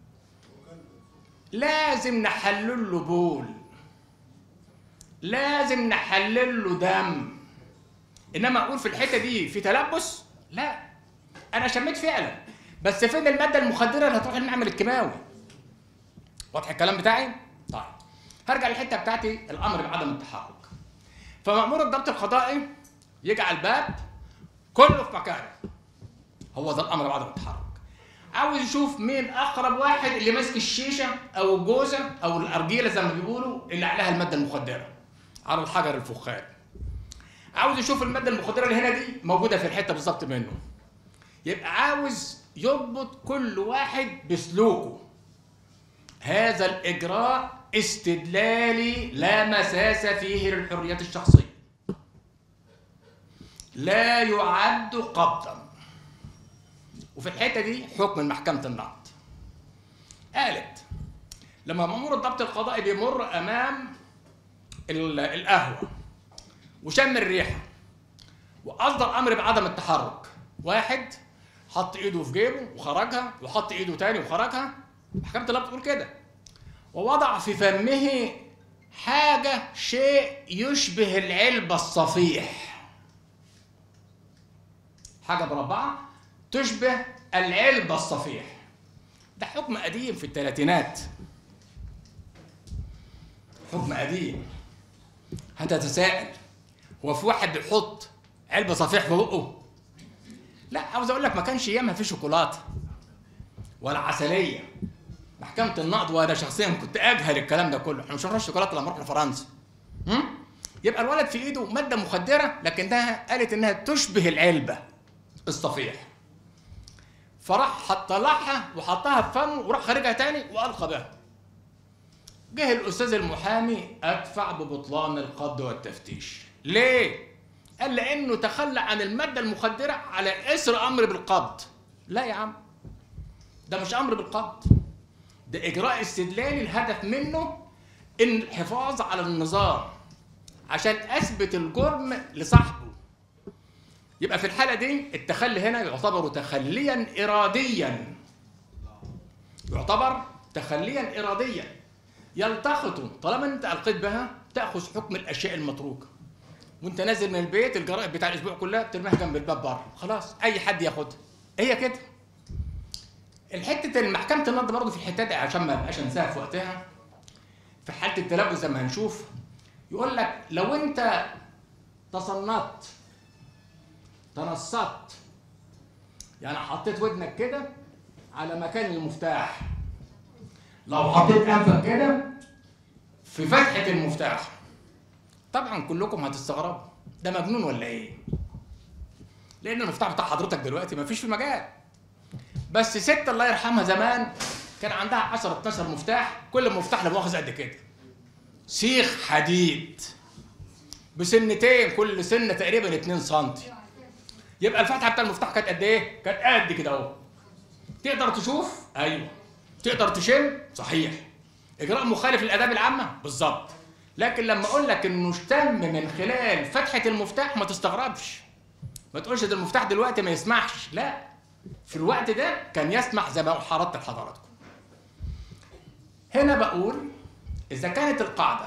لازم نحلل له بول لازم نحلل له دم انما اقول في الحته دي في تلبس لا انا شميت فعلا بس فين الماده المخدره اللي هتروح المعمل الكيماوي واضح الكلام بتاعي طيب هرجع للحته بتاعتي الامر بعدم التحرك فمأمور الضبط القضائي يجعل باب كله في مكانه هو ده الامر بعدم التحرك عاوز يشوف مين اقرب واحد اللي ماسك الشيشه او الجوزه او الارجيله زي ما بيقولوا اللي عليها الماده المخدره على الحجر الفخار عاوز يشوف الماده المخدره اللي هنا دي موجوده في الحته بالظبط منه يبقى عاوز يضبط كل واحد بسلوكه هذا الاجراء استدلالي لا مساس فيه للحريات الشخصيه لا يعد قبضا وفي الحته دي حكم محكمه النقد قالت لما مأمور الضبط القضائي بيمر امام ال- القهوه وشم الريحه واصدر امر بعدم التحرك واحد حط ايده في جيبه وخرجها وحط ايده تاني وخرجها محكمه النقد بتقول كده ووضع في فمه حاجه شيء يشبه العلبه الصفيح حاجه مربعه تشبه العلبة الصفيح ده حكم قديم في الثلاثينات حكم قديم هتتساءل هو في واحد بيحط علبة صفيح في بقه لا عاوز اقول لك ما كانش ايامها في شوكولاته ولا عسليه محكمه النقد وانا شخصيا كنت اجهل الكلام ده كله احنا مش هنروح الشوكولاته لما نروح لفرنسا هم؟ يبقى الولد في ايده ماده مخدره لكنها قالت انها تشبه العلبه الصفيح فراح حط طلعها وحطها في فمه وراح خارجها تاني والقى بها جه الاستاذ المحامي ادفع ببطلان القبض والتفتيش ليه قال لانه تخلى عن الماده المخدره على اثر امر بالقبض لا يا عم ده مش امر بالقبض ده اجراء استدلالي الهدف منه ان الحفاظ على النظام عشان اثبت الجرم لصاحبه يبقى في الحالة دي التخلي هنا يعتبر تخليا إراديا يعتبر تخليا إراديا يلتقط طالما أنت ألقيت بها تأخذ حكم الأشياء المتروكة وأنت نازل من البيت الجرائد بتاع الأسبوع كلها بترميها جنب الباب بره خلاص أي حد ياخدها هي كده الحتة المحكمة النقد برضه في الحتة دي عشان ما ابقاش انساها في وقتها في حالة التلبس زي ما هنشوف يقول لك لو أنت تصنت تنصت يعني حطيت ودنك كده على مكان المفتاح لو حطيت انفك كده في فتحة المفتاح طبعا كلكم هتستغربوا ده مجنون ولا ايه؟ لان المفتاح بتاع حضرتك دلوقتي مفيش في مجال بس ست الله يرحمها زمان كان عندها 10 12 مفتاح كل مفتاح لا مؤاخذه قد كده سيخ حديد بسنتين كل سنه تقريبا 2 سم يبقى الفتحه بتاع المفتاح كانت قد ايه؟ كانت قد كده اهو. تقدر تشوف؟ ايوه. تقدر تشم؟ صحيح. اجراء مخالف للاداب العامه؟ بالظبط. لكن لما اقول لك انه اشتم من خلال فتحه المفتاح ما تستغربش. ما تقولش ده المفتاح دلوقتي ما يسمحش، لا. في الوقت ده كان يسمح زي ما حرضت لحضراتكم. هنا بقول اذا كانت القاعده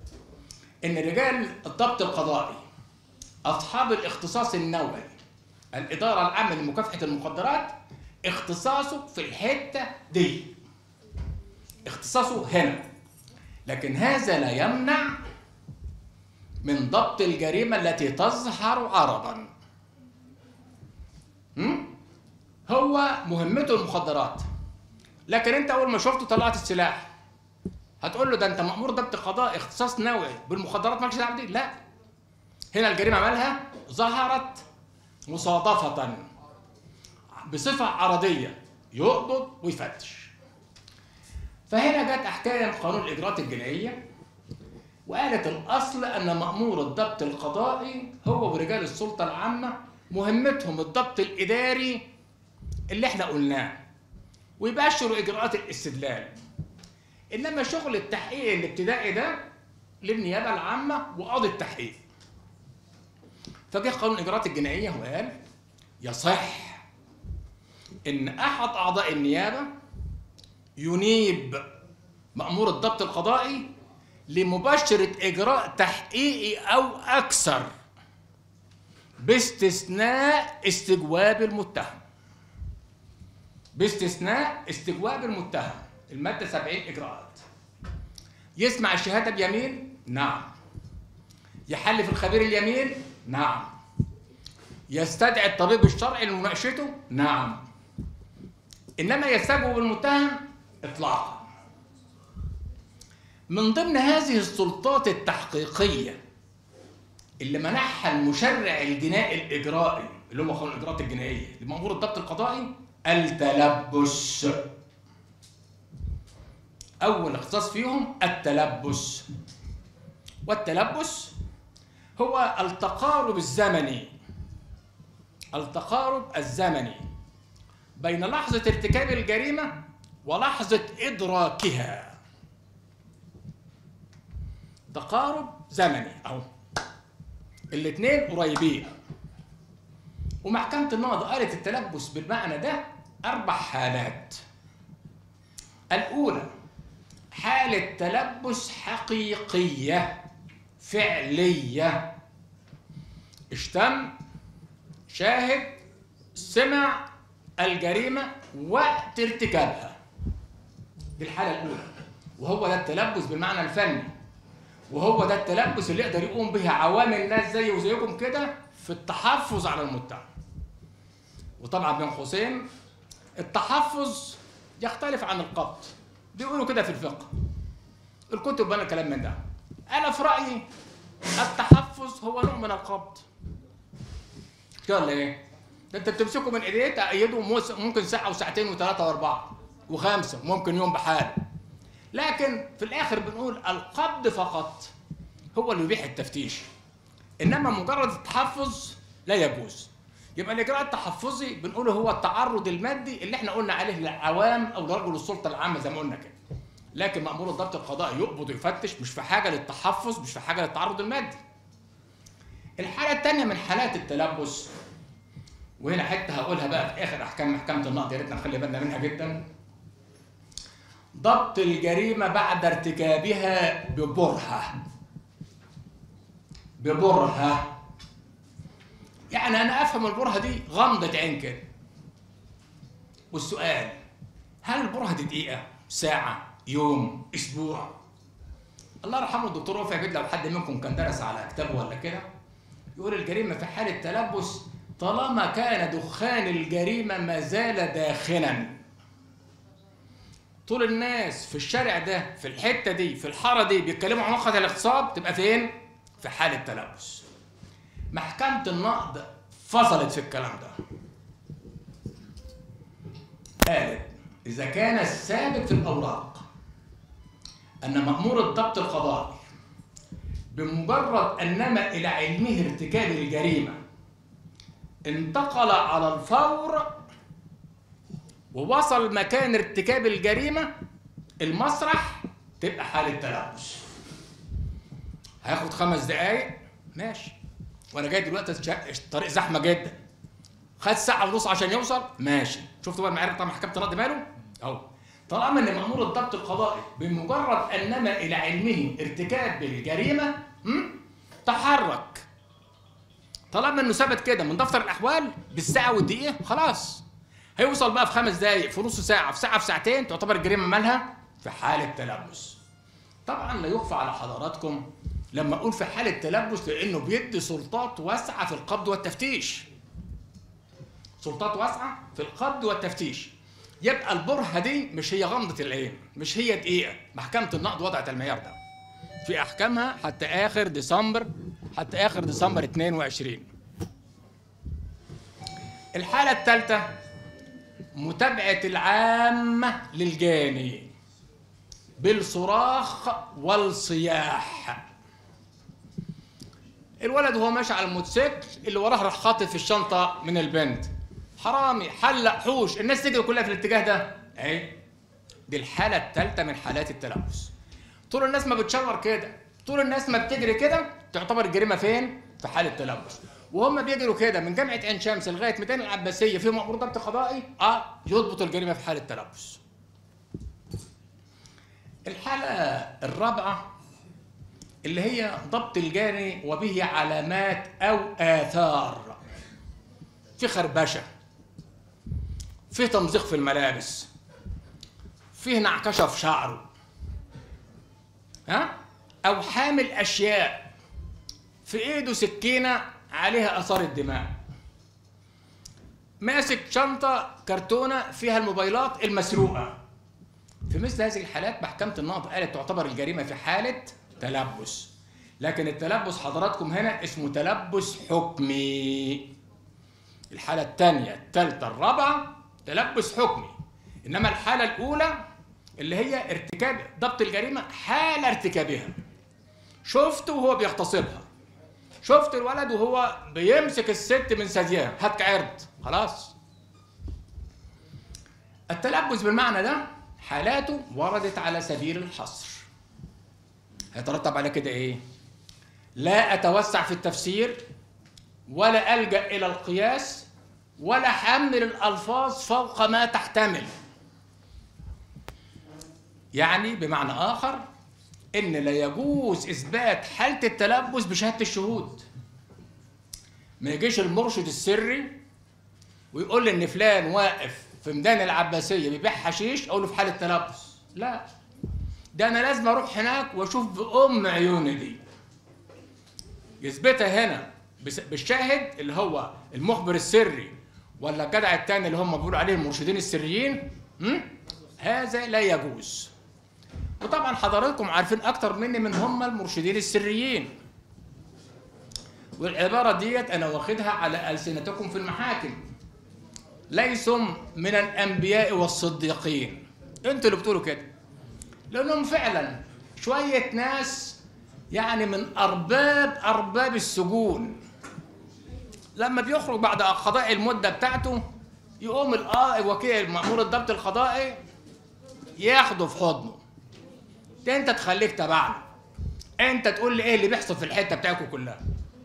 ان رجال الضبط القضائي أصحاب الاختصاص النوعي الاداره العامه لمكافحه المخدرات اختصاصه في الحته دي اختصاصه هنا لكن هذا لا يمنع من ضبط الجريمه التي تظهر عرضا هم؟ هو مهمته المخدرات لكن انت اول ما شفته طلعت السلاح هتقول له ده انت مامور ضبط قضاء اختصاص نوعي بالمخدرات مالكش دعوه بدي لا هنا الجريمه مالها ظهرت مصادفه بصفه عرضيه يقبض ويفتش فهنا جت احكام قانون الاجراءات الجنائيه وقالت الاصل ان مامور الضبط القضائي هو ورجال السلطه العامه مهمتهم الضبط الاداري اللي احنا قلناه ويباشروا اجراءات الاستدلال انما شغل التحقيق الابتدائي ده للنيابه العامه وقاضي التحقيق فجه قانون الاجراءات الجنائيه وقال يصح ان احد اعضاء النيابه ينيب مامور الضبط القضائي لمباشره اجراء تحقيقي او اكثر باستثناء استجواب المتهم باستثناء استجواب المتهم المادة 70 إجراءات يسمع الشهادة بيمين؟ نعم يحلف الخبير اليمين؟ نعم يستدعي الطبيب الشرعي لمناقشته؟ نعم إنما يستجوب المتهم إطلاقا من ضمن هذه السلطات التحقيقية اللي منحها المشرع الجنائي الإجرائي اللي هو قانون الإجراءات الجنائية لمأمور الضبط القضائي التلبس أول اختصاص فيهم التلبس والتلبس هو التقارب الزمني التقارب الزمني بين لحظة ارتكاب الجريمة ولحظة إدراكها تقارب زمني أهو الاثنين قريبين ومحكمة النهضة قالت التلبس بالمعنى ده أربع حالات الأولى حالة تلبس حقيقية فعلية اشتم شاهد سمع الجريمة وقت ارتكابها دي الحالة الأولى وهو ده التلبس بالمعنى الفني وهو ده التلبس اللي يقدر يقوم به عوام الناس زي وزيكم كده في التحفظ على المتهم وطبعا بين قوسين التحفظ يختلف عن القبض بيقولوا كده في الفقه الكتب بنا كلام من ده انا في رايي التحفظ هو نوع من القبض كده ولا ايه ده انت بتمسكه من ايديه تأيده موس- ممكن ساعه وساعتين وثلاثه واربعه وخمسه ممكن يوم بحاله لكن في الاخر بنقول القبض فقط هو اللي يبيح التفتيش انما مجرد التحفظ لا يجوز يبقى الاجراء التحفظي بنقوله هو التعرض المادي اللي احنا قلنا عليه للعوام او لرجل السلطه العامه زي ما قلنا كده لكن مامور الضبط القضائي يقبض ويفتش مش في حاجه للتحفظ مش في حاجه للتعرض المادي الحاله الثانيه من حالات التلبس وهنا حته هقولها بقى في اخر احكام محكمه النقد يا ريتنا نخلي بالنا منها جدا ضبط الجريمه بعد ارتكابها ببرهه ببرهه يعني انا افهم البرهه دي غمضه عين كده والسؤال هل البرهه دي دقيقه ساعه يوم اسبوع الله يرحمه الدكتور رافع بيد لو حد منكم كان درس على كتابه ولا كده يقول الجريمه في حاله تلبس طالما كان دخان الجريمه ما زال داخنا طول الناس في الشارع ده في الحته دي في الحاره دي بيتكلموا عن نقطه الاغتصاب تبقى فين في حاله تلبس محكمة النقد فصلت في الكلام ده قالت إذا كان الثابت في الأوراق أن مأمور الضبط القضائي بمجرد أن نما إلى علمه ارتكاب الجريمة انتقل على الفور ووصل مكان ارتكاب الجريمة المسرح تبقى حالة تلبس هياخد خمس دقايق ماشي وانا جاي دلوقتي الش- الطريق زحمه جدا خد ساعه ونص عشان يوصل ماشي شفتوا بقى المعارف بتاع محكمه النقد ماله اهو طالما ان مامور الضبط القضائي بمجرد ان نما الى علمه ارتكاب الجريمه هم؟ تحرك طالما انه ثبت كده من دفتر الاحوال بالساعه والدقيقه خلاص هيوصل بقى في خمس دقائق في نص ساعه في ساعه في ساعتين تعتبر الجريمه مالها في حاله تلبس طبعا لا يخفى على حضراتكم لما اقول في حاله تلبس لانه بيدي سلطات واسعه في القبض والتفتيش سلطات واسعه في القبض والتفتيش يبقى البرهه دي مش هي غمضه العين مش هي دقيقه محكمه النقد وضعت المعيار ده في احكامها حتى اخر ديسمبر حتى اخر ديسمبر 22 الحاله الثالثه متابعه العامه للجاني بالصراخ والصياح الولد وهو ماشي على الموتوسيكل اللي وراه راح خاطف الشنطه من البنت حرامي حلق حوش الناس تجري كلها في الاتجاه ده اهي دي الحاله الثالثه من حالات التلبس طول الناس ما بتشاور كده طول الناس ما بتجري كده تعتبر الجريمه فين في حاله تلبس وهم بيجروا كده من جامعه عين شمس لغايه ميدان العباسيه في مأمور ضبط قضائي اه يضبط الجريمه في حاله تلبس الحالة الرابعة اللي هي ضبط الجاني وبه علامات أو آثار في خربشة في تمزيق في الملابس فيه نعكشة في شعره ها أو حامل أشياء في إيده سكينة عليها آثار الدماء ماسك شنطة كرتونة فيها الموبايلات المسروقة في مثل هذه الحالات محكمة النقض قالت تعتبر الجريمة في حالة تلبس لكن التلبس حضراتكم هنا اسمه تلبس حكمي الحالة الثانية الثالثة الرابعة تلبس حكمي إنما الحالة الأولى اللي هي ارتكاب ضبط الجريمة حال ارتكابها شفته وهو بيغتصبها شفت الولد وهو بيمسك الست من ثديها هات عرض خلاص التلبس بالمعنى ده حالاته وردت على سبيل الحصر هيترتب على كده ايه لا اتوسع في التفسير ولا الجا الى القياس ولا حمل الالفاظ فوق ما تحتمل يعني بمعنى اخر ان لا يجوز اثبات حاله التلبس بشهاده الشهود ما يجيش المرشد السري ويقول لي ان فلان واقف في ميدان العباسيه بيبيع حشيش اقول له في حاله تلبس لا ده انا لازم اروح هناك واشوف بام عيوني دي يثبتها هنا بس- بالشاهد اللي هو المخبر السري ولا الجدع التاني اللي هم بيقولوا عليه المرشدين السريين م? هذا لا يجوز وطبعا حضراتكم عارفين اكتر مني من هم المرشدين السريين والعباره ديت انا واخدها على السنتكم في المحاكم ليسوا من الانبياء والصديقين انتوا اللي بتقولوا كده لانهم فعلا شويه ناس يعني من ارباب ارباب السجون لما بيخرج بعد قضاء المده بتاعته يقوم القائد وكيل مأمور الضبط القضائي ياخده في حضنه ده انت تخليك تبعنا انت تقول لي ايه اللي بيحصل في الحته بتاعتكم كلها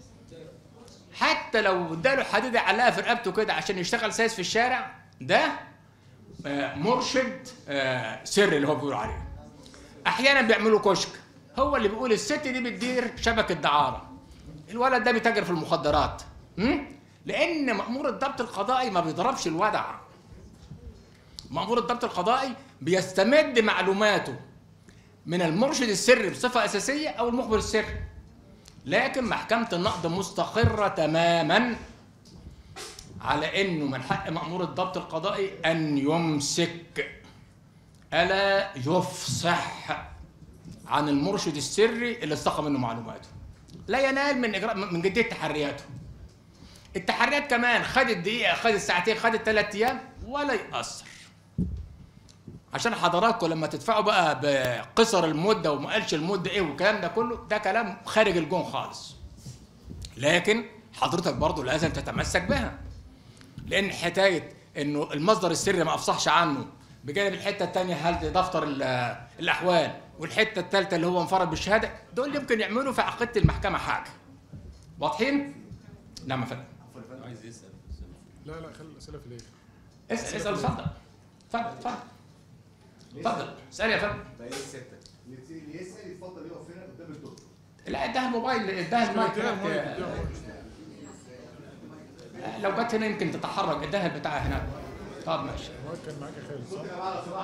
حتى لو اداله حديده علقها في رقبته كده عشان يشتغل سايس في الشارع ده آه، مرشد آه، سري اللي هو بيقول عليه احيانا بيعملوا كشك هو اللي بيقول الست دي بتدير شبكه دعاره الولد ده بيتاجر في المخدرات م? لان مامور الضبط القضائي ما بيضربش الودع مامور الضبط القضائي بيستمد معلوماته من المرشد السري بصفه اساسيه او المخبر السري لكن محكمة النقد مستقرة تماما على انه من حق مأمور الضبط القضائي ان يمسك الا يفصح عن المرشد السري اللي استقى منه معلوماته لا ينال من اجراء من جديه تحرياته التحريات كمان خدت دقيقه خدت ساعتين خدت ثلاث ايام ولا يأثر عشان حضراتكم لما تدفعوا بقى بقصر المده وما قالش المده ايه والكلام ده كله ده كلام خارج الجون خالص لكن حضرتك برضو لازم تتمسك بها لان حكايه انه المصدر السري ما افصحش عنه بجانب الحته الثانيه هل ده دفتر ال- الاحوال والحته الثالثه اللي هو انفرد بالشهاده دول يمكن يعملوا في عقيده المحكمه حاجه واضحين؟ نعم يا فندم لا لا خلي الاسئله في الاخر اسال اسال اتفضل اتفضل اتفضل اتفضل اسال يا فندم اللي يسال يتفضل يقف هنا قدام الدكتور لا اداها الموبايل اداها المايك اديها هناك. المايك، اديها المايك. لو جت هنا يمكن تتحرك اداها البتاع هناك طب ماشي هو كان معاك يا خالد صح؟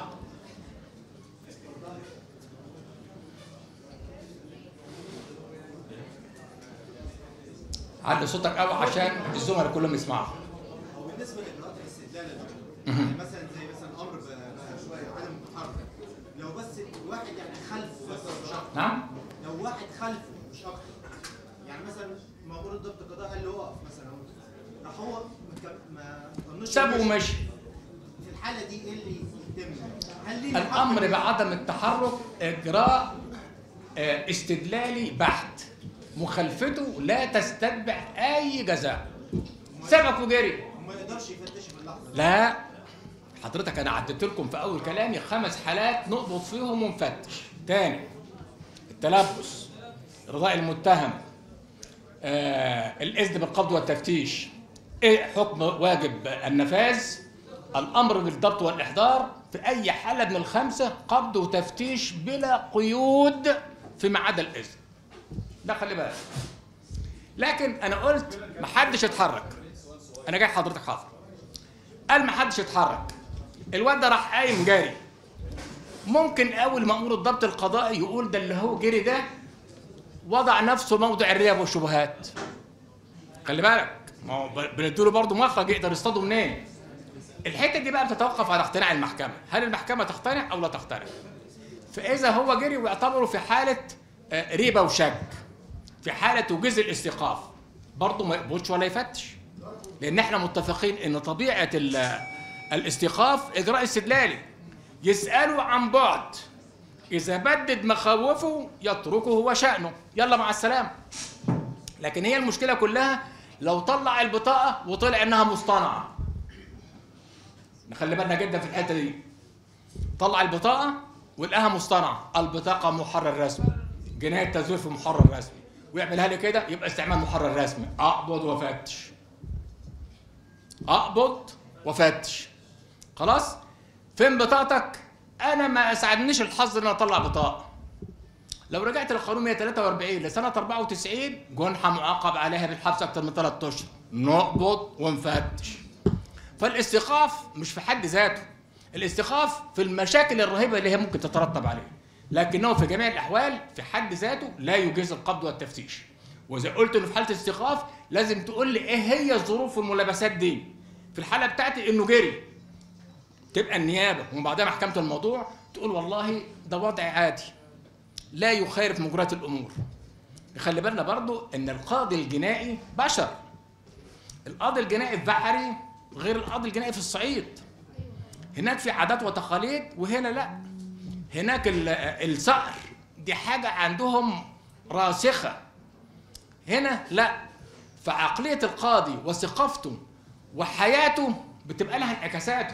علي صوتك قوي عشان الزملاء كلهم يسمعوا بالنسبه لاجراءات الاستدلال يعني مثلا زي مثلا امر ب- ب- شويه عدم التحرك لو بس الواحد يعني خلفه بس مش اكتر نعم لو واحد خلفه مش اكتر يعني مثلا مأمور الضبط القضاء قال له اقف مثلا راح هو ما كم- ما ظنش سابه إنه ومشي في الحاله دي ايه اللي يتم؟ هل ليه الحق الامر إنه- بعدم التحرك اجراء آه، استدلالي بحت مخالفته لا تستتبع اي جزاء سبك وجري وما يقدرش يفتش في اللحظه دي لا حضرتك انا عدت لكم في اول كلامي خمس حالات نقبض فيهم ونفتش تاني التلبس رضاء المتهم آه الاذن بالقبض والتفتيش إيه حكم واجب النفاذ الامر بالضبط والاحضار في اي حاله من الخمسه قبض وتفتيش بلا قيود فيما عدا الاذن ده خلي بالك لكن انا قلت محدش يتحرك انا جاي حضرتك حاضر قال ما حدش يتحرك الواد ده راح قايم جاري ممكن اول مأمور الضبط القضائي يقول ده اللي هو جري ده وضع نفسه موضع الريب والشبهات خلي بالك ما هو ب- بنديله برضه مخرج يقدر يصطاده منين الحته دي بقى بتتوقف على اقتناع المحكمه هل المحكمه تقتنع او لا تقتنع فاذا هو جري ويعتبره في حاله آه، ريبه وشك في حاله وجز الاستيقاف برضه ما يقبضش ولا يفتش لان احنا متفقين ان طبيعه ال- الاستيقاف اجراء استدلالي يسالوا عن بعد اذا بدد مخاوفه يتركه هو شانه يلا مع السلامه لكن هي المشكله كلها لو طلع البطاقه وطلع انها مصطنعه نخلي بالنا جدا في الحته دي طلع البطاقه ولقاها مصطنعه البطاقه محرر رسمي جنايه تزوير محرر رسمي ويعملها لي كده يبقى استعمال محرر رسمي اقبض وافتش اقبض وافتش خلاص فين بطاقتك انا ما اسعدنيش الحظ ان انا اطلع بطاقه لو رجعت للقانون 143 لسنه 94 جنحه معاقب عليها بالحبس اكثر من 3 اشهر نقبض ونفتش فالاستيقاف مش في حد ذاته الاستيقاف في المشاكل الرهيبه اللي هي ممكن تترتب عليه لكنه في جميع الاحوال في حد ذاته لا يجيز القبض والتفتيش واذا قلت انه في حاله استيقاف لازم تقول لي ايه هي الظروف والملابسات دي في الحاله بتاعتي انه جري تبقى النيابه ومن بعدها محكمه الموضوع تقول والله ده وضع عادي لا يخالف مجريات الامور خلي بالنا برضو ان القاضي الجنائي بشر القاضي الجنائي في بحري غير القاضي الجنائي في الصعيد هناك في عادات وتقاليد وهنا لا هناك ال- الصقر دي حاجة عندهم راسخة هنا لا فعقلية القاضي وثقافته وحياته بتبقى لها انعكاساته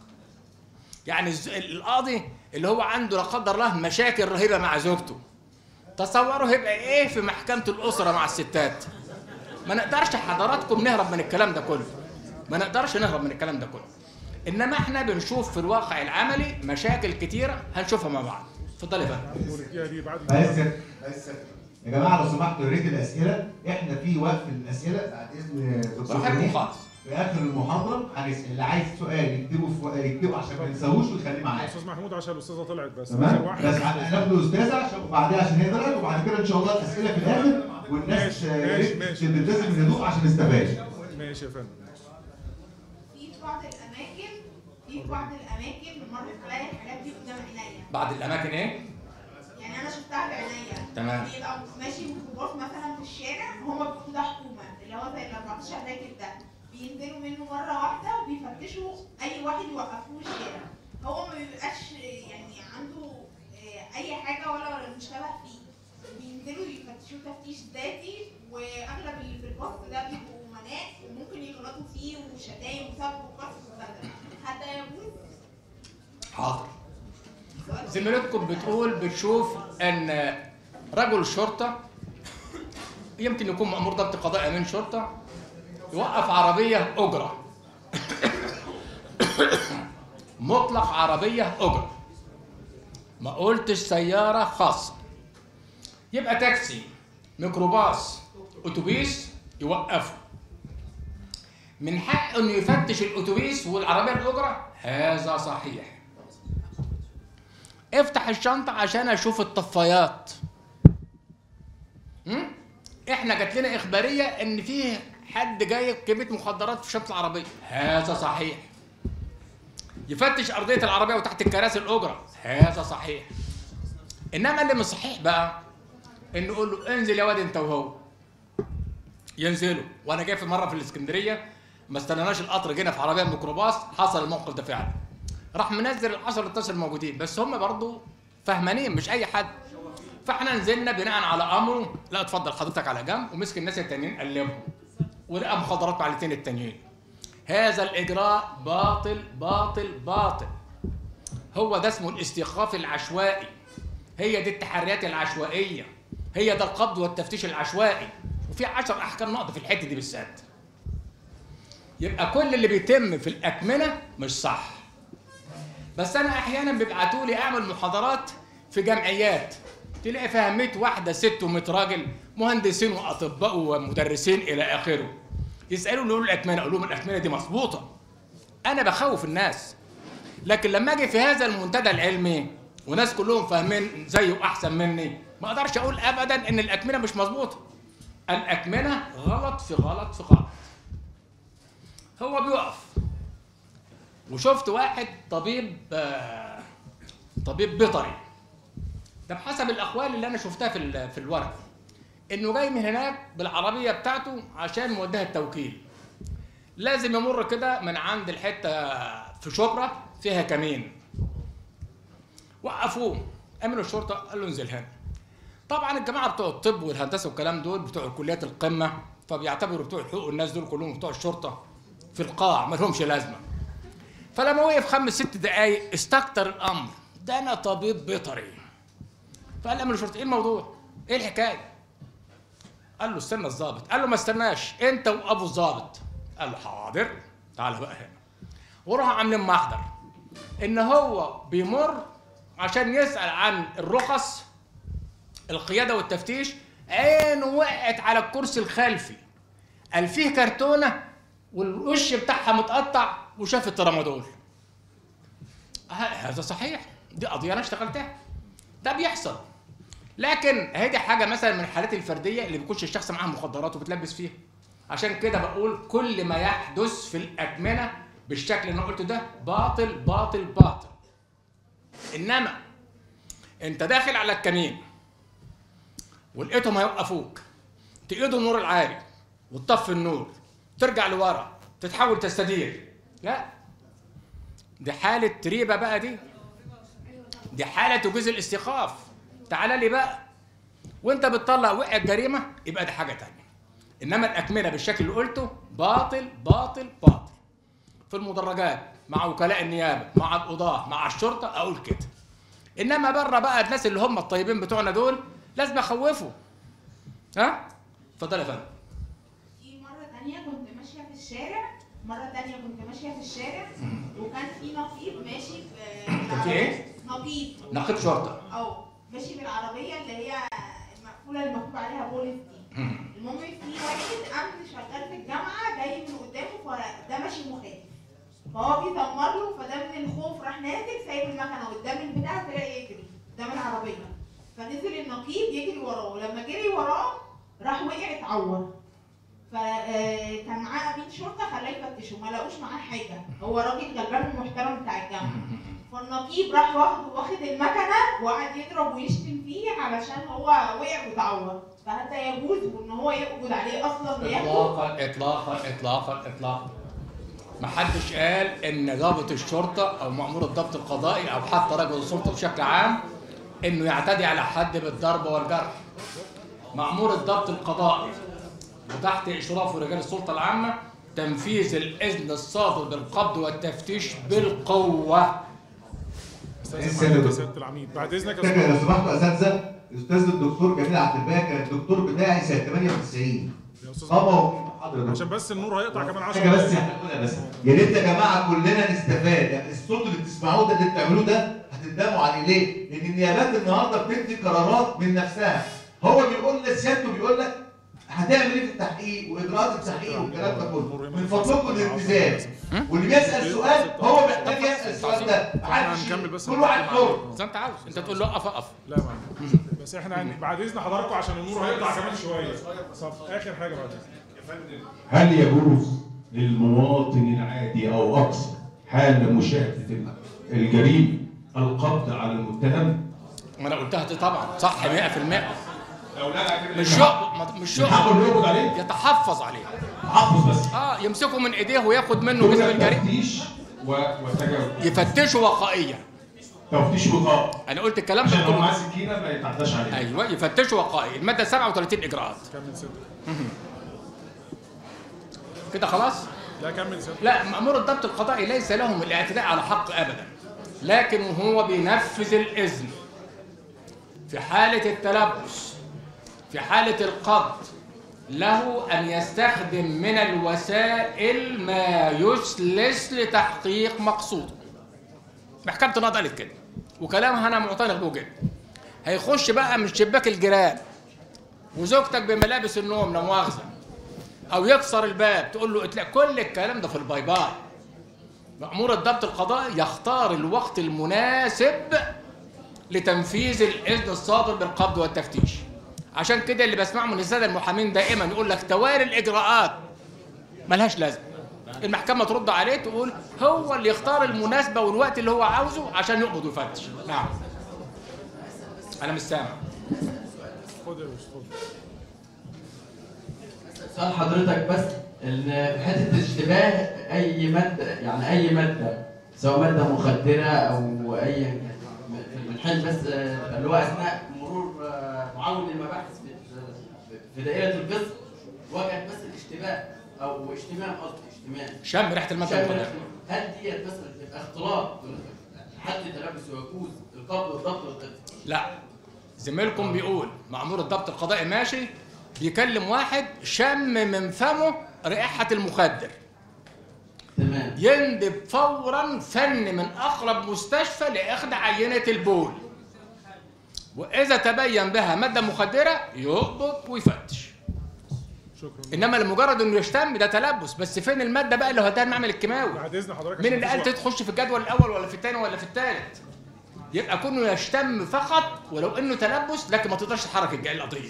يعني الز- القاضي اللي هو عنده لا قدر الله مشاكل رهيبة مع زوجته تصوروا هيبقى ايه في محكمة الأسرة مع الستات ما نقدرش حضراتكم نهرب من الكلام ده كله ما نقدرش نهرب من الكلام ده كله انما احنا بنشوف في الواقع العملي مشاكل كتيره هنشوفها مع بعض اتفضل يا فندم والرجاله دي بعد بس بس يا جماعه لو سمحتوا يا ريت الاسئله احنا في وقت الاسئله بعد اذن دكتور براحتكم كريم. خالص في اخر المحاضره هنسال اللي عايز سؤال يكتبه في يكتبه عشان ما ننساهوش ويخليه معانا استاذ محمود عشان الاستاذه طلعت بس تمام آخر واحد. بس هناخد الاستاذه عشان وبعدها عشان هي طلعت وبعد كده ان شاء الله الاسئله في الاخر والناس ماشي، آه، يا ماشي، ريت ماشي. تلتزم الهدوء عشان نستفاد ماشي يا فندم في بعض الاماكن في بعض الاماكن مرت عليا الحاجات دي قدام عينيا بعض الاماكن ايه يعني انا شفتها بعينيا تمام. بيبقى ماشي ميكروباص مثلا في الشارع هما بيقولوا ده حكومه اللي هو زي ال 14 راكب ده بينزلوا منه مره واحده وبيفتشوا اي واحد يوقفوه الشارع هو ما بيبقاش يعني عنده آه، اي حاجه ولا مشتبه فيه بينزلوا يفتشوه تفتيش ذاتي واغلب اللي في الباص ده بيبقوا امناء وممكن يغلطوا فيه وشتايم وسب وقصف وكذا هل ده يجوز؟ حاضر سؤال زميلتكم بتقول بتشوف ان رجل شرطه يمكن يكون مأمور ضبط قضائي امين شرطه يوقف عربيه اجره مطلق عربيه اجره ما قلتش سياره خاصه يبقى تاكسي ميكروباص اتوبيس يوقفه من حقه انه يفتش الاتوبيس والعربيه الاجره هذا صحيح افتح الشنطه عشان اشوف الطفايات هم؟ احنا جات لنا اخباريه ان في حد جايب كميه مخدرات في شنطه العربيه هذا صحيح يفتش ارضيه العربيه وتحت الكراسي الاجره هذا صحيح انما اللي مش صحيح بقى انه يقول له انزل يا واد انت وهو ينزلوا وانا جاي في مره في الاسكندريه ما استناناش القطر جينا في عربيه ميكروباص حصل الموقف ده فعلا راح منزل ال 10 12 موجودين بس هم برضو فهمانين مش اي حد فاحنا نزلنا بناء على امره لا اتفضل حضرتك على جنب ومسك الناس التانيين قلبهم ولقى مخدرات مع الاثنين التانيين هذا الاجراء باطل باطل باطل هو ده اسمه الاستيقاف العشوائي هي دي التحريات العشوائيه هي ده القبض والتفتيش العشوائي وفي عشر احكام نقض في الحته دي بالذات يبقى كل اللي بيتم في الاكمنه مش صح بس انا احيانا بيبعتوا لي اعمل محاضرات في جمعيات تلاقي فيها 100 واحده ست و100 راجل مهندسين واطباء ومدرسين الى اخره يسالوا يقولوا الاكمنه اقول لهم الاكمنه دي مظبوطه انا بخوف الناس لكن لما اجي في هذا المنتدى العلمي وناس كلهم فاهمين زيه واحسن مني ما اقدرش اقول ابدا ان الاكمنه مش مظبوطه الاكمنه غلط في غلط في غلط هو بيقف وشفت واحد طبيب آه، طبيب بيطري ده بحسب الاقوال اللي انا شفتها في ال- في الورق انه جاي من هناك بالعربيه بتاعته عشان موديها التوكيل لازم يمر كده من عند الحته في شبرا فيها كمين وقفوه امن الشرطه قال له انزل هنا طبعا الجماعه بتوع الطب والهندسه والكلام دول بتوع كليات القمه فبيعتبروا بتوع الحقوق والناس دول كلهم بتوع الشرطه في القاع ما لهمش لازمه فلما وقف خمس ست دقايق استكتر الامر ده انا طبيب بيطري فقال امن الشرطه ايه الموضوع؟ ايه الحكايه؟ قال له استنى الظابط قال له ما استناش انت وابو الظابط قال له حاضر تعالى بقى هنا وراحوا عاملين محضر ان هو بيمر عشان يسال عن الرخص القياده والتفتيش عينه وقعت على الكرسي الخلفي قال فيه كرتونه والوش بتاعها متقطع وشاف الترامادول ه- هذا صحيح دي قضيه انا اشتغلتها ده بيحصل لكن هذه حاجه مثلا من الحالات الفرديه اللي بيكونش الشخص معاه مخدرات وبتلبس فيها عشان كده بقول كل ما يحدث في الاكمنه بالشكل اللي انا قلته ده باطل باطل باطل انما انت داخل على الكمين ولقيتهم هيوقفوك تقيدوا النور العالي وتطفي النور ترجع لورا تتحاول تستدير لا دي حالة ريبة بقى دي دي حالة تجوز الاستيقاف تعالى لي بقى وانت بتطلع وقع الجريمة يبقى دي حاجة تانية انما الاكمنة بالشكل اللي قلته باطل باطل باطل في المدرجات مع وكلاء النيابة مع القضاة مع الشرطة اقول كده انما بره بقى الناس اللي هم الطيبين بتوعنا دول لازم اخوفهم ها اتفضل يا فندم في مرة تانية كنت ماشية في الشارع مرة تانية كنت ماشية في الشارع وكان في نقيب ماشي في كان في ايه؟ نقيب نقيب شرطة أو ماشي بالعربية اللي هي المقفولة اللي مكتوب عليها بوليس دي المهم في واحد أمن شغال في الجامعة جاي من قدامه فده ماشي مخالف فهو بيدمر له فده من الخوف راح نازل سايب المكنة قدام البتاع طلع يجري قدام العربية فنزل النقيب يجري وراه ولما جري وراه راح وقع اتعور فكان معاه امين شرطه خلاه يفتشه ما لقوش معاه حاجه هو راجل غلبان ومحترم بتاع الجامعه فالنقيب راح واخد واخد المكنه وقعد يضرب ويشتم فيه علشان هو وقع واتعور فهذا يجوز وان هو يقبض عليه اصلا وياخده اطلاقا اطلاقا اطلاقا اطلاقا ما حدش قال ان ضابط الشرطه او مأمور الضبط القضائي او حتى رجل السلطه بشكل عام انه يعتدي على حد بالضرب والجرح مأمور الضبط القضائي وتحت اشراف رجال السلطه العامه تنفيذ الاذن الصادر بالقبض والتفتيش بالقوه السيد استاذن الدكتور. سياده العميد بعد اذنك يا فاكر استاذ لو سمحتوا اساتذه الاستاذ الدكتور جميل عبد الباقي كان الدكتور بتاعي سنه 98 يا استاذ اه موجود حضرتك عشان بس النور هيقطع كمان 10 حاجه بس هنقولها بس يا ريت يا جماعه كلنا نستفاد يعني الصوت اللي بتسمعوه ده اللي بتعملوه ده هتندموا عليه ليه؟ لان النيابات النهارده بتدي قرارات من نفسها هو بيقول لسيادته بيقول لك هتعمل ايه في التحقيق واجراءات التحقيق والكلام ده كله من فضلكم الالتزام واللي بيسال سؤال هو محتاج يسال السؤال ده محدش هنكمل بس كل واحد حر زي ما انت عاوز انت تقول له اقف اقف لا معلش بس احنا هن- بعد اذن حضراتكم عشان النور هيقطع كمان شويه طب اخر حاجه بعد اذنك هل يجوز للمواطن العادي او اكثر حال مشاهده الجريمه القبض على المتهم؟ ما انا قلتها دي طبعا صح 100% لو لا مش شق مش من حقه شق انه يقبض عليه؟ يتحفظ عليه تحفظ بس اه يمسكه من ايديه وياخد منه دون جزء من الجريمه تفتيش و- وتجاوز يفتشه وقائيا تفتيش وقائي انا قلت الكلام ده عشان لو كله معاه سكينه ما يتعداش عليه ايوه يفتشوا وقائي الماده 37 اجراءات كمل ست كده خلاص لا كمل ست لا مأمور الضبط القضائي ليس لهم الاعتداء على حق ابدا لكن هو بينفذ الاذن في حاله التلبس في حاله القبض له ان يستخدم من الوسائل ما يسلس لتحقيق مقصوده محكمه النقض قالت كده وكلامها انا معتنق به جدا هيخش بقى من شباك الجيران وزوجتك بملابس النوم لا مؤاخذه او يكسر الباب تقول له اتلاقي كل الكلام ده في الباي باي مأمور الضبط القضائي يختار الوقت المناسب لتنفيذ الإذن الصادر بالقبض والتفتيش عشان كده اللي بسمعه من السادة المحامين دائما يقول لك تواري الإجراءات ملهاش لازمة المحكمة ترد عليه تقول هو اللي يختار المناسبة والوقت اللي هو عاوزه عشان يقبض ويفتش نعم أنا مش سامع خد يا باشا خد سؤال حضرتك بس ان في حته اشتباه اي ماده يعني اي ماده سواء ماده مخدره او اي في الحين بس آه، اللي هو اثناء مرور آه، معاون المباحث في- في دائره القسم وجد بس الاشتباه او اشتمام قصدي اشتمام شم ريحة المادة شم المخدرة ريحة- هل ديت بس بتبقى اختلاط حد تلبس ويجوز القبض والضبط والقسم لا زميلكم بيقول مأمور الضبط القضائي ماشي بيكلم واحد شم من فمه رائحة المخدر تمام يندب فورا فن من أقرب مستشفى لأخذ عينة البول وإذا تبين بها مادة مخدرة يقبض ويفتش شكرا إنما لمجرد إنه يشتم ده تلبس بس فين المادة بقى اللي هوداها المعمل الكيماوي بعد اذن حضرتك مين عشان اللي قال مفيش تخش في الجدول الاول ولا في الثاني ولا في الثالث يبقى كونه يشتم فقط ولو انه تلبس لكن ما تقدرش تحرك الج- القضيه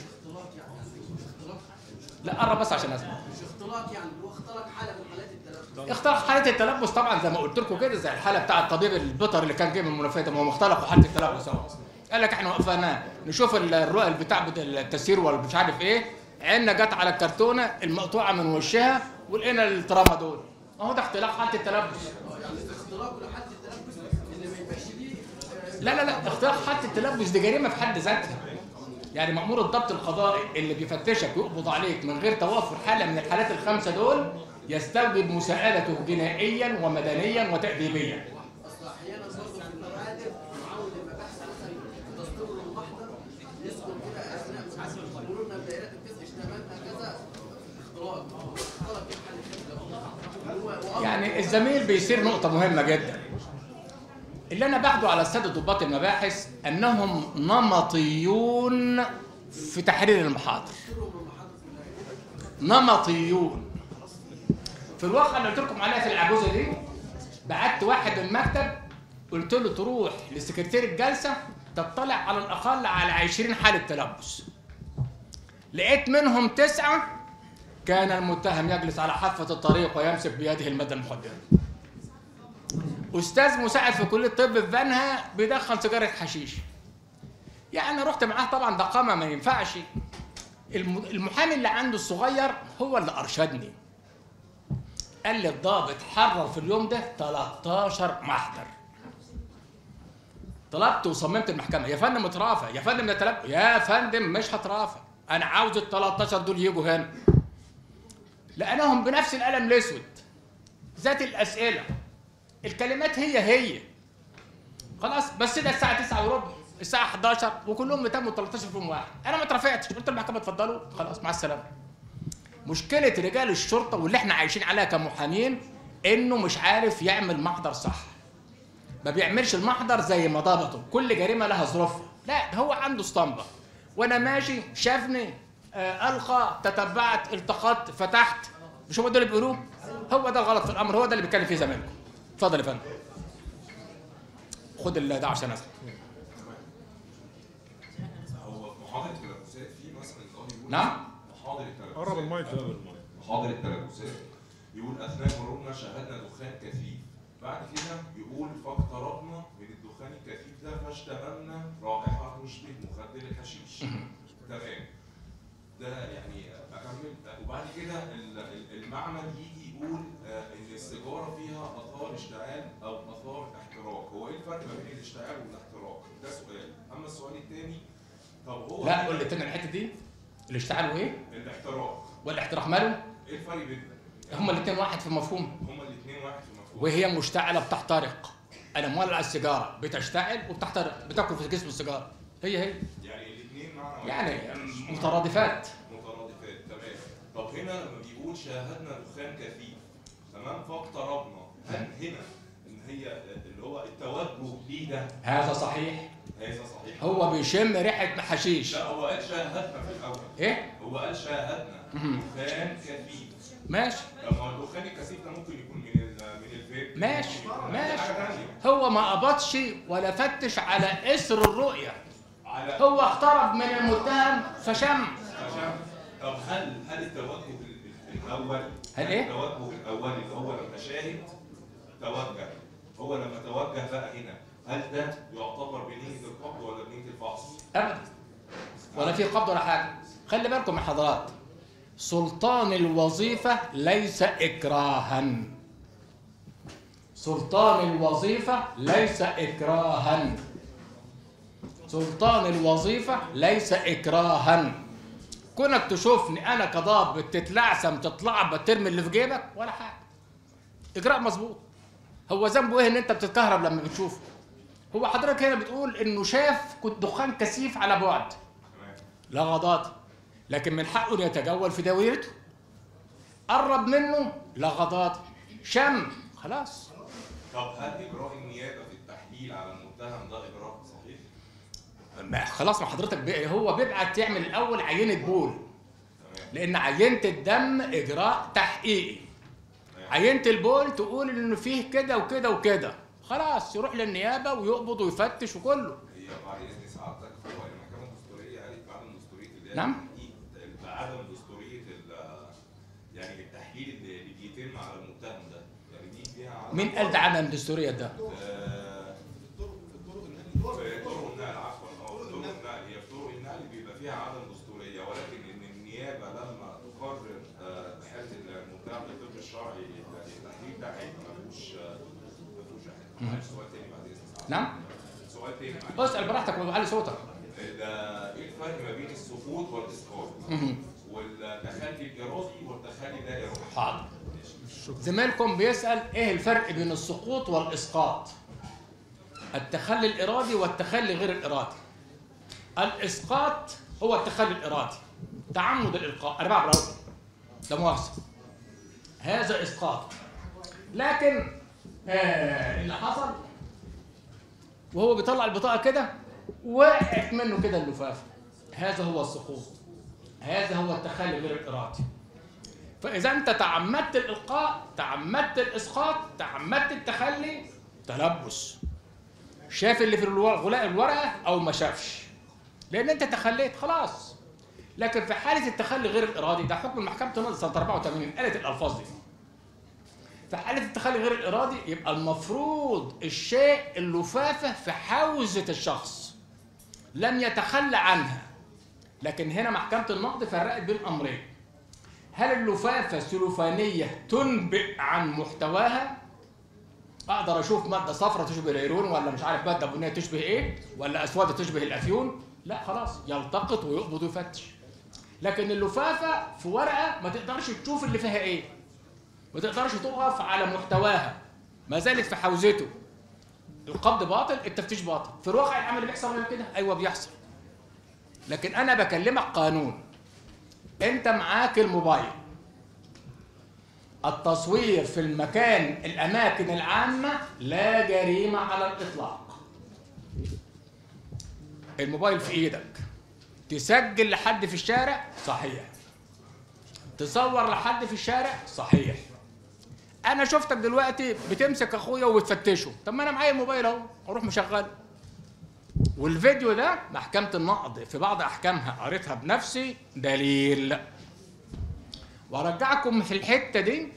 لا قرب بس عشان اسمع مش اختلاط يعني هو اختلط حاله من حالات التلبس اختلق حاله التلبس طبعا زي ما قلت لكم كده زي الحاله بتاع الطبيب البيطر اللي كان جاي من المنوفيه ده ما هم اختلقوا حاله التلبس اهو قال لك احنا وقفنا نشوف ال- الرؤى بتاع بت- التسيير ولا مش عارف ايه عيننا جت على الكرتونه المقطوعه من وشها ولقينا التراما دول اهو ده اختلاق حاله التلبس اختلاط لحد التلبس اللي ما يبقاش ليه لا لا لا اختلاق حالة التلبس دي جريمة في حد ذاتها يعني مأمور الضبط القضائي اللي بيفتشك ويقبض عليك من غير توافر حالة من الحالات الخمسة دول يستوجب مساءلته جنائيا ومدنيا وتأديبيا اصل احيانا برضه في المعادن معاون المباحث مثلا دستور المحضر يسكن كده اثناء مرورنا بدائرات الكسر اشتمالنا كذا اختلاط اختلاط في حال الكسر هو يعني الزميل بيصير نقطة مهمة جدا اللي أنا باخده على السادة ضباط المباحث أنهم نمطيون في تحرير المحاضر نمطيون في الواقع اللي قلت لكم عليها في العجوزة دي بعت واحد من المكتب قلت له تروح لسكرتير الجلسة تطلع على الأقل على 20 حالة تلبس لقيت منهم تسعة كان المتهم يجلس على حافة الطريق ويمسك بيده المادة المخدرة أستاذ مساعد في كلية الطب في بنها بيدخن سيجارة حشيش يعني رحت معاه طبعا ده قامة ما ينفعش الم- المحامي اللي عنده الصغير هو اللي أرشدني قال لي الضابط حرر في اليوم ده 13 محضر طلبت وصممت المحكمة يا فندم اترافع يا فندم ده تلب يا فندم مش هترافع أنا عاوز ال 13 دول يجوا هنا لقيناهم بنفس القلم الأسود ذات الأسئلة الكلمات هي هي خلاص بس ده الساعة 9 وربع الساعة 11 وكلهم تموا 13 فيهم واحد أنا ما اترفعتش قلت المحكمة اتفضلوا خلاص مع السلامة مشكلة رجال الشرطة واللي احنا عايشين عليها كمحامين إنه مش عارف يعمل محضر صح ما بيعملش المحضر زي ما ضبطه كل جريمة لها ظروفها لا ده هو عنده اسطمبة وأنا ماشي شافني آه، القى تتبعت التقطت فتحت مش هو ده اللي بيقولوه هو ده الغلط في الامر هو ده اللي بيتكلم فيه زمانكم اتفضل يا فندم خد ال- ده عشان اسال هو في محاضرة التلبسات في مثلا اللي هو بيقول نعم محاضر التلبسات قرب المايك ده محاضر التلبسات يقول أثناء مرورنا شاهدنا دخان كثيف بعد كده يقول فاقتربنا من الدخان الكثيف ده فاشتممنا رائحة تشبه مخدر الحشيش تمام ده يعني أكمل وبعد كده ال- ال- المعمل يجي يقول آه، إن السيجارة فيها آثار اشتعال أو آثار احتراق هو إيه الفرق ما بين الاشتعال والاحتراق؟ ده سؤال أما السؤال الثاني طب هو لا قول لي تاني الحته دي الاشتعال وايه الاحتراق والاحتراق ماله ايه الفرق بينهم؟ هما الاثنين واحد في المفهوم هما الاثنين واحد في المفهوم وهي مشتعله بتحترق انا مولع السيجاره بتشتعل وبتحترق بتاكل في جسم السيجاره هي هي يعني الاثنين معنى واحد. يعني مترادفات مترادفات تمام طب هنا لما بيقول شاهدنا دخان كثيف تمام فاقتربنا هل هنا ان هي اللي هو التوجه ليه ده هذا صحيح هذا صحيح هو بيشم ريحه حشيش لا هو قال شاهدنا في الاول ايه هو قال شاهدنا مهم. دخان كثيف ماشي طب ما هو الدخان الكثيف ده ممكن يكون من ال- من الفيب ماشي ممكن يكون من ماشي حاجه ثانيه هو ما قبضش ولا فتش على اسر الرؤيه على هو اقترب من المتهم فشم عشان طب هل هل التوجه ال- الاول هل إيه؟ التوجه الاول اللي هو لما شاهد توجه هو لما توجه بقى هنا هل ده يعتبر بنية القبض ولا بنية الفحص؟ ابدا ولا في قبض ولا حاجه خلي بالكم من حضرات سلطان الوظيفه ليس اكراها سلطان الوظيفه ليس اكراها سلطان الوظيفه ليس اكراها كونك تشوفني انا كضابط تتلعثم تطلع ترمي اللي في جيبك ولا حاجه اجراء مظبوط هو ذنبه ايه ان انت بتتكهرب لما بتشوفه هو حضرتك هنا بتقول انه شاف كنت دخان كثيف على بعد لا غضاض لكن من حقه ان يتجول في داويرته قرب منه لا غضاض شم خلاص طب هل اجراء النيابه في التحليل على المتهم ده اجراء صحيح؟ ما خلاص ما حضرتك بي هو بيبعت يعمل الاول عينه بول لان عينه الدم اجراء تحقيقي عينه البول تقول انه فيه كده وكده وكده خلاص يروح للنيابه ويقبض ويفتش وكله هي بعد اذن سعادتك هو المحكمه الدستوريه قالت بعدم دستوريه اللي هي نعم. التحقيق- بعدم دستوريه ال- يعني التحليل اللي اللي بيتم على المتهم ده يعني دي فيها عدم مين قال ده عدم دستوريه ده آه، في طرق النقل عفوا اه في طرق النقل هي في طرق النقل بيبقى فيها عدم دستوريه ولكن ان النيابه لما تقرر آه، بحاله المتهم بالطب الشرعي التحليل ده هيبقى ما فيهوش آه، ما فيهوش حاجه معلش سؤال تاني بعد اذن سعادتك. نعم سؤال تاني معلش اسال براحتك وعلي صوتك ده ايه الفرق ما بين السقوط والاسقاط مهم. والتخلي الارادي والتخلي اللا ارادي حاضر زميلكم بيسأل ايه الفرق بين السقوط والإسقاط التخلي الإرادي والتخلي غير الإرادي الإسقاط هو التخلي الإرادي تعمد الإلقاء أنا بعمل أهو لا مؤاخذة هذا إسقاط لكن آه اللي حصل وهو بيطلع البطاقة كده وقعت منه كده اللفافة هذا هو السقوط هذا هو التخلي غير الإرادي فإذا أنت تعمدت الإلقاء تعمدت الإسقاط تعمدت التخلي تلبس شاف اللي في الورقة الورقة أو ما شافش لأن أنت تخليت خلاص لكن في حالة التخلي غير الإرادي ده حكم محكمة النقض سنة 84 قالت الألفاظ دي في حالة التخلي غير الإرادي يبقى المفروض الشيء اللفافة في حوزة الشخص لم يتخلى عنها لكن هنا محكمة النقد فرقت بين أمرين هل اللفافة سلوفانية تنبئ عن محتواها؟ أقدر أشوف مادة صفراء تشبه الهيرون ولا مش عارف مادة بنية تشبه إيه؟ ولا أسودة تشبه الأفيون؟ لا خلاص يلتقط ويقبض ويفتش. لكن اللفافة في ورقة ما تقدرش تشوف اللي فيها إيه. ما تقدرش تقف على محتواها. ما زالت في حوزته. القبض باطل، التفتيش باطل. في الواقع العمل بيحصل ولا كده؟ أيوه بيحصل. لكن أنا بكلمك قانون. انت معاك الموبايل التصوير في المكان الاماكن العامه لا جريمه على الاطلاق الموبايل في ايدك تسجل لحد في الشارع صحيح تصور لحد في الشارع صحيح انا شفتك دلوقتي بتمسك اخويا وبتفتشه طب ما انا معايا الموبايل اهو اروح مشغله والفيديو ده محكمة النقض في بعض أحكامها قريتها بنفسي دليل وأرجعكم في الحتة دي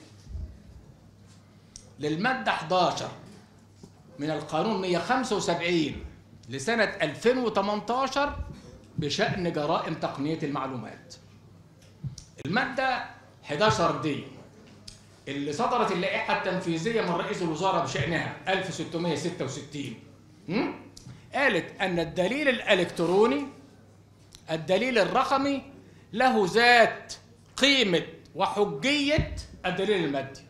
للمادة 11 من القانون 175 لسنة 2018 بشأن جرائم تقنية المعلومات المادة 11 دي اللي صدرت اللائحة التنفيذية من رئيس الوزراء بشأنها 1666 م? قالت أن الدليل الإلكتروني الدليل الرقمي له ذات قيمة وحجية الدليل المادي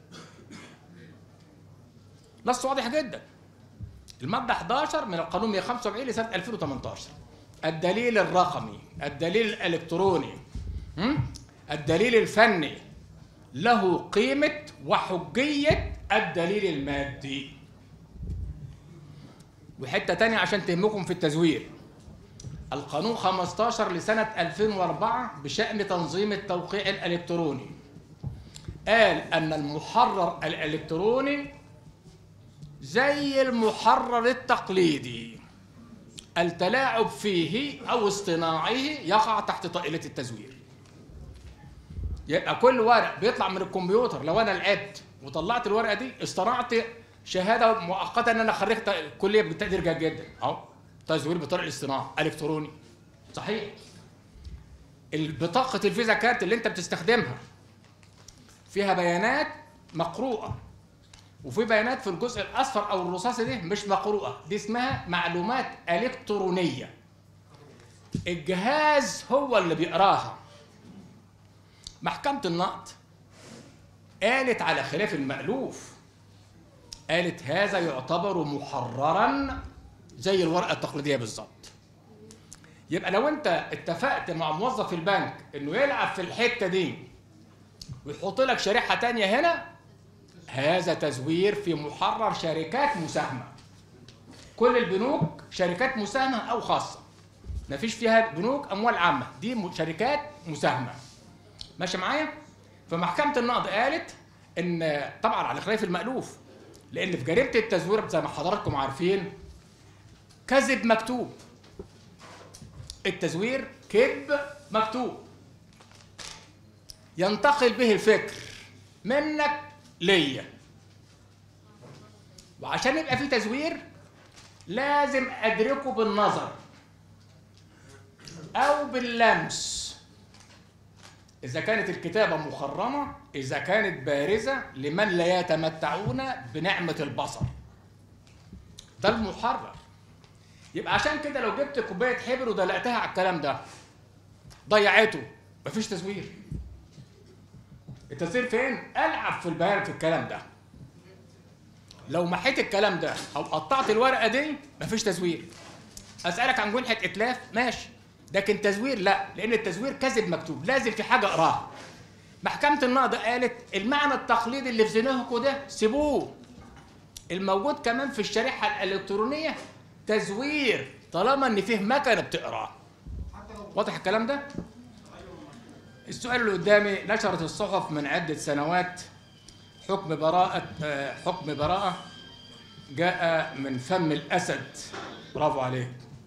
نص واضح جدا المادة 11 من القانون 175 لسنة 2018 الدليل الرقمي الدليل الإلكتروني م? الدليل الفني له قيمة وحجية الدليل المادي وحتة تانية عشان تهمكم في التزوير القانون 15 لسنة 2004 بشأن تنظيم التوقيع الإلكتروني قال أن المحرر الإلكتروني زي المحرر التقليدي التلاعب فيه أو اصطناعه يقع تحت طائلة التزوير يبقى كل ورق بيطلع من الكمبيوتر لو أنا لعبت وطلعت الورقة دي اصطنعت شهادة مؤقتة إن أنا خريج كلية بالتقدير جيد جدا أهو تزوير بطريقة الاصطناع إلكتروني صحيح البطاقة الفيزا كارت اللي أنت بتستخدمها فيها بيانات مقروءة وفي بيانات في الجزء الاصفر او الرصاصي دي مش مقروءه دي اسمها معلومات الكترونيه الجهاز هو اللي بيقراها محكمه النقد قالت على خلاف المألوف قالت هذا يعتبر محررا زي الورقه التقليديه بالظبط يبقى لو انت اتفقت مع موظف البنك انه يلعب في الحته دي ويحط لك شريحه تانية هنا هذا تزوير في محرر شركات مساهمة كل البنوك شركات مساهمة أو خاصة ما فيش فيها بنوك أموال عامة دي م- شركات مساهمة ماشي معايا فمحكمة النقد قالت إن طبعا على خلاف المألوف لأن في جريمة التزوير زي ما حضراتكم عارفين كذب مكتوب التزوير كذب مكتوب ينتقل به الفكر منك ليا وعشان يبقى في تزوير لازم ادركه بالنظر او باللمس اذا كانت الكتابه مخرمه اذا كانت بارزه لمن لا يتمتعون بنعمه البصر ده المحرر يبقى عشان كده لو جبت كوبايه حبر ودلقتها على الكلام ده ضيعته مفيش تزوير التزوير فين؟ العب في البيان في الكلام ده. لو محيت الكلام ده او قطعت الورقه دي مفيش تزوير. اسالك عن جنحه اتلاف ماشي لكن تزوير لا لان التزوير كذب مكتوب لازم في حاجه اقراها. محكمه النقد قالت المعنى التقليدي اللي في ذهنكم ده سيبوه. الموجود كمان في الشريحه الالكترونيه تزوير طالما ان فيه مكنه بتقراه. واضح الكلام ده؟ السؤال اللي قدامي نشرت الصحف من عدة سنوات حكم براءة آه، حكم براءة جاء من فم الأسد برافو عليك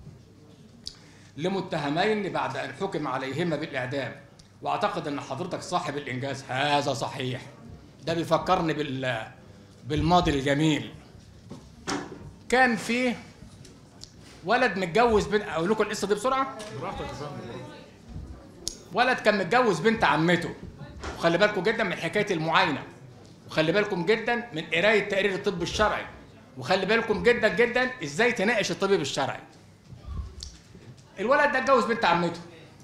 لمتهمين بعد أن حكم عليهما بالإعدام وأعتقد أن حضرتك صاحب الإنجاز هذا صحيح ده بيفكرني بال بالماضي الجميل كان فيه ولد متجوز بنت أقول لكم القصة دي بسرعة براحتك يا فندم ولد كان متجوز بنت عمته وخلي بالكم جدا من حكايه المعاينه وخلي بالكم جدا من قرايه تقرير الطب الشرعي وخلي بالكم جدا جدا ازاي تناقش الطبيب الشرعي الولد ده اتجوز بنت عمته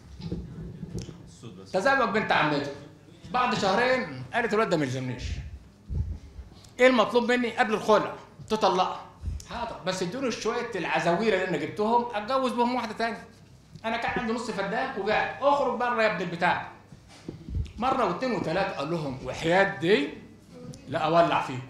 تزوج بنت عمته بعد شهرين قالت الولد ده ما يلزمنيش ايه المطلوب مني قبل الخلع تطلقها حاضر بس ادوني شويه العزاوير اللي انا جبتهم اتجوز بهم واحده تانية انا كان عندي نص فدان وبعت اخرج بره يا ابن البتاع مره واثنين وثلاثه قال لهم وحياه دي لا اولع فيكم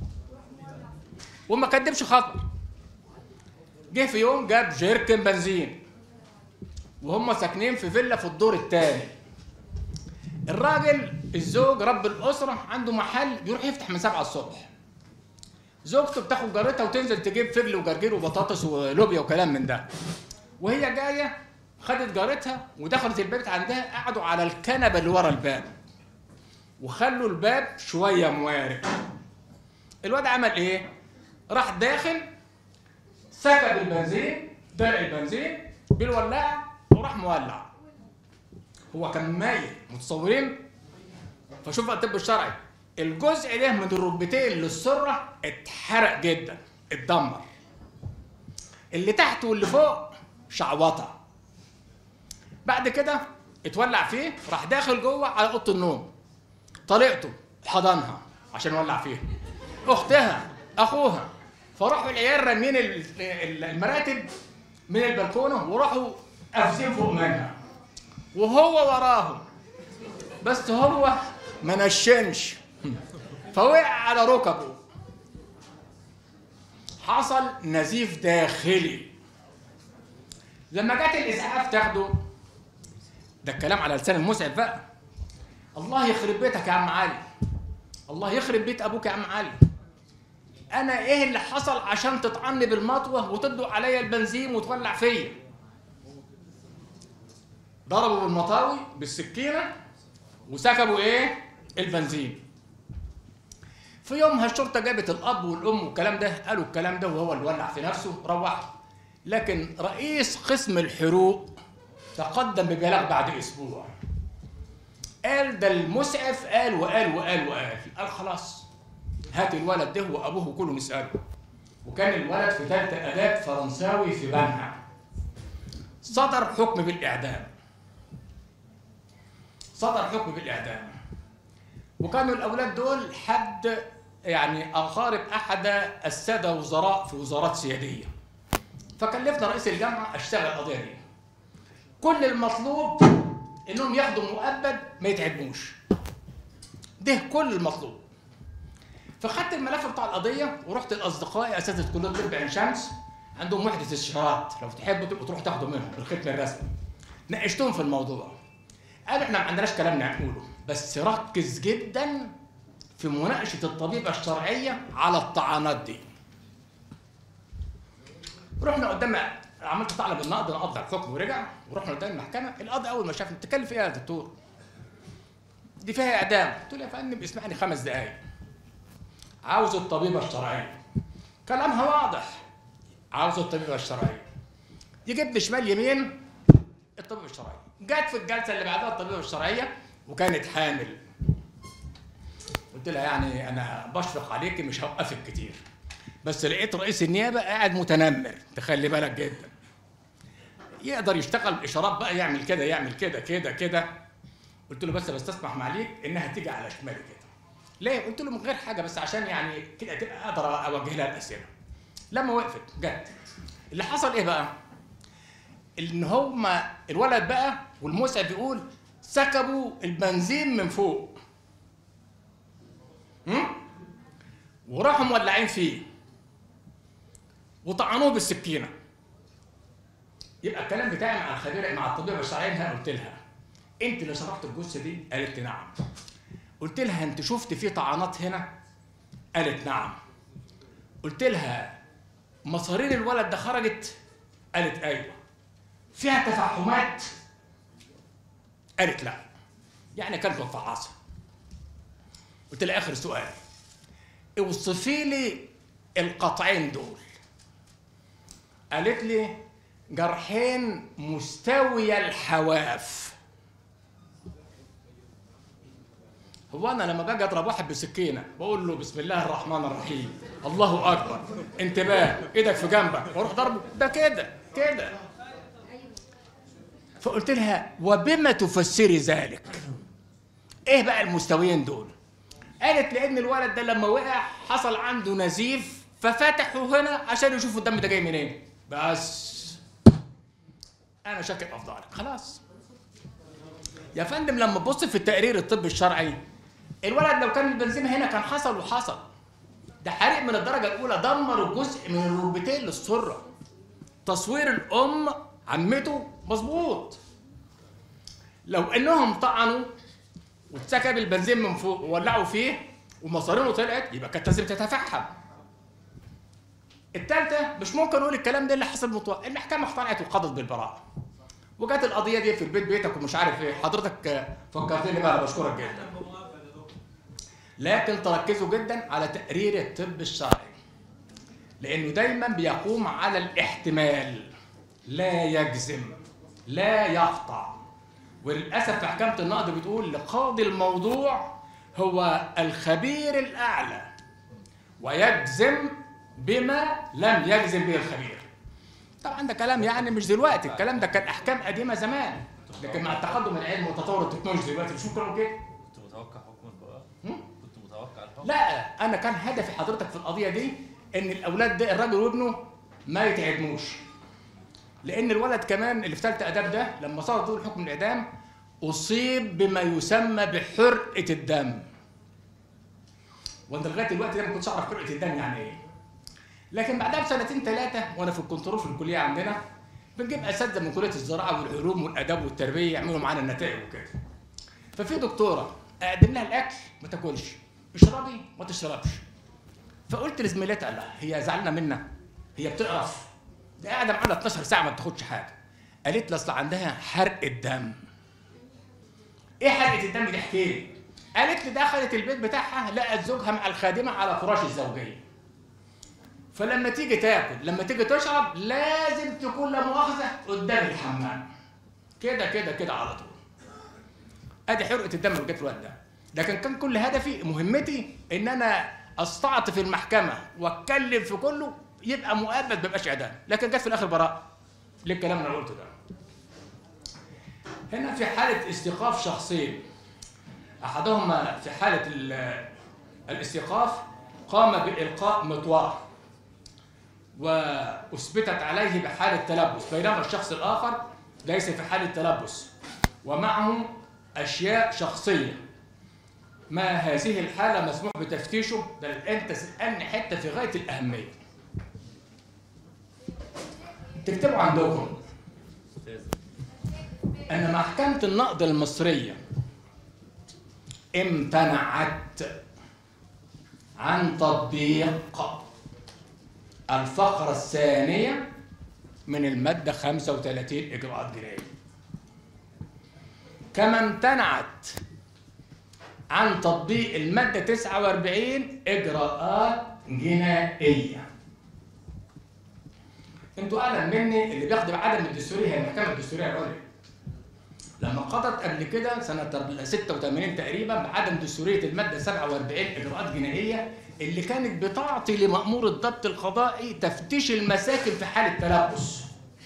وما كدبش خطر جه في يوم جاب جيركن بنزين وهم ساكنين في فيلا في الدور الثاني الراجل الزوج رب الاسره عنده محل بيروح يفتح من 7 الصبح زوجته بتاخد جارتها وتنزل تجيب فجل وجرجير وبطاطس ولوبيا وكلام من ده وهي جايه خدت جارتها ودخلت البيت عندها قعدوا على الكنبه اللي ورا الباب وخلوا الباب شويه موارب الواد عمل ايه راح داخل سكب البنزين دلق البنزين بالولاعه وراح مولع هو كان ميت متصورين فشوف بقى الطب الشرعي الجزء ده من الركبتين للسره اتحرق جدا اتدمر اللي تحت واللي فوق شعوطه بعد كده اتولع فيه راح داخل جوه على اوضه النوم طليقته حضنها عشان يولع فيها اختها اخوها فراحوا العيال رامين ال- ال- المراتب من البلكونه وراحوا قافزين فوق منها وهو وراهم بس هو ما نشنش فوقع على ركبه حصل نزيف داخلي لما جت الاسعاف تاخده ده الكلام على لسان المسعف بقى الله يخرب بيتك يا عم علي الله يخرب بيت ابوك يا عم علي انا ايه اللي حصل عشان تطعني بالمطوه وتدلق عليا البنزين وتولع فيا ضربوا بالمطاوي بالسكينه وسكبوا ايه البنزين في يومها الشرطه جابت الاب والام والكلام ده قالوا الكلام ده وهو اللي ولع في نفسه روح لكن رئيس قسم الحروق تقدم ببلاغ بعد اسبوع قال ده المسعف قال وقال وقال وقال قال خلاص هات الولد ده وابوه كله نساله وكان الولد في ثالثه اداب فرنساوي في بنها صدر حكم بالاعدام صدر حكم بالاعدام وكانوا الاولاد دول حد يعني اقارب احد الساده وزراء في وزارات سياديه فكلفنا رئيس الجامعه اشتغل القضيه دي كل المطلوب انهم ياخدوا مؤبد ما يتعبوش ده كل المطلوب فخدت الملف بتاع القضيه ورحت لاصدقائي اساتذه كليه طب عين شمس عندهم وحده استشارات لو تحبوا تبقوا تروحوا تاخدوا منهم الختم الرسمي ناقشتهم في الموضوع قالوا احنا ما عندناش كلام نقوله بس ركز جدا في مناقشه الطبيبه الشرعيه على الطعنات دي رحنا قدام عملت طلب النقد نقض على الحكم ورجع ورحنا قدام المحكمه القاضي اول ما شافني بتتكلف ايه يا دكتور؟ دي فيها اعدام قلت له يا فندم اسمعني خمس دقائق عاوز الطبيبه الشرعيه كلامها واضح عاوز الطبيبه الشرعيه يجيب لي شمال يمين الطبيبه الشرعيه جت في الجلسه اللي بعدها الطبيبه الشرعيه وكانت حامل قلت لها يعني انا بشفق عليكي مش هوقفك كتير بس لقيت رئيس النيابه قاعد متنمر تخلي بالك جدا يقدر يشتغل الاشارات بقى يعمل كده يعمل كده كده كده قلت له بس بستسمح معليك انها تيجي على شمالي كده ليه قلت له من غير حاجه بس عشان يعني كده تبقى اقدر اوجه لها الاسئله لما وقفت جت اللي حصل ايه بقى ان هما الولد بقى والمسعف بيقول سكبوا البنزين من فوق هم؟ وراحوا مولعين فيه وطعنوه بالسكينه يبقى الكلام بتاعي مع الخبيره مع الطبيبه الشرعيه هنا قلت لها انت اللي شرحت الجثه دي قالت لي نعم قلت لها انت شفت في طعنات هنا قالت نعم قلت لها مصارين الولد ده خرجت قالت ايوه فيها تفحمات قالت لا يعني كانت متفعصه قلت لها اخر سؤال اوصفي لي القطعين دول قالت لي جرحين مستوي الحواف هو انا لما باجي اضرب واحد بسكينه بقول له بسم الله الرحمن الرحيم الله اكبر انتباه ايدك في جنبك واروح ضربه ده كده كده فقلت لها وبما تفسري ذلك ايه بقى المستويين دول قالت لان الولد ده لما وقع حصل عنده نزيف ففتحوا هنا عشان يشوفوا الدم ده جاي منين بس انا شاكر افضلك خلاص يا فندم لما تبص في التقرير الطبي الشرعي الولد لو كان البنزين هنا كان حصل وحصل ده حريق من الدرجه الاولى دمر جزء من الركبتين للسره تصوير الام عمته مظبوط لو انهم طعنوا واتسكب البنزين من فوق وولعوا فيه ومصارينه طلعت يبقى كانت لازم تتفحم الثالثه مش ممكن اقول الكلام ده اللي حصل مطلق المحكمه اقتنعت وقضت بالبراءه وجت القضيه دي في البيت بيتك ومش عارف ايه حضرتك فكرتني بقى انا بشكرك جدا لكن تركزوا جدا على تقرير الطب الشرعي لانه دايما بيقوم على الاحتمال لا يجزم لا يقطع وللاسف في محكمه النقد بتقول لقاضي الموضوع هو الخبير الاعلى ويجزم بما لم يجزم به الخبير طبعا ده كلام يعني مش دلوقتي الكلام ده كان احكام قديمه زمان لكن مع التقدم العلمي وتطور التكنولوجيا دلوقتي مش ممكن كده كنت متوقع حكم البراءة؟ كنت متوقع الحكم؟ لا انا كان هدفي حضرتك في القضيه دي ان الاولاد ده الراجل وابنه ما يتعدموش لان الولد كمان اللي في ثالثه اداب ده لما صار طول حكم الاعدام اصيب بما يسمى بحرقه الدم وانا لغايه دلوقتي ده ما كنتش اعرف حرقه الدم يعني ايه لكن بعدها بسنتين ثلاثه وانا في الكنترول في الكليه عندنا بنجيب اساتذه من كليه الزراعه والعلوم والاداب والتربيه يعملوا معانا النتائج وكده ففي دكتوره اقدم لها الاكل ما تاكلش اشربي ما تشربش فقلت لزميلتها لا هي زعلانه منا هي بتقرف ده قاعده معانا 12 ساعه ما بتاخدش حاجه قالت لي اصل عندها حرق الدم ايه حرقه الدم دي احكي لي قالت لي دخلت البيت بتاعها لقت زوجها مع الخادمه على فراش الزوجيه فلما تيجي تاكل لما تيجي تشرب لازم تكون لا مؤاخذه قدام الحمام كده كده كده على طول ادي حرقه الدم اللي جت في الوقت ده لكن كان كل هدفي مهمتي ان انا استعطف المحكمه واتكلم في كله يبقى مؤبد ما يبقاش اعدام لكن جت في الاخر براءه للكلام اللي انا قلته ده هنا في حاله استيقاف شخصين احدهما في حاله ال- الاستيقاف قام بالقاء مطوار واثبتت عليه بحاله تلبس بينما الشخص الاخر ليس في حاله تلبس ومعه اشياء شخصيه ما هذه الحاله مسموح بتفتيشه بل انت تسالني حته في غايه الاهميه تكتبوا عندكم ان محكمه النقد المصريه امتنعت عن تطبيق الفقرة الثانية من المادة 35 إجراءات جنائية كما امتنعت عن تطبيق المادة 49 إجراءات جنائية انتوا أعلم مني اللي بياخد بعدم الدستورية هي المحكمة الدستورية العليا لما قضت قبل كده سنة 86 تقريبا بعدم دستورية المادة 47 إجراءات جنائية اللي كانت بتعطي لمأمور الضبط القضائي تفتيش المساكن في حالة تلبس.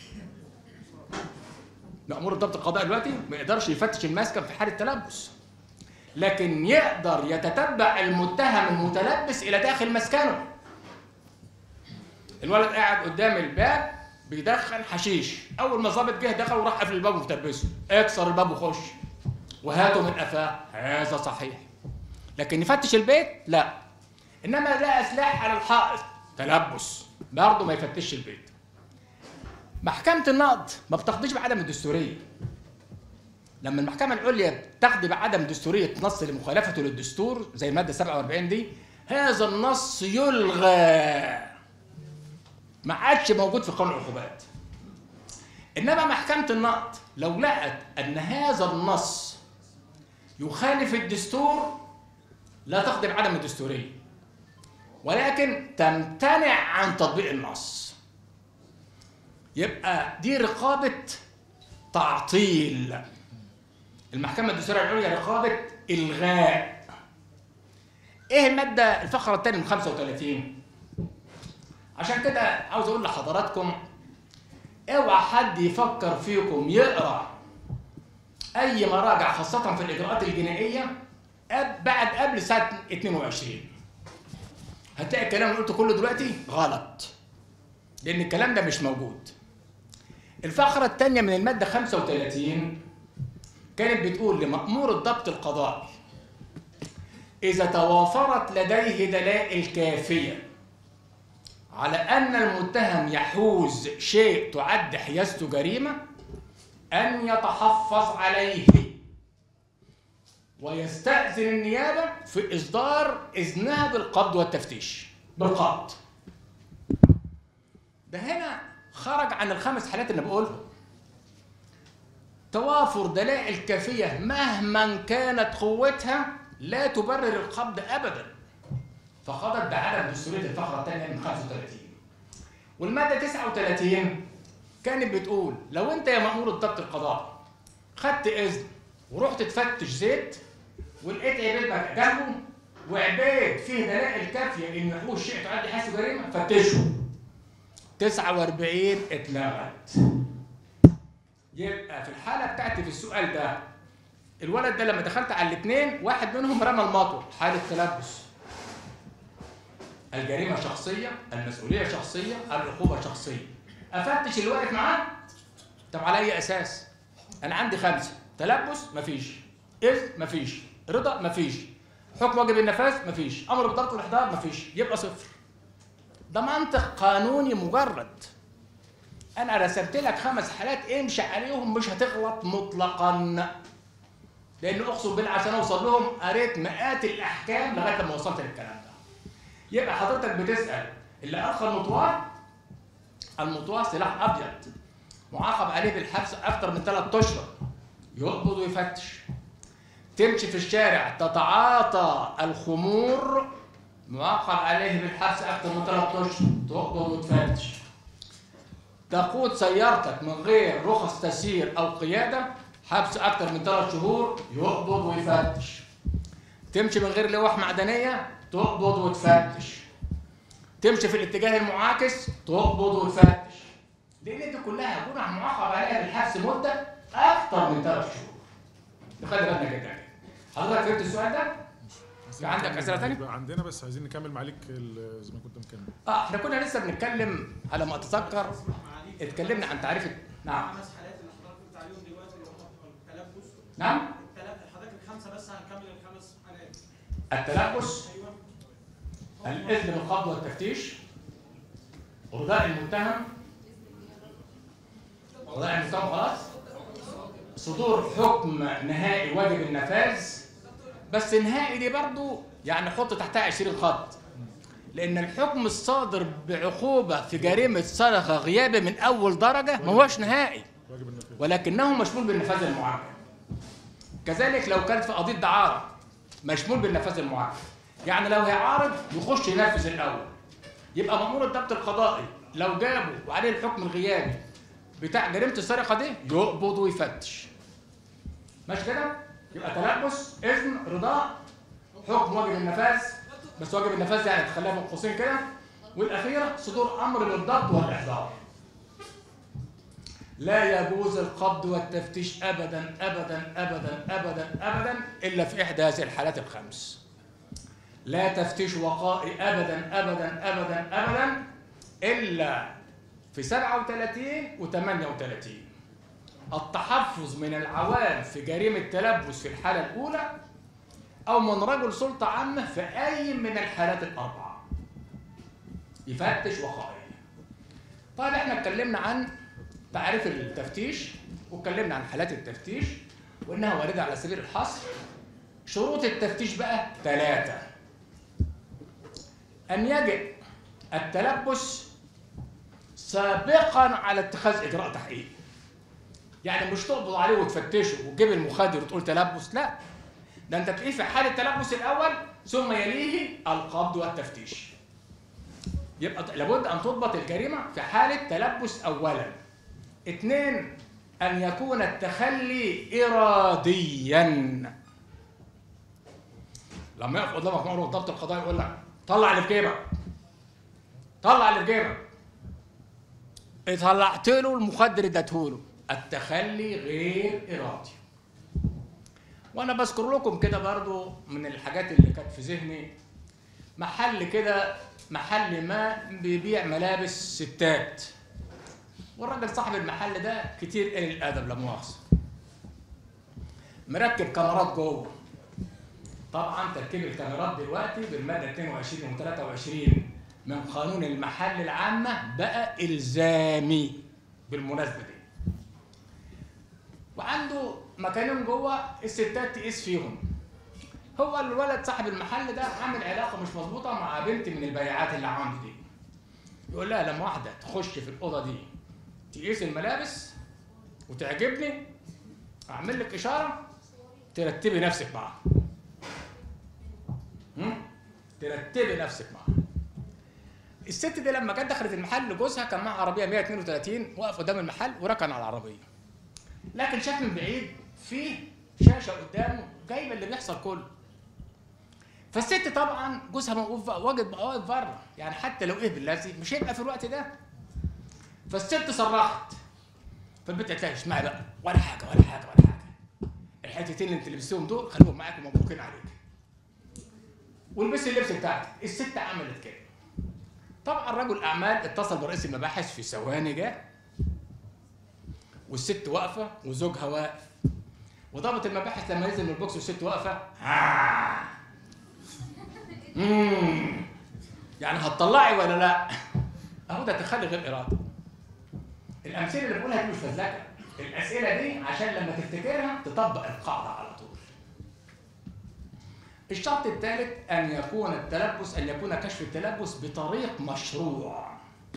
مأمور الضبط القضائي دلوقتي ما يقدرش يفتش المسكن في حالة تلبس. لكن يقدر يتتبع المتهم المتلبس إلى داخل مسكنه. الولد قاعد قدام الباب بيدخن حشيش، أول ما الظابط جه دخل وراح قافل الباب ومتلبسه، اكسر الباب وخش. وهاته من قفاه، هذا صحيح. لكن يفتش البيت؟ لا. انما لا سلاح على الحائط تلبس برضه ما يفتش البيت محكمة النقد ما بتقضيش بعدم الدستورية لما المحكمة العليا تقضي بعدم دستورية نص لمخالفته للدستور زي المادة 47 دي هذا النص يلغى ما عادش موجود في قانون العقوبات انما محكمة النقد لو لقت ان هذا النص يخالف الدستور لا تقضي بعدم الدستوريه ولكن تمتنع عن تطبيق النص يبقى دي رقابة تعطيل المحكمة الدستورية العليا رقابة إلغاء إيه المادة الفقرة الثانية من 35 عشان كده عاوز أقول لحضراتكم اوعى حد يفكر فيكم يقرأ أي مراجع خاصة في الإجراءات الجنائية أب- بعد قبل سنة 22 هتلاقي الكلام اللي قلته كله دلوقتي غلط لان الكلام ده مش موجود الفقرة الثانية من المادة 35 كانت بتقول لمأمور الضبط القضائي إذا توافرت لديه دلائل كافية على أن المتهم يحوز شيء تعد حيازته جريمة أن يتحفظ عليه ويستأذن النيابة في إصدار إذنها بالقبض والتفتيش بالقبض ده هنا خرج عن الخمس حالات اللي بقولهم توافر دلائل كافية مهما كانت قوتها لا تبرر القبض أبدا فخرج بعدم دستورية الفقرة الثانية من 35 والمادة 39 كانت بتقول لو أنت يا مأمور الضبط القضائي خدت إذن ورحت تفتش زيت ولقيت عبيد جنبه وعبيد فيه دلائل كافية إن هو الشيء تعد حاسب جريمة فتشه 49 اتلغت يبقى في الحالة بتاعتي في السؤال ده الولد ده لما دخلت على الاثنين واحد منهم رمى المطر حالة تلبس الجريمة شخصية المسؤولية شخصية العقوبة شخصية أفتش اللي واقف معاه طب على أي أساس؟ أنا عندي خمسة تلبس مفيش إذن مفيش رضا مفيش حكم واجب النفاذ مفيش أمر بالضبط والإحضار مفيش يبقى صفر ده منطق قانوني مجرد انا رسمت لك خمس حالات امشي عليهم مش هتغلط مطلقا لان اقسم بالله عشان اوصل لهم قريت مئات الاحكام لغايه لما وصلت للكلام ده يبقى حضرتك بتسال اللي القى المطوار المطوار سلاح ابيض معاقب عليه بالحبس اكثر من ثلاث اشهر يقبض ويفتش تمشي في الشارع تتعاطى الخمور معاقب عليه بالحبس اكثر من ثلاث اشهر تقبض وتفتش تقود سيارتك من غير رخص تسيير او قياده حبس اكثر من ثلاث شهور يقبض ويفتش تمشي من غير لوح معدنيه تقبض وتفتش تمشي في الاتجاه المعاكس تقبض وتفتش لان دي كلها يكون معاقب عليها بالحبس مده اكثر من ثلاث شهور خلي بالنا كده حضرتك فهمت السؤال ده؟ في عندك اسئله ثانيه؟ يبقى عندنا بس عايزين نكمل معاليك ال- زي ما كنت مكمل اه احنا كنا لسه بنتكلم على ما اتذكر اتكلمنا عن تعريف نعم خمس حالات اللي حضرتك قلت عليهم دلوقتي اللي هم التلبس نعم التلبس حضرتك الخمسه بس هنكمل الخمس حالات التلبس الاذن بالقبض والتفتيش رضاء المتهم رضاء المتهم خلاص صدور حكم نهائي واجب النفاذ بس نهائي دي برضو يعني حط تحتها 20 خط لان الحكم الصادر بعقوبه في جريمه سرقه غيابه من اول درجه ما هوش نهائي واجب النفاذ ولكنه مشمول بالنفاذ المعجل كذلك لو كانت في قضيه دعاره مشمول بالنفاذ المعجل يعني لو هيعارض يخش ينفذ الاول يبقى مأمور الضبط القضائي لو جابوا وعليه الحكم الغيابي بتاع جريمه السرقه دي يقبض ويفتش ماشي كده يبقى تلبس اذن رضاء حكم واجب النفاذ بس واجب النفاذ يعني تخليها بين قوسين كده والاخيره صدور امر بالضبط والاحضار لا يجوز القبض والتفتيش ابدا ابدا ابدا ابدا ابدا الا في احدى هذه الحالات الخمس لا تفتيش وقائي ابدا ابدا ابدا ابدا الا في 37 و 38 التحفظ من العوام في جريمه تلبس في الحاله الاولى او من رجل سلطه عامه في اي من الحالات الاربعه يفتش وقائي طيب احنا اتكلمنا عن تعريف التفتيش واتكلمنا عن حالات التفتيش وانها وارده على سبيل الحصر شروط التفتيش بقى ثلاثه ان يجب التلبس سابقا على اتخاذ اجراء تحقيق يعني مش تقبض عليه وتفتشه وتجيب المخدر وتقول تلبس لا ده انت تلاقيه في حاله التلبس الاول ثم يليه القبض والتفتيش يبقى لابد ان تضبط الجريمه في حاله تلبس اولا اثنين ان يكون التخلي اراديا لما يقف قدامك مأمور الضبط القضائي يقول لك طلع اللي في جيبك طلع اللي في جيبك طلعت له المخدر اديته له التخلي غير ارادي وانا بذكر لكم كده برضو من الحاجات اللي كانت في ذهني محل كده محل ما بيبيع ملابس ستات والراجل صاحب المحل ده كتير قليل الادب لا مؤاخذه مركب كاميرات جوه طبعا تركيب الكاميرات دلوقتي بالماده 22 و 23 من قانون المحل العامه بقى الزامي بالمناسبه دي وعنده مكانين جوه الستات تقيس فيهم هو الولد صاحب المحل ده عامل علاقه مش مظبوطه مع بنت من البياعات اللي عندي دي يقول لها لما واحده تخش في الاوضه دي تقيس الملابس وتعجبني اعمل لك اشاره ترتبي نفسك معاها هم؟ ترتبي نفسك معاها الست دي لما جت دخلت المحل جوزها كان معاه عربيه 132 وقف قدام المحل وركن على العربيه لكن شاف من بعيد في شاشه قدامه جايبه اللي بيحصل كله فالست طبعا جوزها موقوف واجد بقى واقف بره يعني حتى لو ايه بالذي مش هيبقى في الوقت ده فالست صرحت فالبنت قالت لها اسمعي بقى ولا حاجه ولا حاجه ولا حاجه الحتتين اللي انت لبستهم دول خليهم معاك ومبروكين عليك والبسي اللبس بتاعتك الست عملت كده طبعا رجل اعمال اتصل برئيس المباحث في ثواني جاء والست واقفه وزوجها واقف وضابط المباحث لما نزل من البوكس والست واقفه آه. مم. يعني هتطلعي ولا لا؟ اهو ده تخلي غير اراده. الامثله اللي بقولها دي مش فزلكه، الاسئله دي عشان لما تفتكرها تطبق القاعده على طول. الشرط الثالث ان يكون التلبس ان يكون كشف التلبس بطريق مشروع.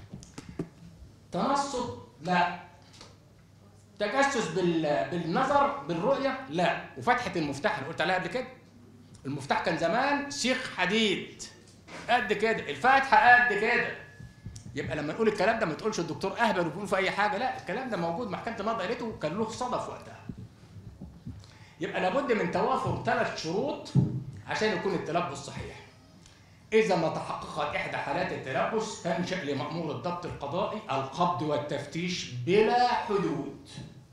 تنصت لا. تجسس بال... بالنظر بالرؤيه لا وفتحه المفتاح اللي قلت عليها قبل كده المفتاح كان زمان سيخ حديد قد كده الفاتحه قد كده يبقى لما نقول الكلام ده ما تقولش الدكتور اهبل وبيقول في اي حاجه لا الكلام ده موجود محكمه النقض قالته وكان له صدى في وقتها يبقى لابد من توافر ثلاث شروط عشان يكون التلبس صحيح إذا ما تحققت إحدى حالات التلبس تنشأ لمأمور الضبط القضائي القبض والتفتيش بلا حدود.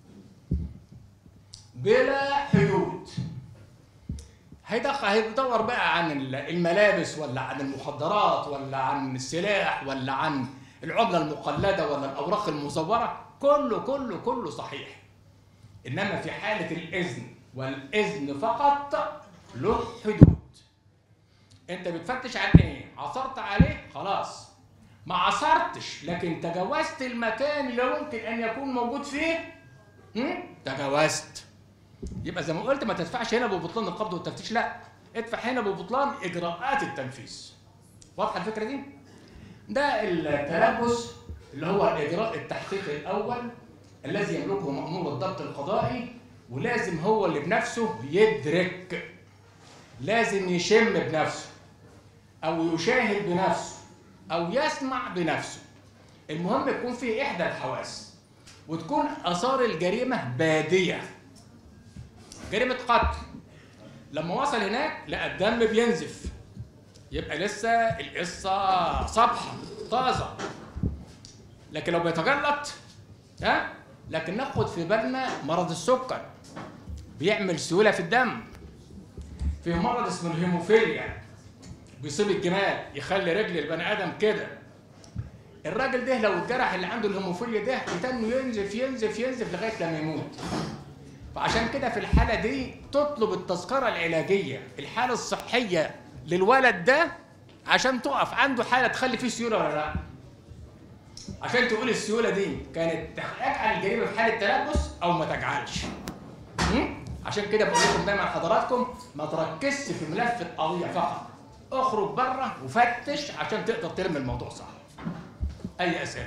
بلا حدود. هيدخل هيدور بقى عن الملابس ولا عن المخدرات ولا عن السلاح ولا عن العملة المقلدة ولا الأوراق المزورة كله كله كله صحيح. إنما في حالة الإذن والإذن فقط له حدود. انت بتفتش عن ايه عثرت عليه خلاص ما عثرتش لكن تجاوزت المكان اللي ممكن ان يكون موجود فيه هم؟ تجاوزت يبقى زي ما قلت ما تدفعش هنا ببطلان القبض والتفتيش لا ادفع هنا ببطلان اجراءات التنفيذ واضحه الفكره دي ده التلبس اللي هو الاجراء التحقيقي الاول الذي يملكه مأمور الضبط القضائي ولازم هو اللي بنفسه يدرك لازم يشم بنفسه او يشاهد بنفسه او يسمع بنفسه المهم يكون في احدى الحواس وتكون اثار الجريمه باديه جريمه قتل لما وصل هناك لقى الدم بينزف يبقى لسه القصه صبحه طازه لكن لو بيتجلط ها لكن ناخد في بالنا مرض السكر بيعمل سيوله في الدم في مرض اسمه الهيموفيليا بيصيب الجمال يخلي رجل البني ادم كده الراجل ده لو اتجرح اللي عنده الهيموفيليا ده يتنه ينزف ينزف ينزف لغايه لما يموت فعشان كده في الحاله دي تطلب التذكره العلاجيه الحاله الصحيه للولد ده عشان تقف عنده حاله تخلي فيه سيوله ولا لا عشان تقول السيوله دي كانت تجعل الجريمه في حاله تلبس او ما تجعلش عشان كده بقول لكم دايما حضراتكم ما تركزش في ملف القضيه فقط اخرج بره وفتش عشان تقدر ترمي الموضوع صح اي اسئله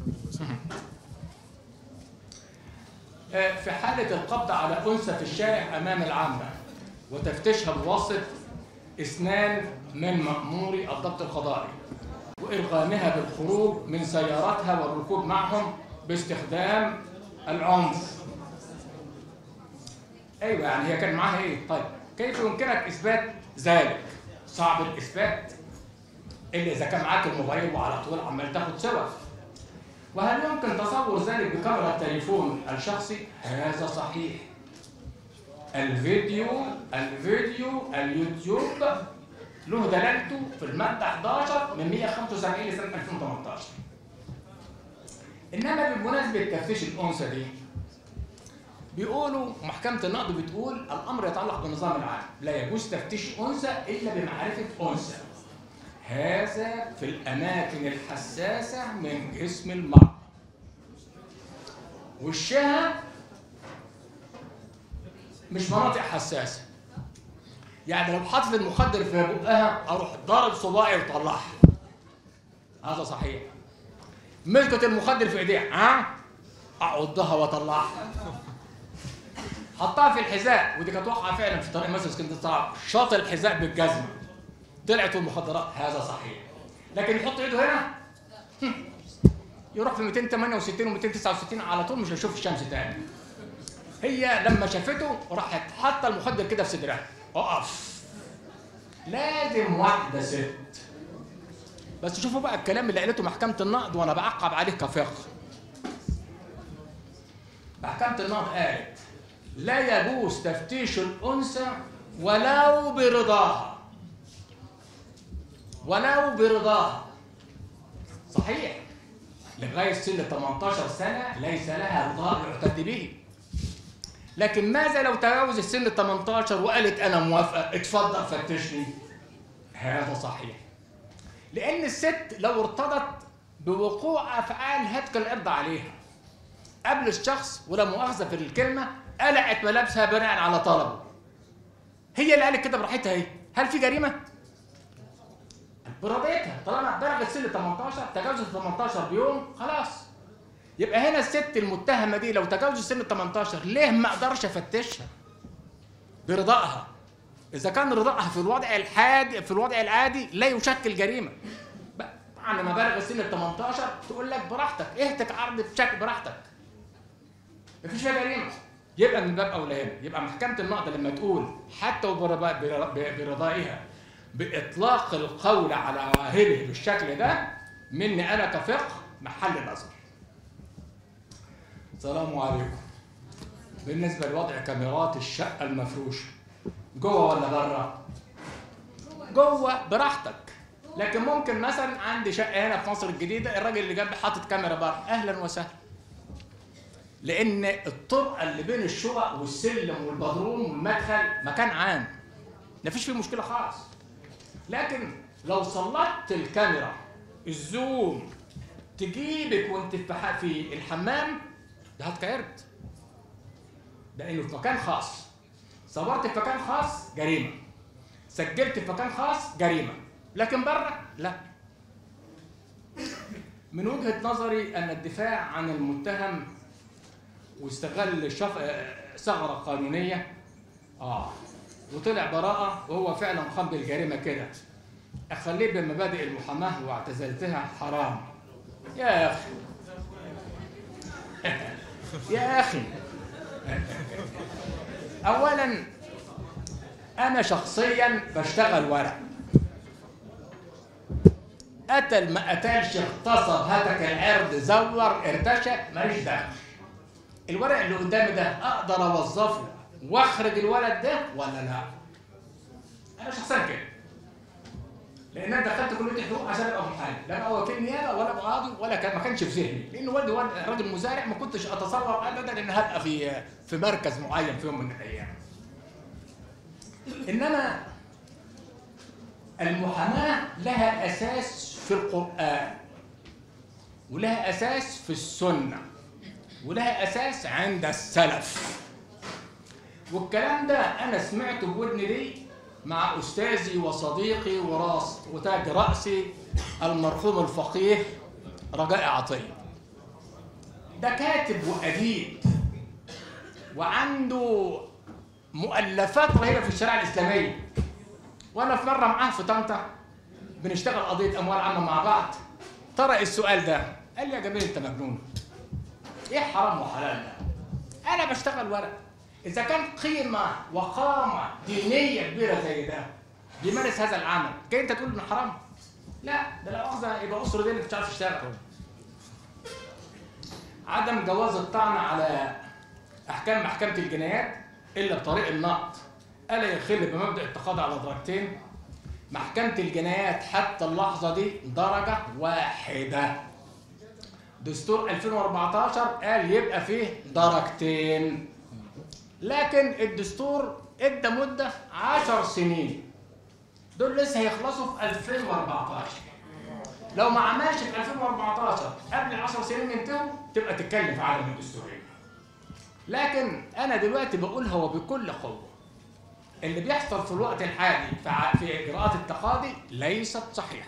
في حالة القبض على أنثى في الشارع أمام العامة وتفتيشها بواسطة اثنان من مأموري الضبط القضائي وإرغامها بالخروج من سيارتها والركوب معهم باستخدام العنف ايوه يعني هي كان معاها ايه؟ طيب كيف يمكنك اثبات ذلك؟ صعب الاثبات الا اذا كان معاك الموبايل وعلى طول عمال تاخد صور. وهل يمكن تصور ذلك بكاميرا التليفون الشخصي؟ هذا صحيح. الفيديو الفيديو اليوتيوب له دلالته في المادة 11 من 175 لسنة 2018. إنما بمناسبة تفتيش الأنثى دي بيقولوا محكمة النقد بتقول الأمر يتعلق بالنظام العام لا يجوز تفتيش أنثى إلا بمعرفة أنثى هذا في الأماكن الحساسة من جسم المرأة وشها مش مناطق حساسه يعني لو حطت المخدر في بقها اروح ضارب صباعي وطلعها هذا صحيح مسكت المخدر في ايديها ها اعضها واطلعها حطها في الحذاء ودي كانت واقعه فعلا في طريق مصر اسكندريه صعب شاط الحذاء بالجزمه طلعت المخدرات هذا صحيح لكن يحط ايده هنا يروح في 268 و269 على طول مش هيشوف الشمس تاني هي لما شافته راحت حاطه المخدر كده في صدرها اقف لازم واحده ست بس شوفوا بقى الكلام اللي قالته محكمه النقد وانا بعقب عليه كفقه محكمه النقد قالت لا يجوز تفتيش الانثى ولو برضاها ولو برضاها صحيح لغايه سن 18 سنه ليس لها رضاء يعتد به لكن ماذا لو تجاوز السن 18 وقالت انا موافقه اتفضل فتشني هذا صحيح لان الست لو ارتضت بوقوع افعال هتك الارض عليها قبل الشخص ولا مؤاخذه في الكلمه قلعت ملابسها بناء على طلبه هي اللي قالت كده براحتها اهي هل في جريمه برضيتها طالما بلغت سن 18 تجاوزت 18 بيوم خلاص يبقى هنا الست المتهمه دي لو تجاوزت سن 18 ليه ما اقدرش افتشها برضائها اذا كان رضائها في الوضع الحادي في الوضع العادي لا يشكل جريمه طبعا لما بلغ سن ال 18 تقول لك براحتك اهتك عرض بشكل براحتك مفيش فيها جريمه يبقى من باب اولى هنا يبقى محكمه النقد لما تقول حتى وبرضا- برضائها باطلاق القول على عواهره بالشكل ده مني انا كفقه محل نظر السلام عليكم بالنسبه لوضع كاميرات الشقه المفروشه جوه ولا بره جوه براحتك لكن ممكن مثلا عندي شقه هنا في مصر الجديده الراجل اللي جنبي حاطط كاميرا بره اهلا وسهلا لان الطرقه اللي بين الشقق والسلم والبدروم والمدخل مكان عام مفيش فيه مشكله خالص لكن لو سلطت الكاميرا الزوم تجيبك وانت في ح- في الحمام ده هتكيرت لانه في مكان خاص صورت في مكان خاص جريمه سجلت في مكان خاص جريمه لكن بره لا من وجهه نظري ان الدفاع عن المتهم واستغل شف... آه، ثغره قانونيه اه وطلع براءه وهو فعلا قام بالجريمه كده اخليه بمبادئ المحاماه واعتزلتها حرام يا اخي يا اخي اولا انا شخصيا بشتغل ورق قتل ما قتلش اغتصب هتك العرض زور ارتشى ماليش دخل الورق اللي قدامي ده اقدر اوظفه واخرج الولد ده ولا لا انا شخصيا كده لان انا دخلت كليه حقوق عشان ابقى محامي لا ابقى وكيل نيابه ولا ابقى قاضي ولا كان ما كانش في ذهني لان والدي والد- راجل مزارع ما كنتش اتصور ابدا ان هبقى في في مركز معين في يوم من الايام انما المحاماه لها اساس في القران ولها اساس في السنه ولها اساس عند السلف والكلام ده انا سمعته بودني دي مع استاذي وصديقي وراس وتاج راسي المرحوم الفقيه رجاء عطيه ده كاتب واديب وعنده مؤلفات رهيبه في الشريعه الاسلاميه وانا في مره معاه في طنطا بنشتغل قضيه اموال عامه مع بعض طرق السؤال ده قال لي يا جميل انت مجنون ايه حرام وحلال ده انا بشتغل ورق اذا كان قيمه وقامه دينيه كبيره زي ده بيمارس هذا العمل جاي انت تقول انه حرام لا ده لا مؤاخذه يبقى اسره دي اللي مش عارف تشتغل عدم جواز الطعن على احكام محكمه الجنايات الا بطريق النقد الا يخل بمبدا التقاضي على درجتين محكمه الجنايات حتى اللحظه دي درجه واحده دستور 2014 قال يبقى فيه درجتين لكن الدستور ادى مده 10 سنين دول لسه هيخلصوا في 2014 لو ما عملش في 2014 قبل ال 10 سنين ينتهوا تبقى تتكلم في عدم الدستوريه لكن انا دلوقتي بقول هو بكل قوه اللي بيحصل في الوقت الحالي في ع- في اجراءات التقاضي ليست صحيحه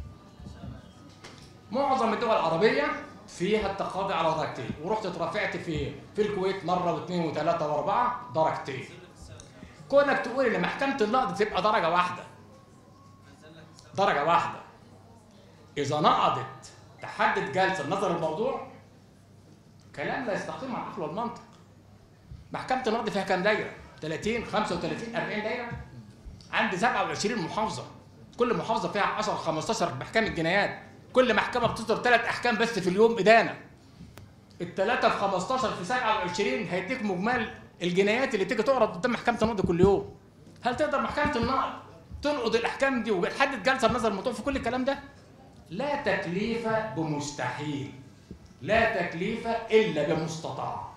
معظم الدول العربيه فيها التقاضي على درجتين ورحت اترافعت في في الكويت مره واثنين وثلاثه واربعه درجتين كونك تقول ان محكمه النقد تبقى درجه واحده درجه واحده اذا نقضت تحدد جلسه نظر الموضوع كلام لا يستقيم مع العقل والمنطق محكمه النقد فيها كام دايره 30 35 40 دايره عندي 27 محافظه كل محافظه فيها 10 15 محكمه جنايات كل محكمه بتصدر ثلاث احكام بس في اليوم ادانه الثلاثه في 15 في 27 هيديك مجمل الجنايات اللي تيجي تعرض قدام محكمه النقد كل يوم هل تقدر محكمه النقد تنقض الاحكام دي وتحدد جلسه النظر الموضوع في كل الكلام ده لا تكليف بمستحيل لا تكليف الا بمستطاع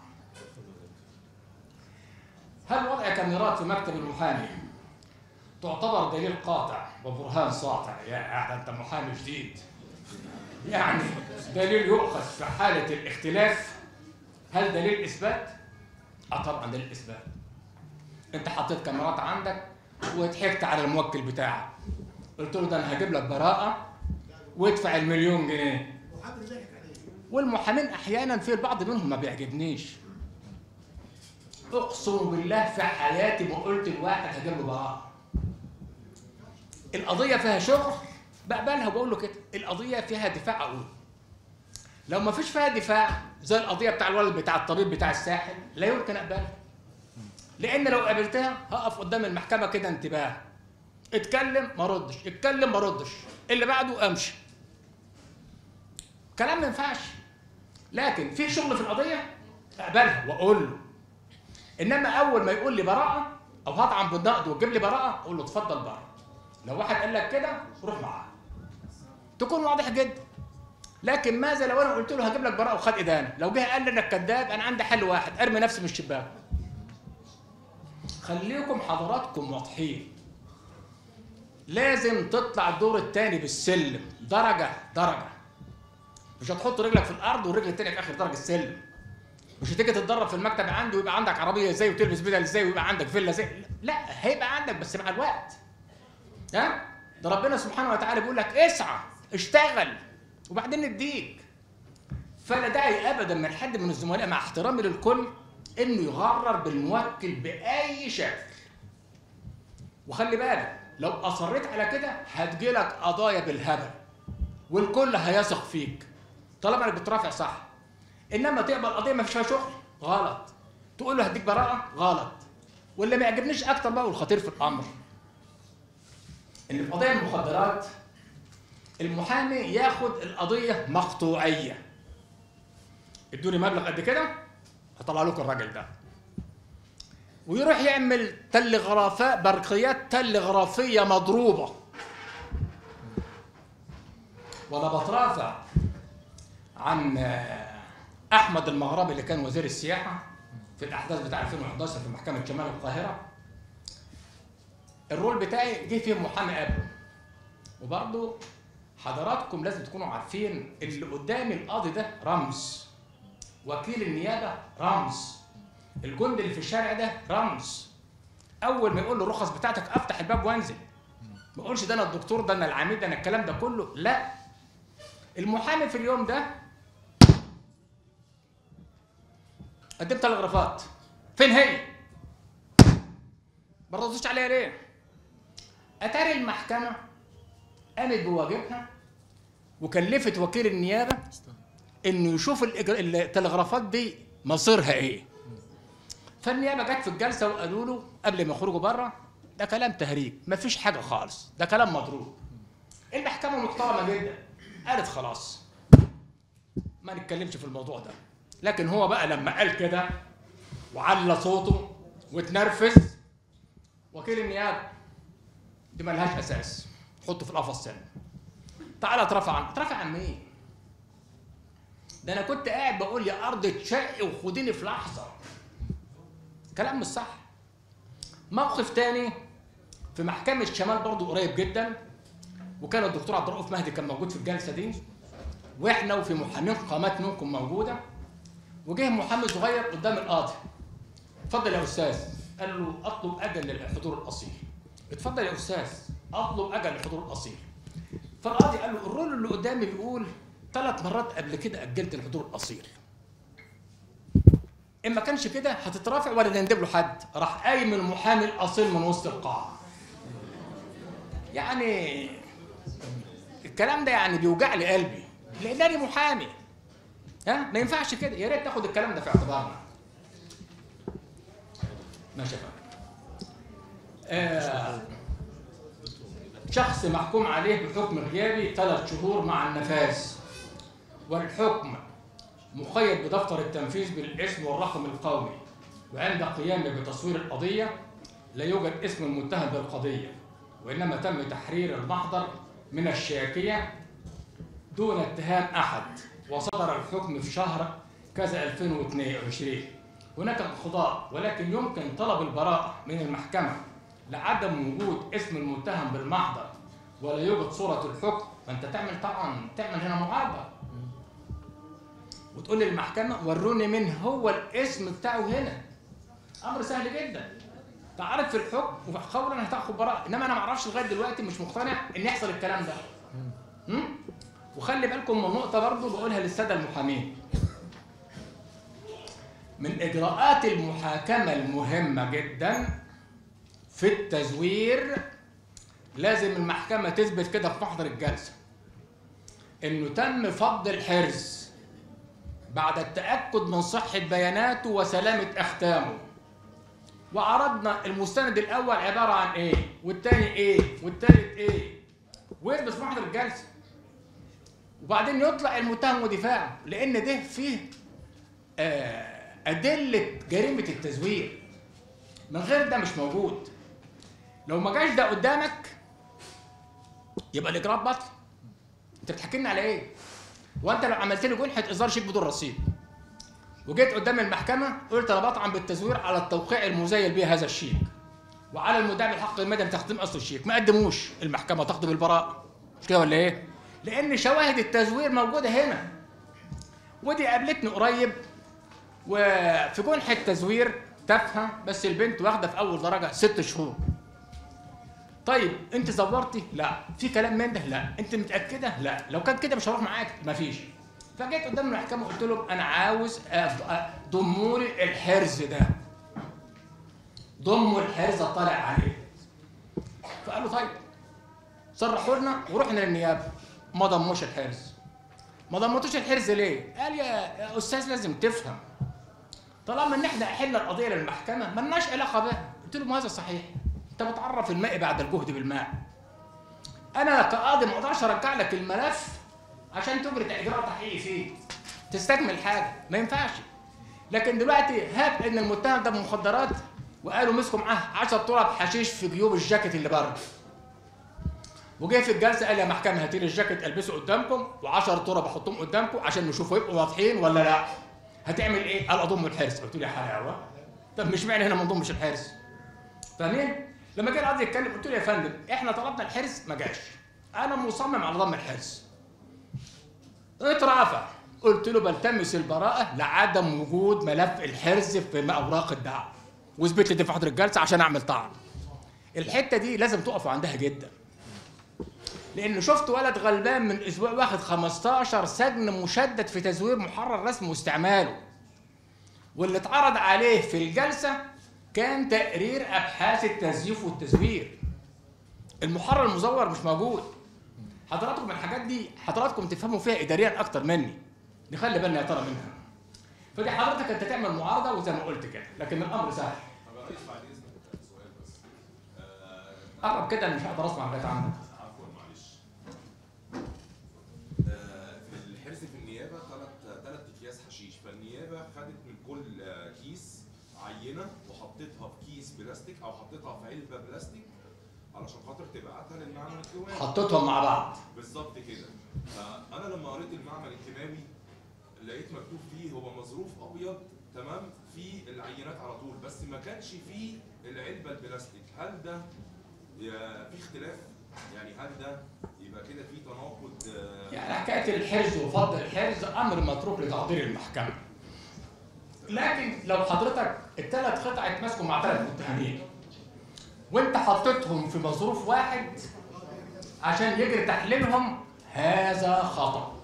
هل وضع كاميرات في مكتب المحامي تعتبر دليل قاطع وبرهان ساطع يا ده انت محامي جديد يعني دليل يؤخذ في حالة الاختلاف هل دليل إثبات؟ اه طبعا دليل إثبات أنت حطيت كاميرات عندك وضحكت على الموكل بتاعك قلت له ده أنا هجيب لك براءة وادفع المليون جنيه والمحامين أحيانا في البعض منهم ما بيعجبنيش اقسم بالله في حياتي ما قلت لواحد هجيب له براءة القضية فيها شغل بقبلها وبقول له كده القضية فيها دفاع أقول لو ما فيش فيها دفاع زي القضية بتاع الولد بتاع الطبيب بتاع الساحل لا يمكن أقبلها لأن لو قابلتها هقف قدام المحكمة كده انتباه اتكلم ما ردش اتكلم ما ردش اللي بعده امشي كلام ما ينفعش لكن في شغل في القضية اقبلها واقول له انما اول ما يقول لي براءة او هطعن بالنقد وتجيب لي براءة اقول له اتفضل براءة لو واحد قال لك كده روح معاه تكون واضح جدا لكن ماذا لو انا قلت له هجيب لك براءه وخد ادانه لو جه قال لي انك كذاب انا عندي حل واحد ارمي نفسي من الشباك خليكم حضراتكم واضحين لازم تطلع الدور الثاني بالسلم درجه درجه مش هتحط رجلك في الارض والرجل الثانيه في اخر درجه السلم مش هتيجي تتدرب في المكتب عندي ويبقى عندك عربيه ازاي وتلبس بدل ازاي ويبقى عندك فيلا زي لا هيبقى عندك بس مع الوقت ها ده ربنا سبحانه وتعالى بيقول لك اسعى اشتغل وبعدين نديك فلا داعي ابدا من حد من الزملاء مع احترامي للكل انه يغرر بالموكل باي شكل وخلي بالك لو اصريت على كده هتجيلك قضايا بالهبل والكل هيثق فيك طالما انك بترافع صح انما تقبل قضيه ما فيش فيها شغل غلط تقول له هديك براءه غلط واللي ما يعجبنيش اكتر بقى والخطير في الامر ان في قضايا المخدرات المحامي ياخد القضيه مقطوعيه ادوني مبلغ قد كده هطلع لكم الراجل ده ويروح يعمل تلغرافات برقيات تلغرافيه مضروبه وانا بترافع عن احمد المغربي اللي كان وزير السياحه في الاحداث بتاع 2011 في محكمه شمال القاهره الرول بتاعي جه فيه محامي قبله وبرضه حضراتكم لازم تكونوا عارفين اللي قدام القاضي ده رمز وكيل النيابه رمز الجندي اللي في الشارع ده رمز اول ما يقول له الرخص بتاعتك افتح الباب وانزل ما اقولش ده انا الدكتور ده انا العميد ده انا الكلام ده كله لا المحامي في اليوم ده قدمت تلغرافات فين هي؟ ما ردتش عليها ليه؟ اتاري المحكمه قامت بواجبها وكلفت وكيل النيابه انه يشوف الإجر- التلغرافات دي مصيرها ايه فالنيابه جت في الجلسه وقالوا له قبل ما يخرجوا بره ده كلام تهريج مفيش حاجه خالص ده كلام مضروب المحكمه محترمه جدا قالت خلاص ما نتكلمش في الموضوع ده لكن هو بقى لما قال كده وعلى صوته واتنرفز وكيل النيابه دي ملهاش اساس حطه في القفص سنه تعالى اترفع عن اترفع عن مين؟ ده انا كنت قاعد بقول يا ارض اتشقي وخديني في لحظه كلام مش صح موقف تاني في محكمة شمال برضو قريب جدا وكان الدكتور عبد الرؤوف مهدي كان موجود في الجلسة دي واحنا وفي محامين قامات منكم موجودة وجه محامي صغير قدام القاضي اتفضل يا استاذ قال له اطلب اجل للحضور الاصيل اتفضل يا استاذ اطلب اجل للحضور الاصيل فالقاضي قال له الرول اللي قدامي بيقول ثلاث مرات قبل كده اجلت الحضور الاصيل ان ما كانش كده هتترافع ولا نندب له حد راح قايم المحامي الاصيل من وسط القاعه يعني الكلام ده يعني بيوجع لي قلبي لانني محامي ها ما ينفعش كده يا ريت تاخد الكلام ده في اعتبارنا ماشي يا فندم آه شخص محكوم عليه بحكم غيابي ثلاث شهور مع النفاذ والحكم مقيد بدفتر التنفيذ بالاسم والرقم القومي وعند قيامه بتصوير القضية لا يوجد اسم المتهم بالقضية وإنما تم تحرير المحضر من الشاكية دون اتهام أحد وصدر الحكم في شهر كذا 2022 هناك انقضاء ولكن يمكن طلب البراءة من المحكمة لعدم وجود اسم المتهم بالمحضر ولا يوجد صورة الحكم فأنت تعمل طبعا تعمل هنا معارضة وتقول للمحكمة وروني من هو الاسم بتاعه هنا أمر سهل جدا تعرف في الحكم وفورا هتاخد براءة إنما أنا ما أعرفش لغاية دلوقتي مش مقتنع إن يحصل الكلام ده هم؟ وخلي بالكم من نقطة برضه بقولها للسادة المحامين من إجراءات المحاكمة المهمة جدا في التزوير لازم المحكمة تثبت كده في محضر الجلسة إنه تم فض الحرز بعد التأكد من صحة بياناته وسلامة أختامه وعرضنا المستند الأول عبارة عن إيه والتاني إيه والتالت إيه ويثبت في محضر الجلسة وبعدين يطلع المتهم ودفاعه لأن ده فيه آه أدلة جريمة التزوير من غير ده مش موجود لو ما جاش ده قدامك يبقى الإجراء بطل أنت بتحكي لنا على إيه؟ وأنت لو عملت لي جنحة إصدار شيك بدون رصيد وجيت قدام المحكمة قلت أنا بطعن بالتزوير على التوقيع المزيل به هذا الشيك وعلى المدعي بالحق المدني تقديم أصل الشيك ما قدموش المحكمة تقدم البراءة مش كده ولا إيه؟ لأن شواهد التزوير موجودة هنا ودي قابلتني قريب وفي جنحة تزوير تافهة بس البنت واخدة في أول درجة ست شهور. طيب أنت زورتي؟ لا. في كلام من ده؟ لا. أنت متأكدة؟ لا. لو كان كده مش هروح معاك؟ مفيش. فجيت قدام المحكمة قلت لهم أنا عاوز ضموا لي الحرز ده. ضموا الحرز اطلع عليه. فقالوا طيب صرحوا لنا ورحنا للنيابة. ما ضموش الحرز. ما ضمتوش الحرز ليه؟ قال يا, يا أستاذ لازم تفهم. طالما ان احنا احلنا القضيه للمحكمه ملناش علاقه بها قلت لهم هذا صحيح انت بتعرف الماء بعد الجهد بالماء انا كقاضي ما اقدرش ارجع لك الملف عشان تجري اجراء تحقيقي فيه تستكمل حاجه ما ينفعش لكن دلوقتي هات ان المتهم ده بمخدرات وقالوا مسكوا معاه 10 طرق حشيش في جيوب الجاكيت اللي بره وجه في الجلسه قال يا محكمه هاتي لي الجاكيت البسه قدامكم و10 طرق بحطهم قدامكم عشان نشوفوا يبقوا واضحين ولا لا هتعمل ايه؟ قال اضم الحرز قلت له يا حلاوه طب مش معنى هنا ما نضمش الحرز فاهمين؟ لما جه القاضي يتكلم قلت له يا فندم احنا طلبنا الحرز ما جاش انا مصمم على ضم الحرز اترافع قلت له بلتمس البراءه لعدم وجود ملف الحرز في اوراق الدعوه واثبت لي دي في حضر الجلسه عشان اعمل طعن الحته دي لازم تقفوا عندها جدا لان شفت ولد غلبان من اسبوع واخد 15 سجن مشدد في تزوير محرر رسم واستعماله واللي اتعرض عليه في الجلسه كان تقرير ابحاث التزييف والتزوير المحرر المزور مش موجود حضراتكم الحاجات دي حضراتكم تفهموا فيها اداريا اكتر مني نخلي بالنا يا ترى منها فدي حضرتك انت تعمل معارضه وزي ما قلت كده لكن الامر سهل قرب كده انا مش هقدر اسمع لغايه عندك في الحرز في النيابه ثلاث ثلاث اكياس حشيش فالنيابه خدت من كل كيس عينه وحطيتها في كيس بلاستيك او حطيتها في علبه بلاستيك علشان خاطر تبعتها للمعمل الكيماوي حطيتهم مع بعض بالظبط كده فانا لما قريت المعمل الكيماوي لقيت مكتوب فيه هو مظروف ابيض تمام في العينات على طول بس ما كانش فيه العلبه البلاستيك هل ده في اختلاف يعني هل ده يبقى كده في تناقض يعني حكايه الحرز وفض الحرز امر متروك لتقدير المحكمه لكن لو حضرتك الثلاث قطع اتمسكوا مع ثلاث متهمين وانت حطيتهم في مظروف واحد عشان يجري تحليلهم هذا خطأ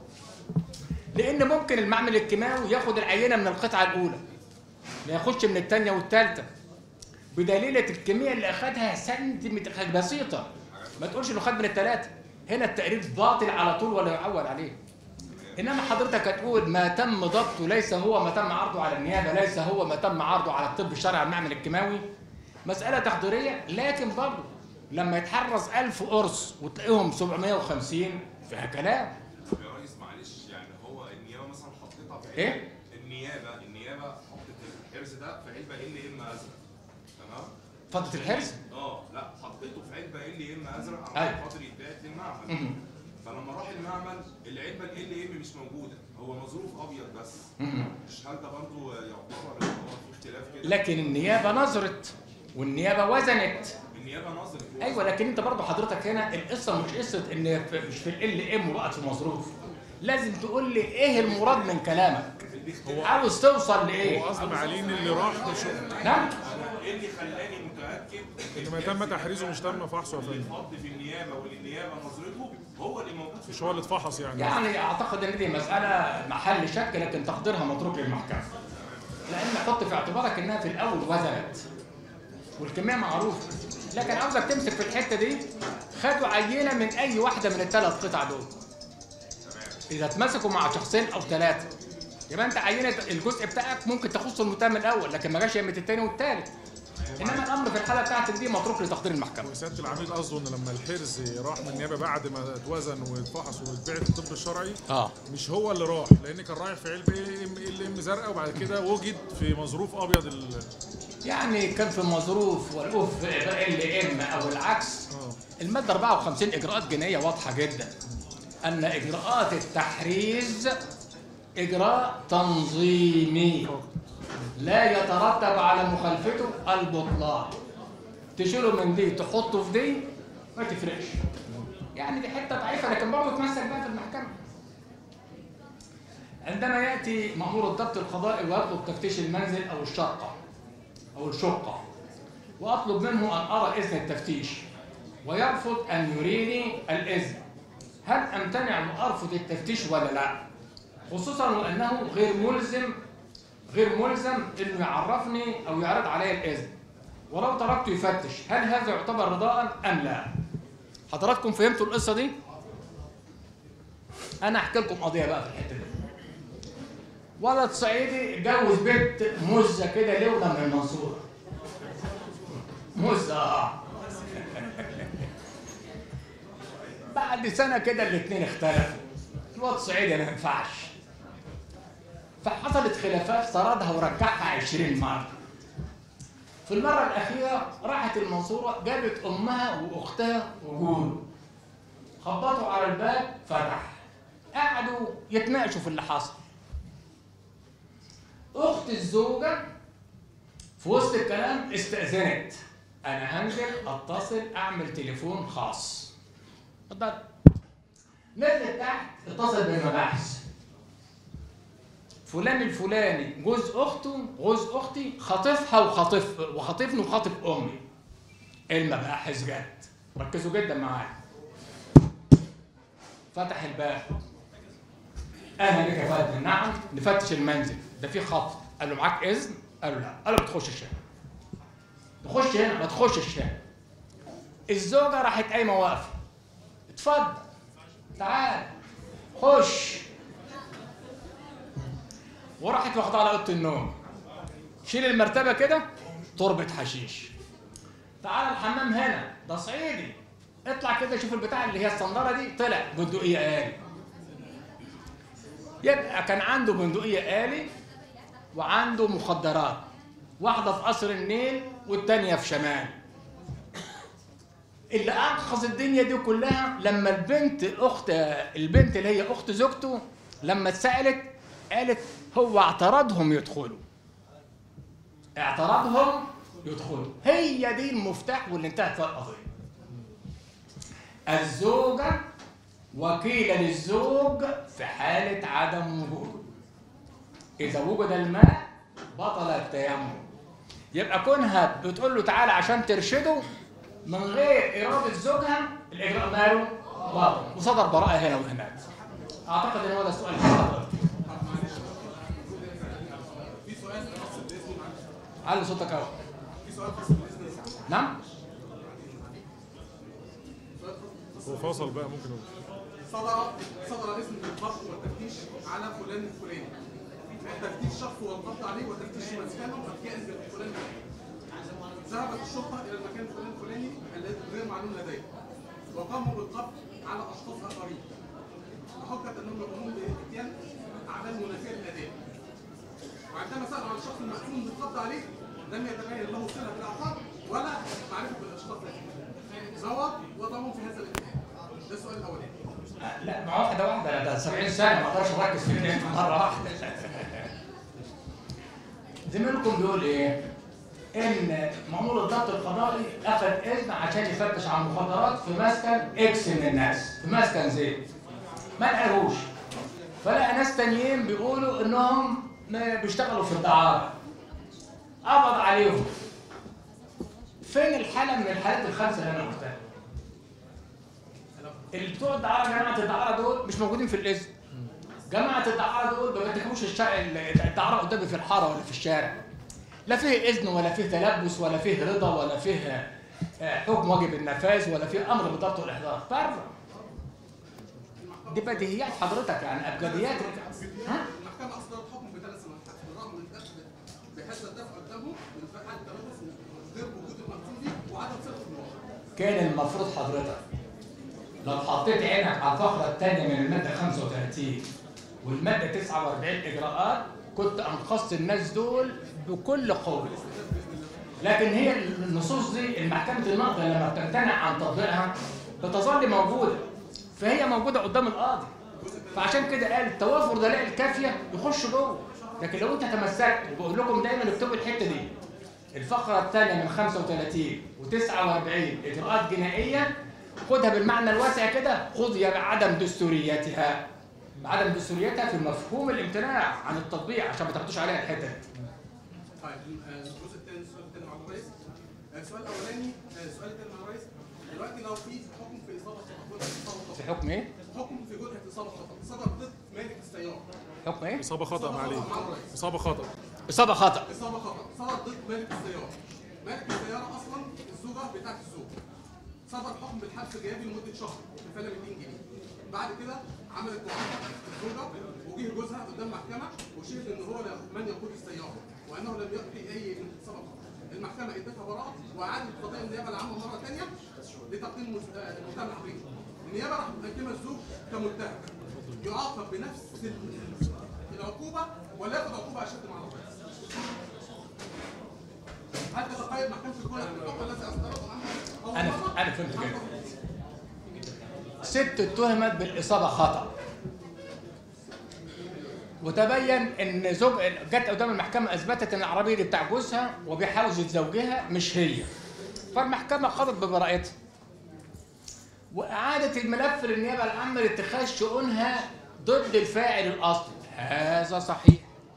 لان ممكن المعمل الكيماوي ياخد العينه من القطعه الاولى ما ياخدش من الثانيه والثالثه بدليل الكميه اللي اخدها سنتيمتر بسيطه ما تقولش انه خد من الثلاثه هنا التقرير باطل على طول ولا يعول عليه انما حضرتك هتقول ما تم ضبطه ليس هو ما تم عرضه على النيابه ليس هو ما تم عرضه على الطب الشرعي على المعمل الكيماوي مساله تقديريه لكن برضه لما يتحرز 1000 قرص وتلاقيهم 750 فيها كلام يا ريس معلش يعني هو النيابه مثلا حطيتها في إيه؟ علبة- النيابه النيابه حطت الحرز ده في علبه ال ام ازرق تمام فضة الحرز؟ اه لا حطيته في علبه ال ام ازرق أيوة. عشان خاطر يتباعت للمعمل مهم. فلما راح المعمل العلبه ال ام مش موجوده هو مظروف ابيض بس مهم. مش هل ده برضه يعتبر ان هو في اختلاف كده لكن النيابه نظرت والنيابه وزنت النيابه نظرت ايوه لكن انت برضه حضرتك هنا القصه مش قصه ان في- مش في ال ام وقت في مظروف لازم تقول لي ايه المراد من كلامك هو- عاوز توصل لايه هو قصد معالين اللي راح مش نعم ايه اللي خلاني متاكد اللي ما تم تحريزه مش تم فحصه يا فندم الفض في النيابه واللي النيابه نظرته هو اللي موجود في مش هو اللي اتفحص يعني يعني اعتقد ان دي مساله محل شك لكن تقديرها متروك للمحكمه لان حط في اعتبارك انها في الاول وزنت والكميه معروفه لكن عاوزك تمسك في الحته دي خدوا عينه من اي واحده من الثلاث قطع دول اذا اتمسكوا مع شخصين او ثلاثه يبقى انت عينه الجزء بتاعك ممكن تخص المتهم الاول لكن ما جاش يمه الثاني والثالث انما الامر في الحاله بتاعتك دي متروك لتقدير المحكمه سياده العميد قصده ان لما الحرز راح من النيابه بعد ما اتوزن واتفحص واتباع في الطب الشرعي اه مش هو اللي راح لان كان رايح في علبه ام ال ام زرقاء وبعد كده وجد في مظروف ابيض ال... يعني كان في مظروف ولقوه في ال ام او العكس الماده 54 اجراءات جنائيه واضحه جدا ان اجراءات التحريز اجراء تنظيمي لا يترتب على مخالفته البطلان تشيله من دي تحطه في دي ما تفرقش يعني دي حته ضعيفه لكن برضه تمسك بقى في المحكمه عندما ياتي مامور الضبط القضائي ويطلب تفتيش المنزل او الشقه او الشقه واطلب منه ان ارى اذن التفتيش ويرفض ان يريني الاذن هل امتنع وارفض التفتيش ولا لا خصوصا وانه غير ملزم غير ملزم انه يعرفني او يعرض علي الاذن ولو تركته يفتش هل هذا يعتبر رضاء ام لا حضراتكم فهمتوا القصه دي انا احكي لكم قضيه بقى في الحته دي ولد صعيدي اتجوز بنت مزه كده لولا من المنصوره مزه اه بعد سنه كده الاثنين اختلفوا الواد صعيدي ما ينفعش فحصلت خلافات طردها ورجعها 20 مره في المره الاخيره راحت المنصوره جابت امها واختها وجوده خبطوا على الباب فتح قعدوا يتناقشوا في اللي حصل اخت الزوجه في وسط الكلام استاذنت انا هنزل اتصل اعمل تليفون خاص اتفضل نزلت تحت اتصل بالمباحث فلان الفلاني جوز اخته جوز اختي خاطفها وخاطف وخاطفني وخاطف امي المباحث جت ركزوا جدا معايا فتح الباب انا لك يا فندم نعم نفتش المنزل ده في خطف قال له معاك اذن قال له لا قال له بتخش الشارع تخش هنا ما تخش الشارع الزوجه راحت قايمه واقفه اتفضل تعال خش وراحت واخدها على اوضه النوم شيل المرتبه كده تربه حشيش تعال الحمام هنا ده صعيدي اطلع كده شوف البتاع اللي هي الصنداره دي طلع بندقيه آلي يبقى كان عنده بندقيه آلي وعنده مخدرات واحده في قصر النيل والتانيه في شمال اللي انقذ الدنيا دي كلها لما البنت اخت البنت اللي هي اخت زوجته لما اتسالت قالت هو اعترضهم يدخلوا اعترضهم يدخلوا هي دي المفتاح واللي انتهت فيها القضيه الزوجه وكيله للزوج في حاله عدم وجوده اذا وجد الماء بطل التيمم يبقى كونها بتقول له تعالى عشان ترشده من غير اراده زوجها الاجراء ماله باطل وصدر براءه هنا وهناك اعتقد ان هو ده السؤال اللي حضرتك. في سؤال خاص باذن معلش علي صوتك اهو في سؤال خاص باذن نعم هو فاصل بقى ممكن نقول. صدر صدر اسم بالضبط والتفتيش على فلان الفلاني تفتيش شخص والضبط عليه وتفتيش مسكنه وكائن بالفلان ذهبت الشرطه الى المكان الفلاني الفلاني الذي غير معلوم لديه وقاموا بالقبض على اشخاص اخرين بحجه انهم يقومون باتيان اعمال منافيه للاداء وعندما سالوا عن الشخص المأذون بالقبض عليه لم يتبين له صله بالعقاب ولا معرفه بالاشخاص الذين هو وضعهم في هذا الاتهام ده السؤال الاولاني لا مع واحده واحده ده 70 سنه ما اقدرش اركز في الاثنين مره واحده زميلكم بيقول ايه؟ ان مأمور الضبط القضائي اخذ اذن عشان يفتش عن مخدرات في مسكن اكس من الناس في مسكن زيت ما لقاهوش فلقى ناس تانيين بيقولوا انهم ما بيشتغلوا في الدعاره قبض عليهم فين الحاله من الحالات الخمسه اللي انا قلتها؟ اللي بتوع الدعاره جماعه الدعاره دول مش موجودين في الاذن جماعه الدعاره دول ما بيتكلموش الشارع الدعاره قدامي في الحاره ولا في الشارع لا فيه اذن ولا فيه تلبس ولا فيه رضا ولا فيه آه، حكم واجب النفاذ ولا فيه امر بالضبط والاحضار بره دي بديهيات حضرتك يعني ابجديات ها المحكمة أصدرت حكم بثلاث سنوات بالرغم من الأخذ بهذا الدفع قدامه من حال التلبس وغير وجود المقصودي وعدم صدق المواقع. كان المفروض حضرتك لو حطيت عينك على الفقرة الثانية من المادة 35 والمادة 49 إجراءات كنت أنقذت الناس دول بكل قوة. لكن هي النصوص دي المحكمة النقض لما بتمتنع عن تطبيقها بتظل موجودة. فهي موجودة قدام القاضي. فعشان كده قال التوافر دلائل كافية يخش جوه. لكن لو أنت تمسكت وبقول لكم دايما اكتبوا الحتة دي. الفقرة الثانية من 35 و49 إجراءات جنائية خدها بالمعنى الواسع كده خذ بعدم دستوريتها بعدم دستوريتها في مفهوم الامتناع عن التطبيق عشان ما تاخدوش عليها الحتة دي. طيب آه، الجزء الثاني السؤال الثاني مع الرئيس آه، السؤال الأولاني آه، السؤال الثاني مع الرئيس دلوقتي لو في حكم في إصابة خطأ جرح إصابة خطأ في حكم إيه؟ حكم في جرح إصابة خطأ صدر ضد مالك السيارة حكم إيه؟ إصابة خطأ ما عليه إصابة خطأ إصابة خطأ إصابة خطأ صدر ضد مالك السيارة مالك السيارة أصلا الزوجة بتاعت الزوج صدر حكم بالحبس الغيابي لمدة شهر بفعل 200 جنيه بعد كده عملت معاهدة الزوجة وجه جوزها قدام محكمة وشهد إن هو من يقود السيارة وأنه لم يقضي أي من إصابة خطأ المحكمة ادتها براءة وأعادت قضية النيابة العامة مرة ثانية لتقديم مس- آه، المتهم الحقيقي النيابة راح مقدمة الزوج كمتهم يعاقب بنفس ال- العقوبة ولا ياخد عقوبة أشد مع الرئيس هل تتقيد محكمة الكون الحكم الذي أصدرته عنها أول أنا مرة؟ أنا فهمت كده. ست اتهمت بالإصابة خطأ. وتبين ان زوج جت قدام المحكمه اثبتت ان العربيه دي بتاع جوزها وبحوزه زوجها مش هي فالمحكمه قضت ببراءتها واعادت الملف للنيابه العامه لاتخاذ شؤونها ضد الفاعل الاصلي هذا صحيح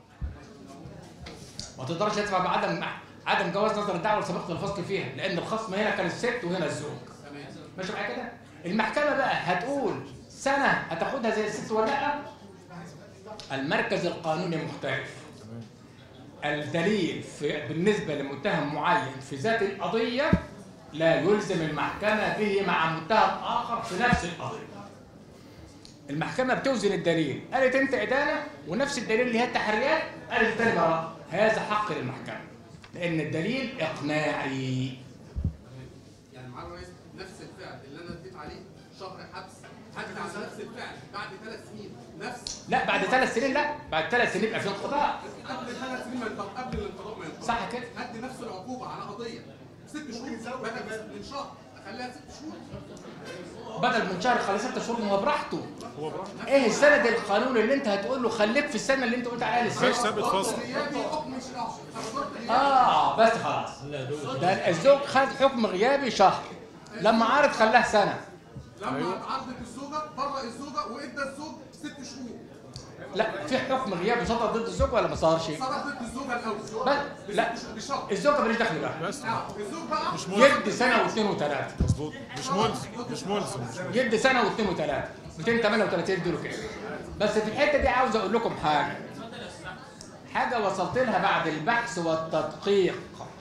ما تقدرش تدفع بعدم عدم جواز نظر الدعوه لسابقه الفصل فيها لان الخصم هنا كان الست وهنا الزوج ماشي معايا كده المحكمه بقى هتقول سنه هتاخدها زي الست ولا لا المركز القانوني مختلف الدليل في بالنسبة لمتهم معين في ذات القضية لا يلزم المحكمة به مع متهم آخر في نفس القضية المحكمة بتوزن الدليل قالت أنت إدانة ونفس الدليل اللي هي التحريات قالت التاني براءة هذا حق للمحكمة لأن الدليل إقناعي يعني مع الرئيس نفس الفعل اللي انا اديت عليه شهر حبس حتى على نفس الفعل بعد ثلاث سنين نفس لا بعد ثلاث سنين لا بعد ثلاث سنين يبقى في انقضاء قبل ثلاث سنين ما ينقض- قبل الانقضاء ما ينقضي صح كده هدي نفس العقوبه على قضيه ست شهور بدل من شهر اخليها ست شهور بدل من شهر خلال ست شهور ما هو براحته ايه السند القانوني اللي انت هتقول له خليك في السنه اللي انت قلت عليها للست مفيش ثابت فصل غيابي حكم شرعي اه بس خلاص ده الزوج خد حكم غيابي شهر لما عارض خلاه سنه لما عرضت الزوجه بره الزوجه وادى الزوج ست شهور لا في حكم غياب صدر ضد الزوج ولا ما صدرش؟ صدر ضد الزوجه الاول بس لا بشرط الزوجه ماليش دخل بقى بس آه، الزوج بقى مش ملزم يدي سنه واثنين وثلاثه مظبوط مش ملزم مش ملزم يدي سنه واثنين وثلاثه 238 دول كده بس في الحته دي عاوز اقول لكم حاجه حاجه وصلت لها بعد البحث والتدقيق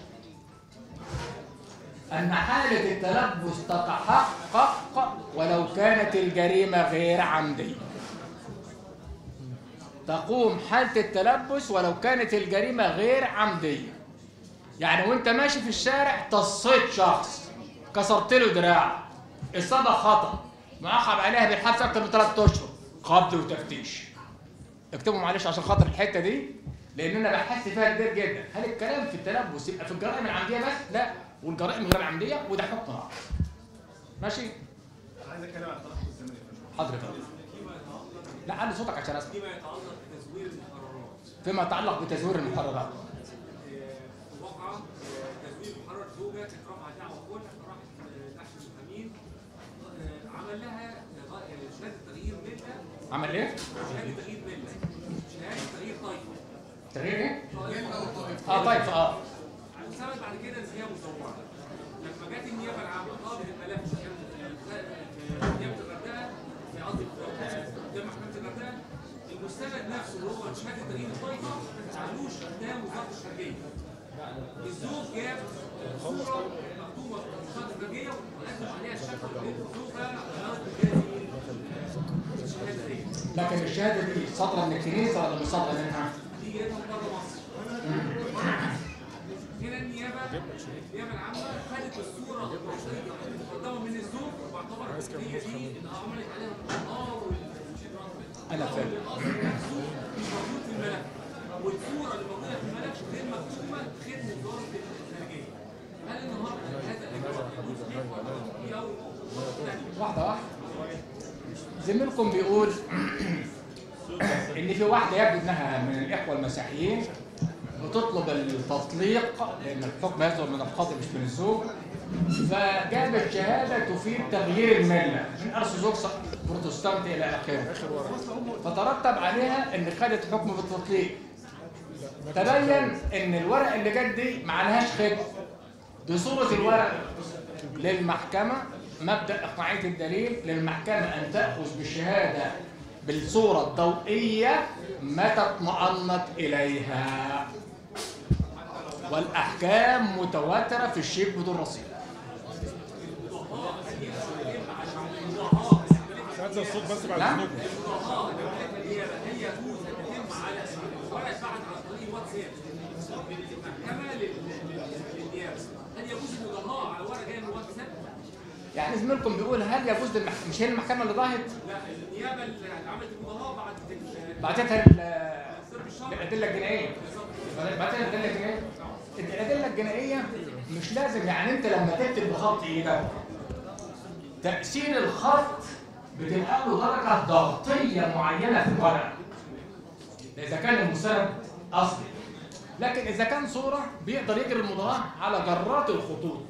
ان حاله التلبس تتحقق ولو كانت الجريمه غير عمديه تقوم حاله التلبس ولو كانت الجريمه غير عمديه يعني وانت ماشي في الشارع تصيت شخص كسرت له دراع اصابه خطا معاقب عليها بالحبس اكتر من ثلاث اشهر قبض وتفتيش اكتبوا معلش عشان خاطر الحته دي لان انا بحس فيها كتير جدا هل الكلام في التلبس يبقى في الجرائم العمديه بس لا والجرائم غير العمديه وده حكم آخر. ماشي عايز اتكلم عن التناقض الزمني حضرتك لا علي صوتك عشان اسمع فيما يتعلق بتزوير المقررات فيما يتعلق بتزوير المحررات وقع تزوير محرر زوجة كانت رافعة دعوة كل راحت تحت المحامين آه، عمل لها آه، شهادة تغيير ملة عمل ايه؟ شهادة تغيير ملة شهادة تغيير طائفة تغيير ايه؟ طائفة اه طيب اه وثبت بعد كده ان هي مزوره لما جت النيابه العامه قاضي الملف كان في نيابه الغردقه في قصدي في قدام محكمه الغردقه المستند نفسه اللي هو شهاده تغيير الطائفه ما قالوش قدام وزاره الخارجيه الزوج جاب صوره مكتوبه في وزاره الخارجيه وقدم عليها الشكوى من الزوجه غلط هذه الشهاده دي لكن الشهاده دي صادره من الكنيسه ولا مش صادره منها؟ دي جايه من بره مصر هنا النيابه النيابه العامه خدت الصوره الوحيده المقدمه من الزوج واعتبرت ان هي دي اللي عملت عليها النار انا فاهم نفسه مش موجود في الملف والصوره اللي موجوده في الملف غير مكتوبه خدمه وزاره الخارجيه هل النهارده هذا الاجراء يجوز ليه ولا دي اول نقطه ثانيه واحده واحده زميلكم بيقول ان في واحده يبدو انها من الاخوه المسيحيين بتطلب التطليق لان الحكم يصدر من القاضي مش من الزوج فجابت شهاده تفيد تغيير المله من ارثوذكس بروتستانت الى اخره فترتب عليها ان خدت حكم بالتطليق تبين ان الورق اللي جت دي ما عليهاش ختم دي صوره الورق للمحكمه مبدا اقناعيه الدليل للمحكمه ان تاخذ بالشهاده بالصوره الضوئيه متى اطمأنت اليها والاحكام متواتره في الشيك بدون رصيد هذا الصوت بس بعد نعم. اذنكم هي يجوز ان يتم على ورق بعد عن طريق واتساب من المحكمه لل- لل- للنيابه هل يجوز المضاهاه على ورقه جايه من واتساب؟ يعني زميلكم بيقول هل يجوز للمح... مش هي المحكمه اللي ضاهت لا النيابه اللي عملت المضاهاه بعد ال- بعتتها ال- الادله الجنائيه بعتتها الادله الجنائيه الادله الجنائيه مش لازم يعني انت لما تكتب بخط ايدك تاثير الخط بتبقى له درجه ضغطيه معينه في الورق ده اذا كان المستند اصلي لكن اذا كان صوره بيقدر يجري المضاهاه على جرات الخطوط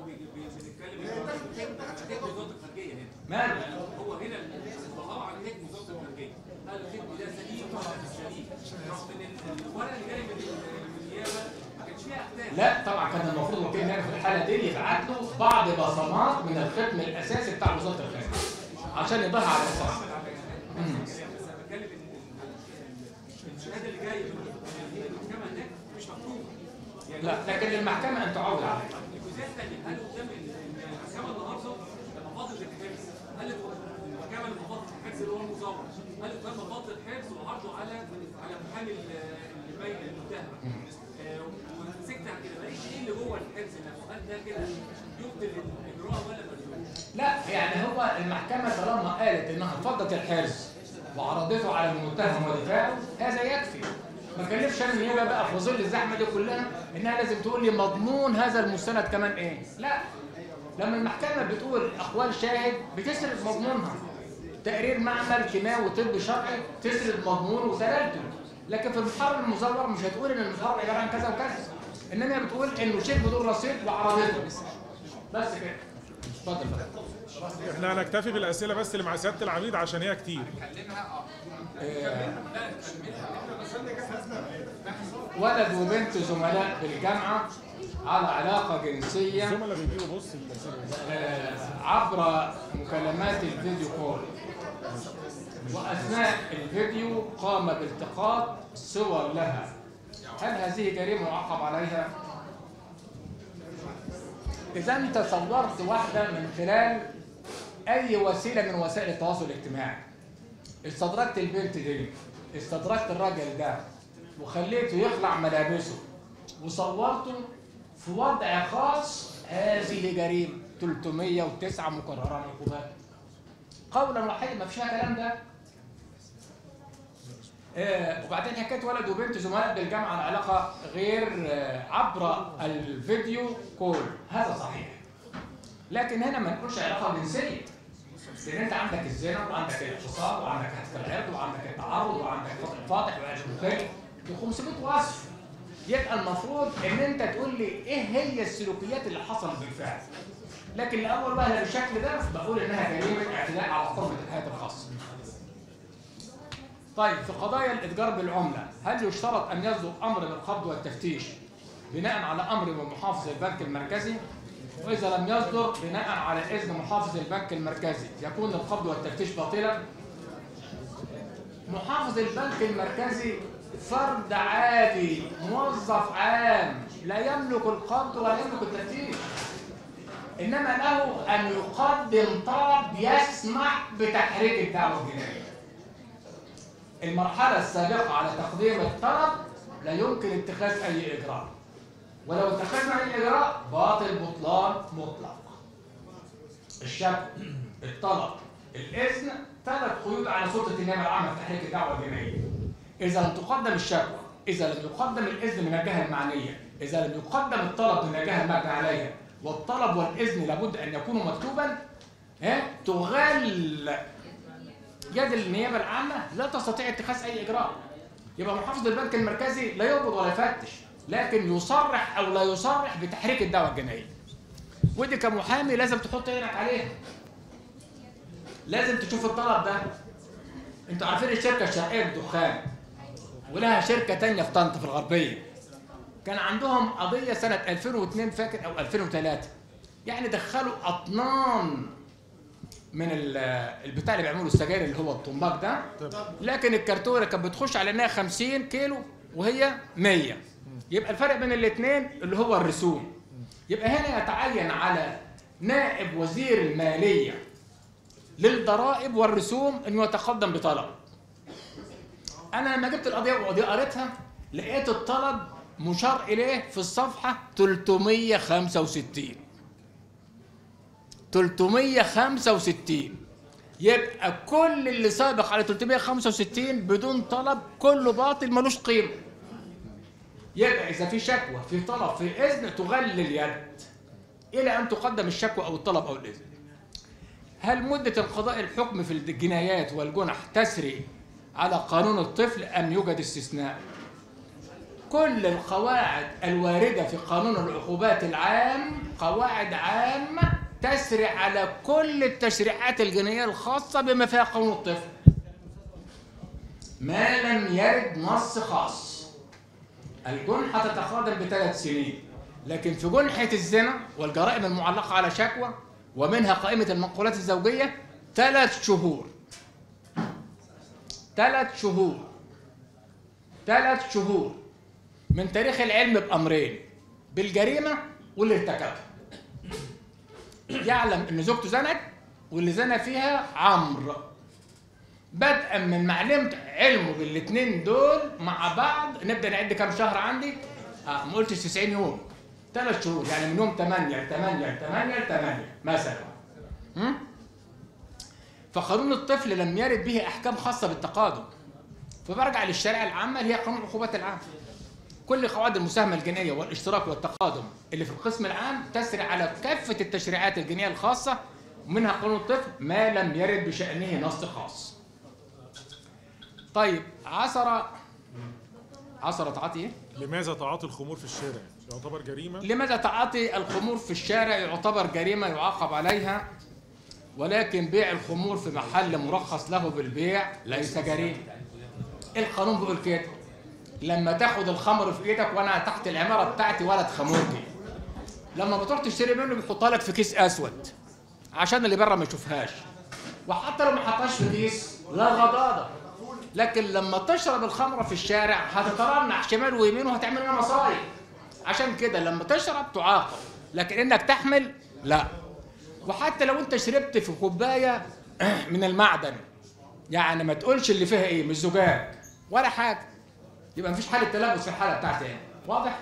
بنتكلم وزاره الخارجيه هنا ماله هو هنا المضاهاه على حكم وزاره الخارجيه هل الحكم ده سليم ولا مش سليم؟ رغم ان الورقه اللي جاي من من النيابه ما كانش فيها اختلاف لا طبعا كان المفروض وكيل النائب في الحاله دي يبعت له بعض بصمات من الختم الاساسي بتاع وزاره الخارجيه عشان يضيع على الاساس بس انا بتكلم ان الشهاده اللي جايه من من المحكمه هناك مش مكتوبه لا لكن للمحكمه ان تعول عليه الجزئيه الثانيه هل قدام المحكمه النهارده لما فاضل الحبس هل المحكمه لما فاضل الحبس اللي هو المزور هل قدام فاضل الحبس وعرضه على على محامي اللي باين المتهم آه، ومسكت على كده ماليش ايه اللي جوه الحبس نفسه هل ده كده يبطل الاجراء ولا ما يبطلش؟ لا يعني هو المحكمه طالما قالت انها فضت الحرز وعرضته على المتهم ودفاعه هذا يكفي ما كلفش انا النيابه بقى في ظل الزحمه دي كلها انها لازم تقول لي مضمون هذا المستند كمان ايه لا لما المحكمه بتقول اقوال شاهد بتسرد مضمونها تقرير معمل كيماوي وطب شرعي تسرد مضمونه ودلالته لكن في المحرر المزور مش هتقول ان المحرر عباره عن كذا وكذا انما بتقول انه شيك بدون رصيد وعرضته بس كده اتفضل بقى احنا هنكتفي بالاسئله بس اللي مع سياده العميد عشان هي كتير ولد وبنت زملاء بالجامعة على علاقة جنسية الزملاء بيجيبوا بص الاسئله آه، عبر مكالمات الفيديو كول وأثناء الفيديو قام بالتقاط صور لها هل هذه جريمة يعاقب عليها؟ إذا أنت صورت واحدة من خلال أي وسيلة من وسائل التواصل الاجتماعي استدركت البنت دي استدركت الراجل ده وخليته يخلع ملابسه وصورته في وضع خاص هذه جريمة 309 مكررة عقوبات قولا واحدا ما فيش كلام ده آه، وبعدين حكايه ولد وبنت زملاء بالجامعه على علاقه غير آه، عبر الفيديو كول هذا صحيح لكن هنا ما نقولش علاقه جنسيه لان انت عندك الزنا وعندك الاغتصاب وعندك هتك العرض وعندك التعرض وعندك فتح الفاضح وعيش المخيل ب 500 وصف يبقى المفروض ان انت تقول لي ايه هي السلوكيات اللي حصلت بالفعل لكن لاول وهله بالشكل ده بقول انها جريمه اعتداء على حرمه الحياه الخاصه طيب في قضايا الاتجار بالعمله هل يشترط ان يصدر امر بالقبض والتفتيش بناء على امر من محافظ البنك المركزي واذا لم يصدر بناء على اذن محافظ البنك المركزي يكون القبض والتفتيش باطلا محافظ البنك المركزي فرد عادي موظف عام لا يملك القبض ولا يملك التفتيش انما له ان يقدم طلب يسمح بتحريك الدعوه الجنائيه المرحله السابقه على تقديم الطلب لا يمكن اتخاذ اي اجراء ولو اتخذنا اي اجراء باطل بطلان مطلق الشك الطلب الاذن ثلاث قيود على سلطه النيابه العامه في تحريك الدعوه الجنائيه اذا لم تقدم الشكوى اذا لم يقدم الاذن من الجهه المعنيه اذا لم يقدم الطلب من الجهه المجني عليها والطلب والاذن لابد ان يكونوا مكتوبا ها تغل يد النيابه العامه لا تستطيع اتخاذ اي اجراء يبقى محافظ البنك المركزي لا يقبض ولا يفتش لكن يصرح او لا يصرح بتحريك الدعوه الجنائيه ودي كمحامي لازم تحط عينك عليها لازم تشوف الطلب ده انتوا عارفين الشركه الشرقيه للدخان ولها شركه تانية في طنطا في الغربيه كان عندهم قضيه سنه 2002 فاكر او 2003 يعني دخلوا اطنان من ال- البتاع اللي بيعملوا السجاير اللي هو الطنباك ده لكن الكرتونه كانت بتخش على انها 50 كيلو وهي 100 يبقى الفرق بين الاثنين اللي هو الرسوم يبقى هنا يتعين على نائب وزير الماليه للضرائب والرسوم انه يتقدم بطلب انا لما جبت القضيه ودي قريتها لقيت الطلب مشار اليه في الصفحه 365 365 يبقى كل اللي سابق على 365 بدون طلب كله باطل ملوش قيمه يبقى اذا في شكوى في طلب في اذن تغل اليد الى ان تقدم الشكوى او الطلب او الاذن هل مدة انقضاء الحكم في الجنايات والجنح تسري على قانون الطفل أم يوجد استثناء؟ كل القواعد الواردة في قانون العقوبات العام قواعد عامة تسري على كل التشريعات الجنائية الخاصة بما فيها قانون الطفل ما لم يرد نص خاص الجنحة تتقادم بثلاث سنين لكن في جنحة الزنا والجرائم المعلقة على شكوى ومنها قائمة المنقولات الزوجية ثلاث شهور ثلاث شهور ثلاث شهور من تاريخ العلم بأمرين بالجريمة واللي ارتكبها يعلم ان زوجته زنت واللي زنى فيها عمرو بدءا من معلمة علمه بالاثنين دول مع بعض نبدا نعد كام شهر عندي اه ما قلتش 90 يوم ثلاث شهور يعني من يوم 8 ل 8 ل 8 ل 8 مثلا هم؟ فقانون الطفل لم يرد به احكام خاصه بالتقادم فبرجع للشريعه العامه اللي هي قانون العقوبات العام كل قواعد المساهمه الجنائيه والاشتراك والتقادم اللي في القسم العام تسري على كافه التشريعات الجنائيه الخاصه ومنها قانون الطفل ما لم يرد بشانه نص خاص طيب عثر عثر تعاطي ايه؟ لماذا تعاطي الخمور في الشارع يعتبر جريمه لماذا تعاطي الخمور في الشارع يعتبر جريمة يعاقب عليها ولكن بيع الخمور في محل مرخص له بالبيع ليس جريمه القانون بيقول كده لما تاخد الخمر في ايدك وانا تحت العماره بتاعتي ولد خمورجي لما بتروح تشتري منه بيحطها لك في كيس اسود عشان اللي بره ما يشوفهاش وحتى لو ما حطهاش في كيس لا غضاضه لكن لما تشرب الخمره في الشارع هتترنح شمال ويمين وهتعمل لنا مصايب عشان كده لما تشرب تعاقب لكن انك تحمل لا وحتى لو انت شربت في كوبايه من المعدن يعني ما تقولش اللي فيها ايه مش زجاج ولا حاجه يبقى مفيش حاله تلبس في الحاله بتاعتي يعني واضح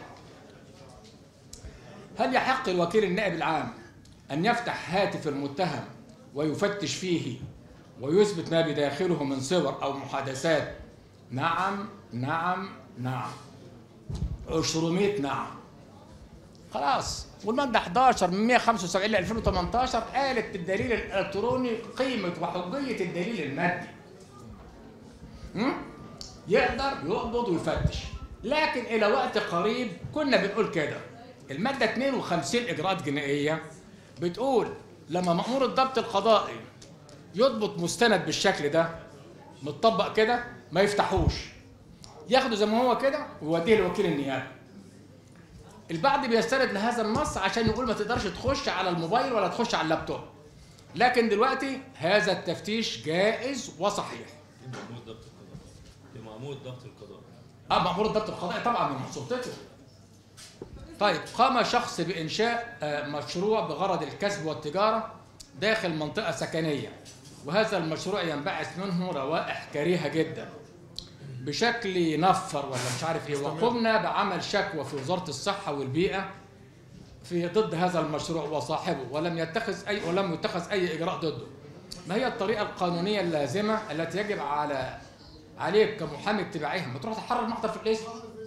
هل يحق الوكيل النائب العام ان يفتح هاتف المتهم ويفتش فيه ويثبت ما بداخله من صور او محادثات نعم نعم نعم 200 نعم خلاص والماده 11 من 175 ل 2018 قالت الدليل الالكتروني قيمه وحجيه الدليل المادي م? يقدر يقبض ويفتش لكن الى وقت قريب كنا بنقول كده الماده 52 اجراءات جنائيه بتقول لما مأمور الضبط القضائي يضبط مستند بالشكل ده متطبق كده ما يفتحوش ياخده زي ما هو كده ويوديه لوكيل النيابه البعض بيستند لهذا النص عشان يقول ما تقدرش تخش على الموبايل ولا تخش على اللابتوب لكن دلوقتي هذا التفتيش جائز وصحيح مأمور ضبط القضاء مأمور ضبط القضاء اه مأمور الضبط القضائي طبعا من سلطته طيب قام شخص بإنشاء آه، مشروع بغرض الكسب والتجارة داخل منطقة سكنية وهذا المشروع ينبعث منه روائح كريهة جدا بشكل ينفر ولا مش عارف ايه وقمنا بعمل شكوى في وزارة الصحة والبيئة في ضد هذا المشروع وصاحبه ولم يتخذ اي ولم يتخذ اي اجراء ضده ما هي الطريقة القانونية اللازمة التي يجب على عليك كمحامي اتباعها ما تروح تحرر محضر في الاسم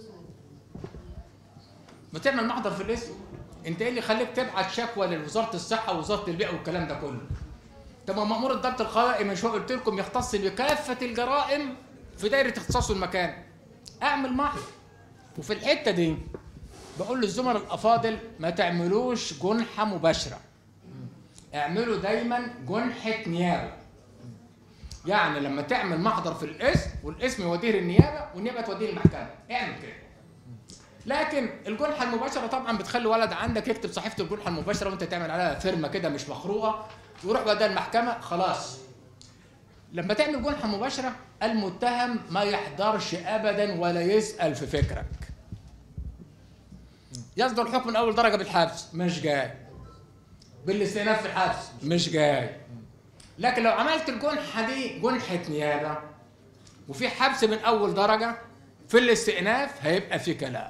ما تعمل محضر في الاسم انت ايه اللي يخليك تبعت شكوى لوزاره الصحه ووزاره البيئه والكلام ده كله طب ما مامور الضبط القضائي من شويه قلت لكم يختص بكافه الجرائم في دايره اختصاصه المكان اعمل محضر وفي الحته دي بقول للزملاء الافاضل ما تعملوش جنحه مباشره اعملوا دايما جنحه نيابه يعني لما تعمل محضر في الاسم والاسم يوديه للنيابه والنيابه توديه للمحكمه اعمل كده لكن الجنحه المباشره طبعا بتخلي ولد عندك يكتب صحيفه الجنحه المباشره وانت تعمل عليها فيرمه كده مش مخروقه ويروح بقى المحكمه خلاص لما تعمل جنحه مباشره المتهم ما يحضرش ابدا ولا يسال في فكرك يصدر حكم من اول درجه بالحبس مش جاي بالاستئناف في الحبس مش جاي لكن لو عملت الجنحه دي جنحه نيابه وفي حبس من اول درجه في الاستئناف هيبقى في كلام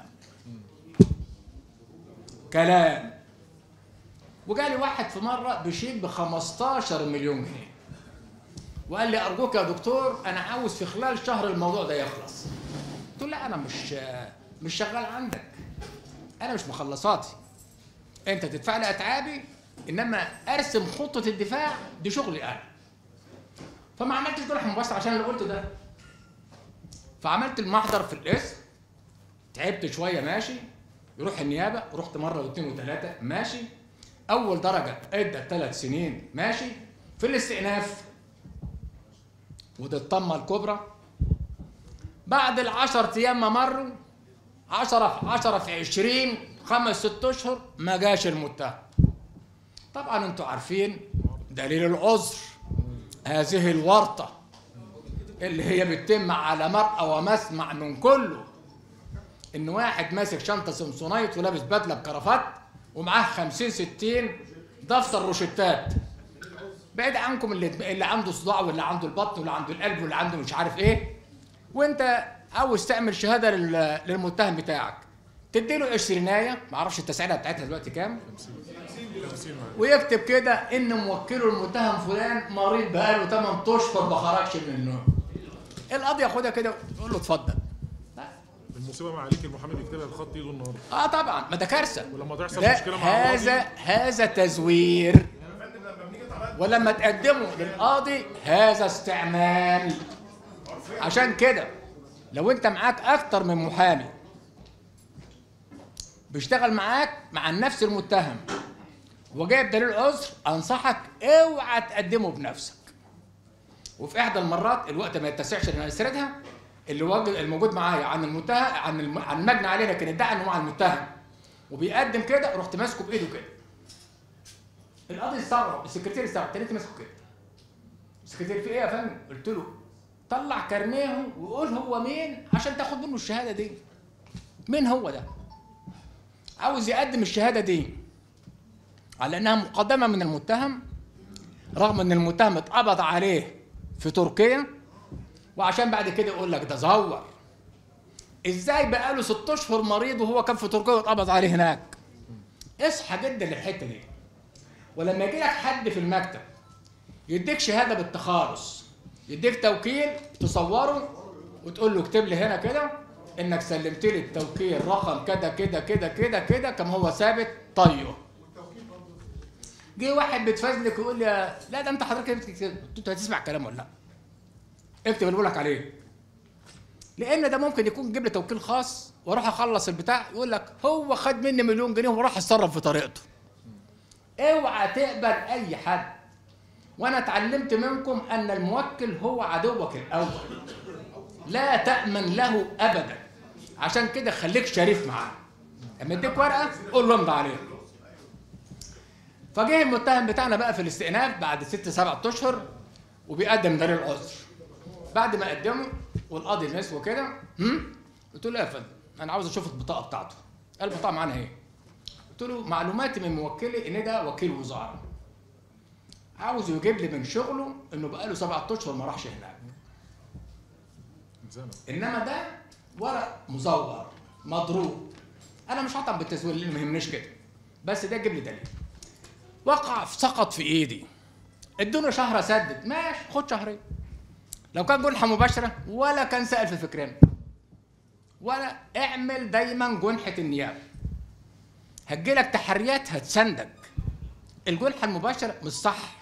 كلام وجالي واحد في مره بشيك ب 15 مليون جنيه وقال لي ارجوك يا دكتور انا عاوز في خلال شهر الموضوع ده يخلص قلت له لا انا مش مش شغال عندك انا مش مخلصاتي انت تدفع لي اتعابي انما ارسم خطه الدفاع دي شغلي انا فما عملتش جرح مباشر عشان اللي قلته ده فعملت المحضر في الاسم تعبت شويه ماشي يروح النيابه رحت مره واثنين وثلاثه ماشي اول درجه ادى ثلاث سنين ماشي في الاستئناف ودي الطمه الكبرى بعد العشر ايام ما مروا 10 في 10 في 20 خمس ست اشهر ما جاش المتهم طبعا انتوا عارفين دليل العذر هذه الورطه اللي هي بتتم على مرأى ومسمع من كله ان واحد ماسك شنطه سمسونايت ولابس بدله بكرافات ومعاه 50 60 دفتر روشتات بعيد عنكم اللي اللي عنده صداع واللي عنده البطن واللي عنده القلب واللي عنده مش عارف ايه وانت عاوز تعمل شهاده لل- للمتهم بتاعك تديله عشرينايه معرفش التسعيره بتاعتها دلوقتي كام ويكتب كده ان موكله المتهم فلان مريض بقاله 8 اشهر ما خرجش من النوم القاضي ياخدها كده ويقول له اتفضل المصيبه ما عليك المحامي بيكتبها بخط ايده النهارده اه طبعا ما ده كارثه ولما تحصل ده مشكله مع هذا القاضي هذا تزوير ولما تقدمه للقاضي هذا استعمال عشان كده لو انت معاك اكتر من محامي بيشتغل معاك مع نفس المتهم وجايب دليل عذر انصحك اوعى تقدمه بنفسك وفي احدى المرات الوقت ما يتسعش ان انا اسردها اللي واجد الموجود معايا عن المتهم عن الم... عن المجني عليه لكن ادعى انه مع المتهم وبيقدم كده رحت ماسكه بايده كده القاضي استغرب السكرتير استغرب تاني ماسكه كده السكرتير في ايه يا فندم؟ قلت له طلع كرنيه وقول هو مين عشان تاخد منه الشهاده دي مين هو ده؟ عاوز يقدم الشهاده دي على انها مقدمه من المتهم رغم ان المتهم اتقبض عليه في تركيا وعشان بعد كده يقول لك ده زور ازاي بقاله ست اشهر مريض وهو كان في تركيا واتقبض عليه هناك اصحى جدا للحته دي ولما يجي لك حد في المكتب يديك شهاده بالتخارص يديك توكيل تصوره وتقول له اكتب لي هنا كده انك سلمت لي التوكيل رقم كده كده كده كده كده كما هو ثابت طيه جه واحد بيتفزلك ويقول لي لا ده انت حضرتك بتكتب قلت له هتسمع الكلام ولا لا؟ اكتب اللي بقول لك عليه لان ده ممكن يكون جيب لي توكيل خاص واروح اخلص البتاع يقول لك هو خد مني مليون جنيه وراح اتصرف في طريقته اوعى تقبل اي حد وانا اتعلمت منكم ان الموكل هو عدوك الاول لا تامن له ابدا عشان كده خليك شريف معاه اما يديك ورقه قول له امضي عليها فجه المتهم بتاعنا بقى في الاستئناف بعد ست سبع اشهر وبيقدم دليل العذر بعد ما قدمه والقاضي نسوه كده هم؟ قلت له يا فندم انا عاوز اشوف البطاقه بتاعته قال البطاقه معانا ايه؟ قلت له معلوماتي من موكلي ان ده وكيل وزاره عاوز يجيب لي من شغله انه بقاله سبعة اشهر ما راحش هناك انما ده ورق مزور مضروب انا مش هطعم بالتزوير اللي ما يهمنيش كده بس ده جيب لي دليل وقع سقط في ايدي ادونا شهر اسدد ماشي خد شهرين لو كان جنحه مباشره ولا كان سال في فكرنا ولا اعمل دايما جنحه النيابه هتجيلك تحريات هتسندك الجنحه المباشره مش صح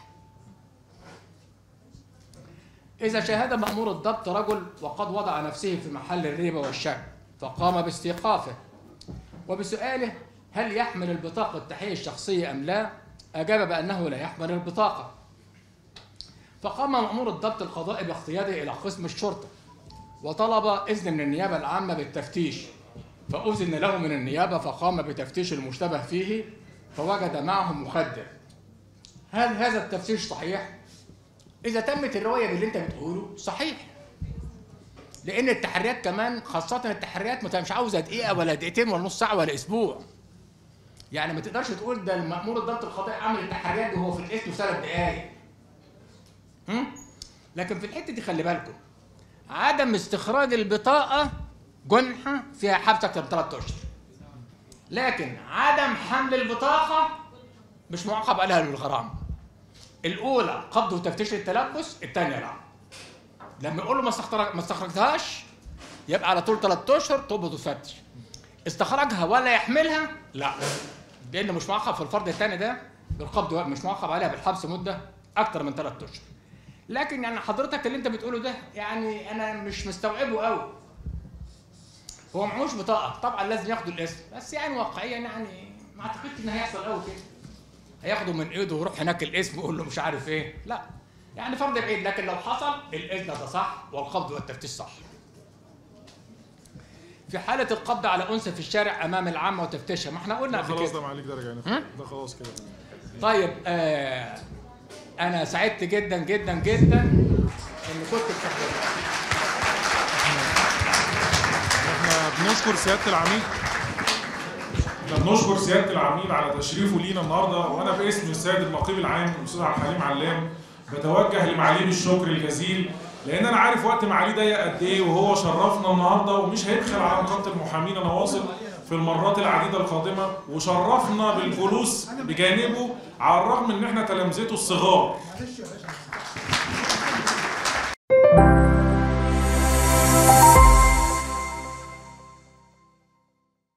إذا شاهد مأمور الضبط رجل وقد وضع نفسه في محل الريبة والشك فقام باستيقافه وبسؤاله هل يحمل البطاقة التحية الشخصية أم لا؟ أجاب بأنه لا يحمل البطاقة فقام مأمور الضبط القضائي باقتياده إلى قسم الشرطة وطلب إذن من النيابة العامة بالتفتيش فأذن له من النيابة فقام بتفتيش المشتبه فيه فوجد معه مخدر هل هذا التفتيش صحيح؟ إذا تمت الرواية باللي أنت بتقوله صحيح لأن التحريات كمان خاصة التحريات ما مش عاوزة دقيقة ولا دقيقتين ولا نص ساعة ولا أسبوع يعني ما تقدرش تقول ده المأمور الضبط القضائي عامل التحريات دي وهو في الاسم ثلاث دقايق هم؟ لكن في الحتة دي خلي بالكم عدم استخراج البطاقة جنحة فيها حبس أكتر من ثلاث أشهر لكن عدم حمل البطاقة مش معاقب عليها بالغرامة الأولى قبض وتفتيش التلبس الثانية لا لما يقول له ما استخرج ما استخرجتهاش يبقى على طول ثلاث أشهر تقبض وتفتش استخرجها ولا يحملها لا لأنه مش معاقب في الفرد الثاني ده بالقبض مش معاقب عليها بالحبس مدة أكتر من ثلاث أشهر لكن يعني حضرتك اللي أنت بتقوله ده يعني أنا مش مستوعبه قوي هو معهوش بطاقة طبعا لازم ياخدوا الاسم بس يعني واقعيا يعني ما اعتقدش ان هيحصل قوي كده هياخده من ايده ويروح هناك الاسم ويقول له مش عارف ايه لا يعني فرض بعيد لكن لو حصل الاذن ده صح والقبض والتفتيش صح في حالة القبض على أنثى في الشارع أمام العامة وتفتيشها ما احنا قلنا ده قبل خلاص كده ده معاليك درجة يعني هم؟ ده خلاص كده طيب آه أنا سعدت جدا جدا جدا إن كنت بتحضر احنا بنشكر سيادة العميد احنا بنشكر سيادة العميد على تشريفه لينا النهارده وانا باسم السيد النقيب العام الاستاذ عبد الحليم علام بتوجه لمعاليه بالشكر الجزيل لان انا عارف وقت معاليه ضيق قد ايه وهو شرفنا النهارده ومش هيبخل على نقابه المحامين انا واثق في المرات العديده القادمه وشرفنا بالجلوس بجانبه على الرغم ان احنا تلامذته الصغار معلش يا باشا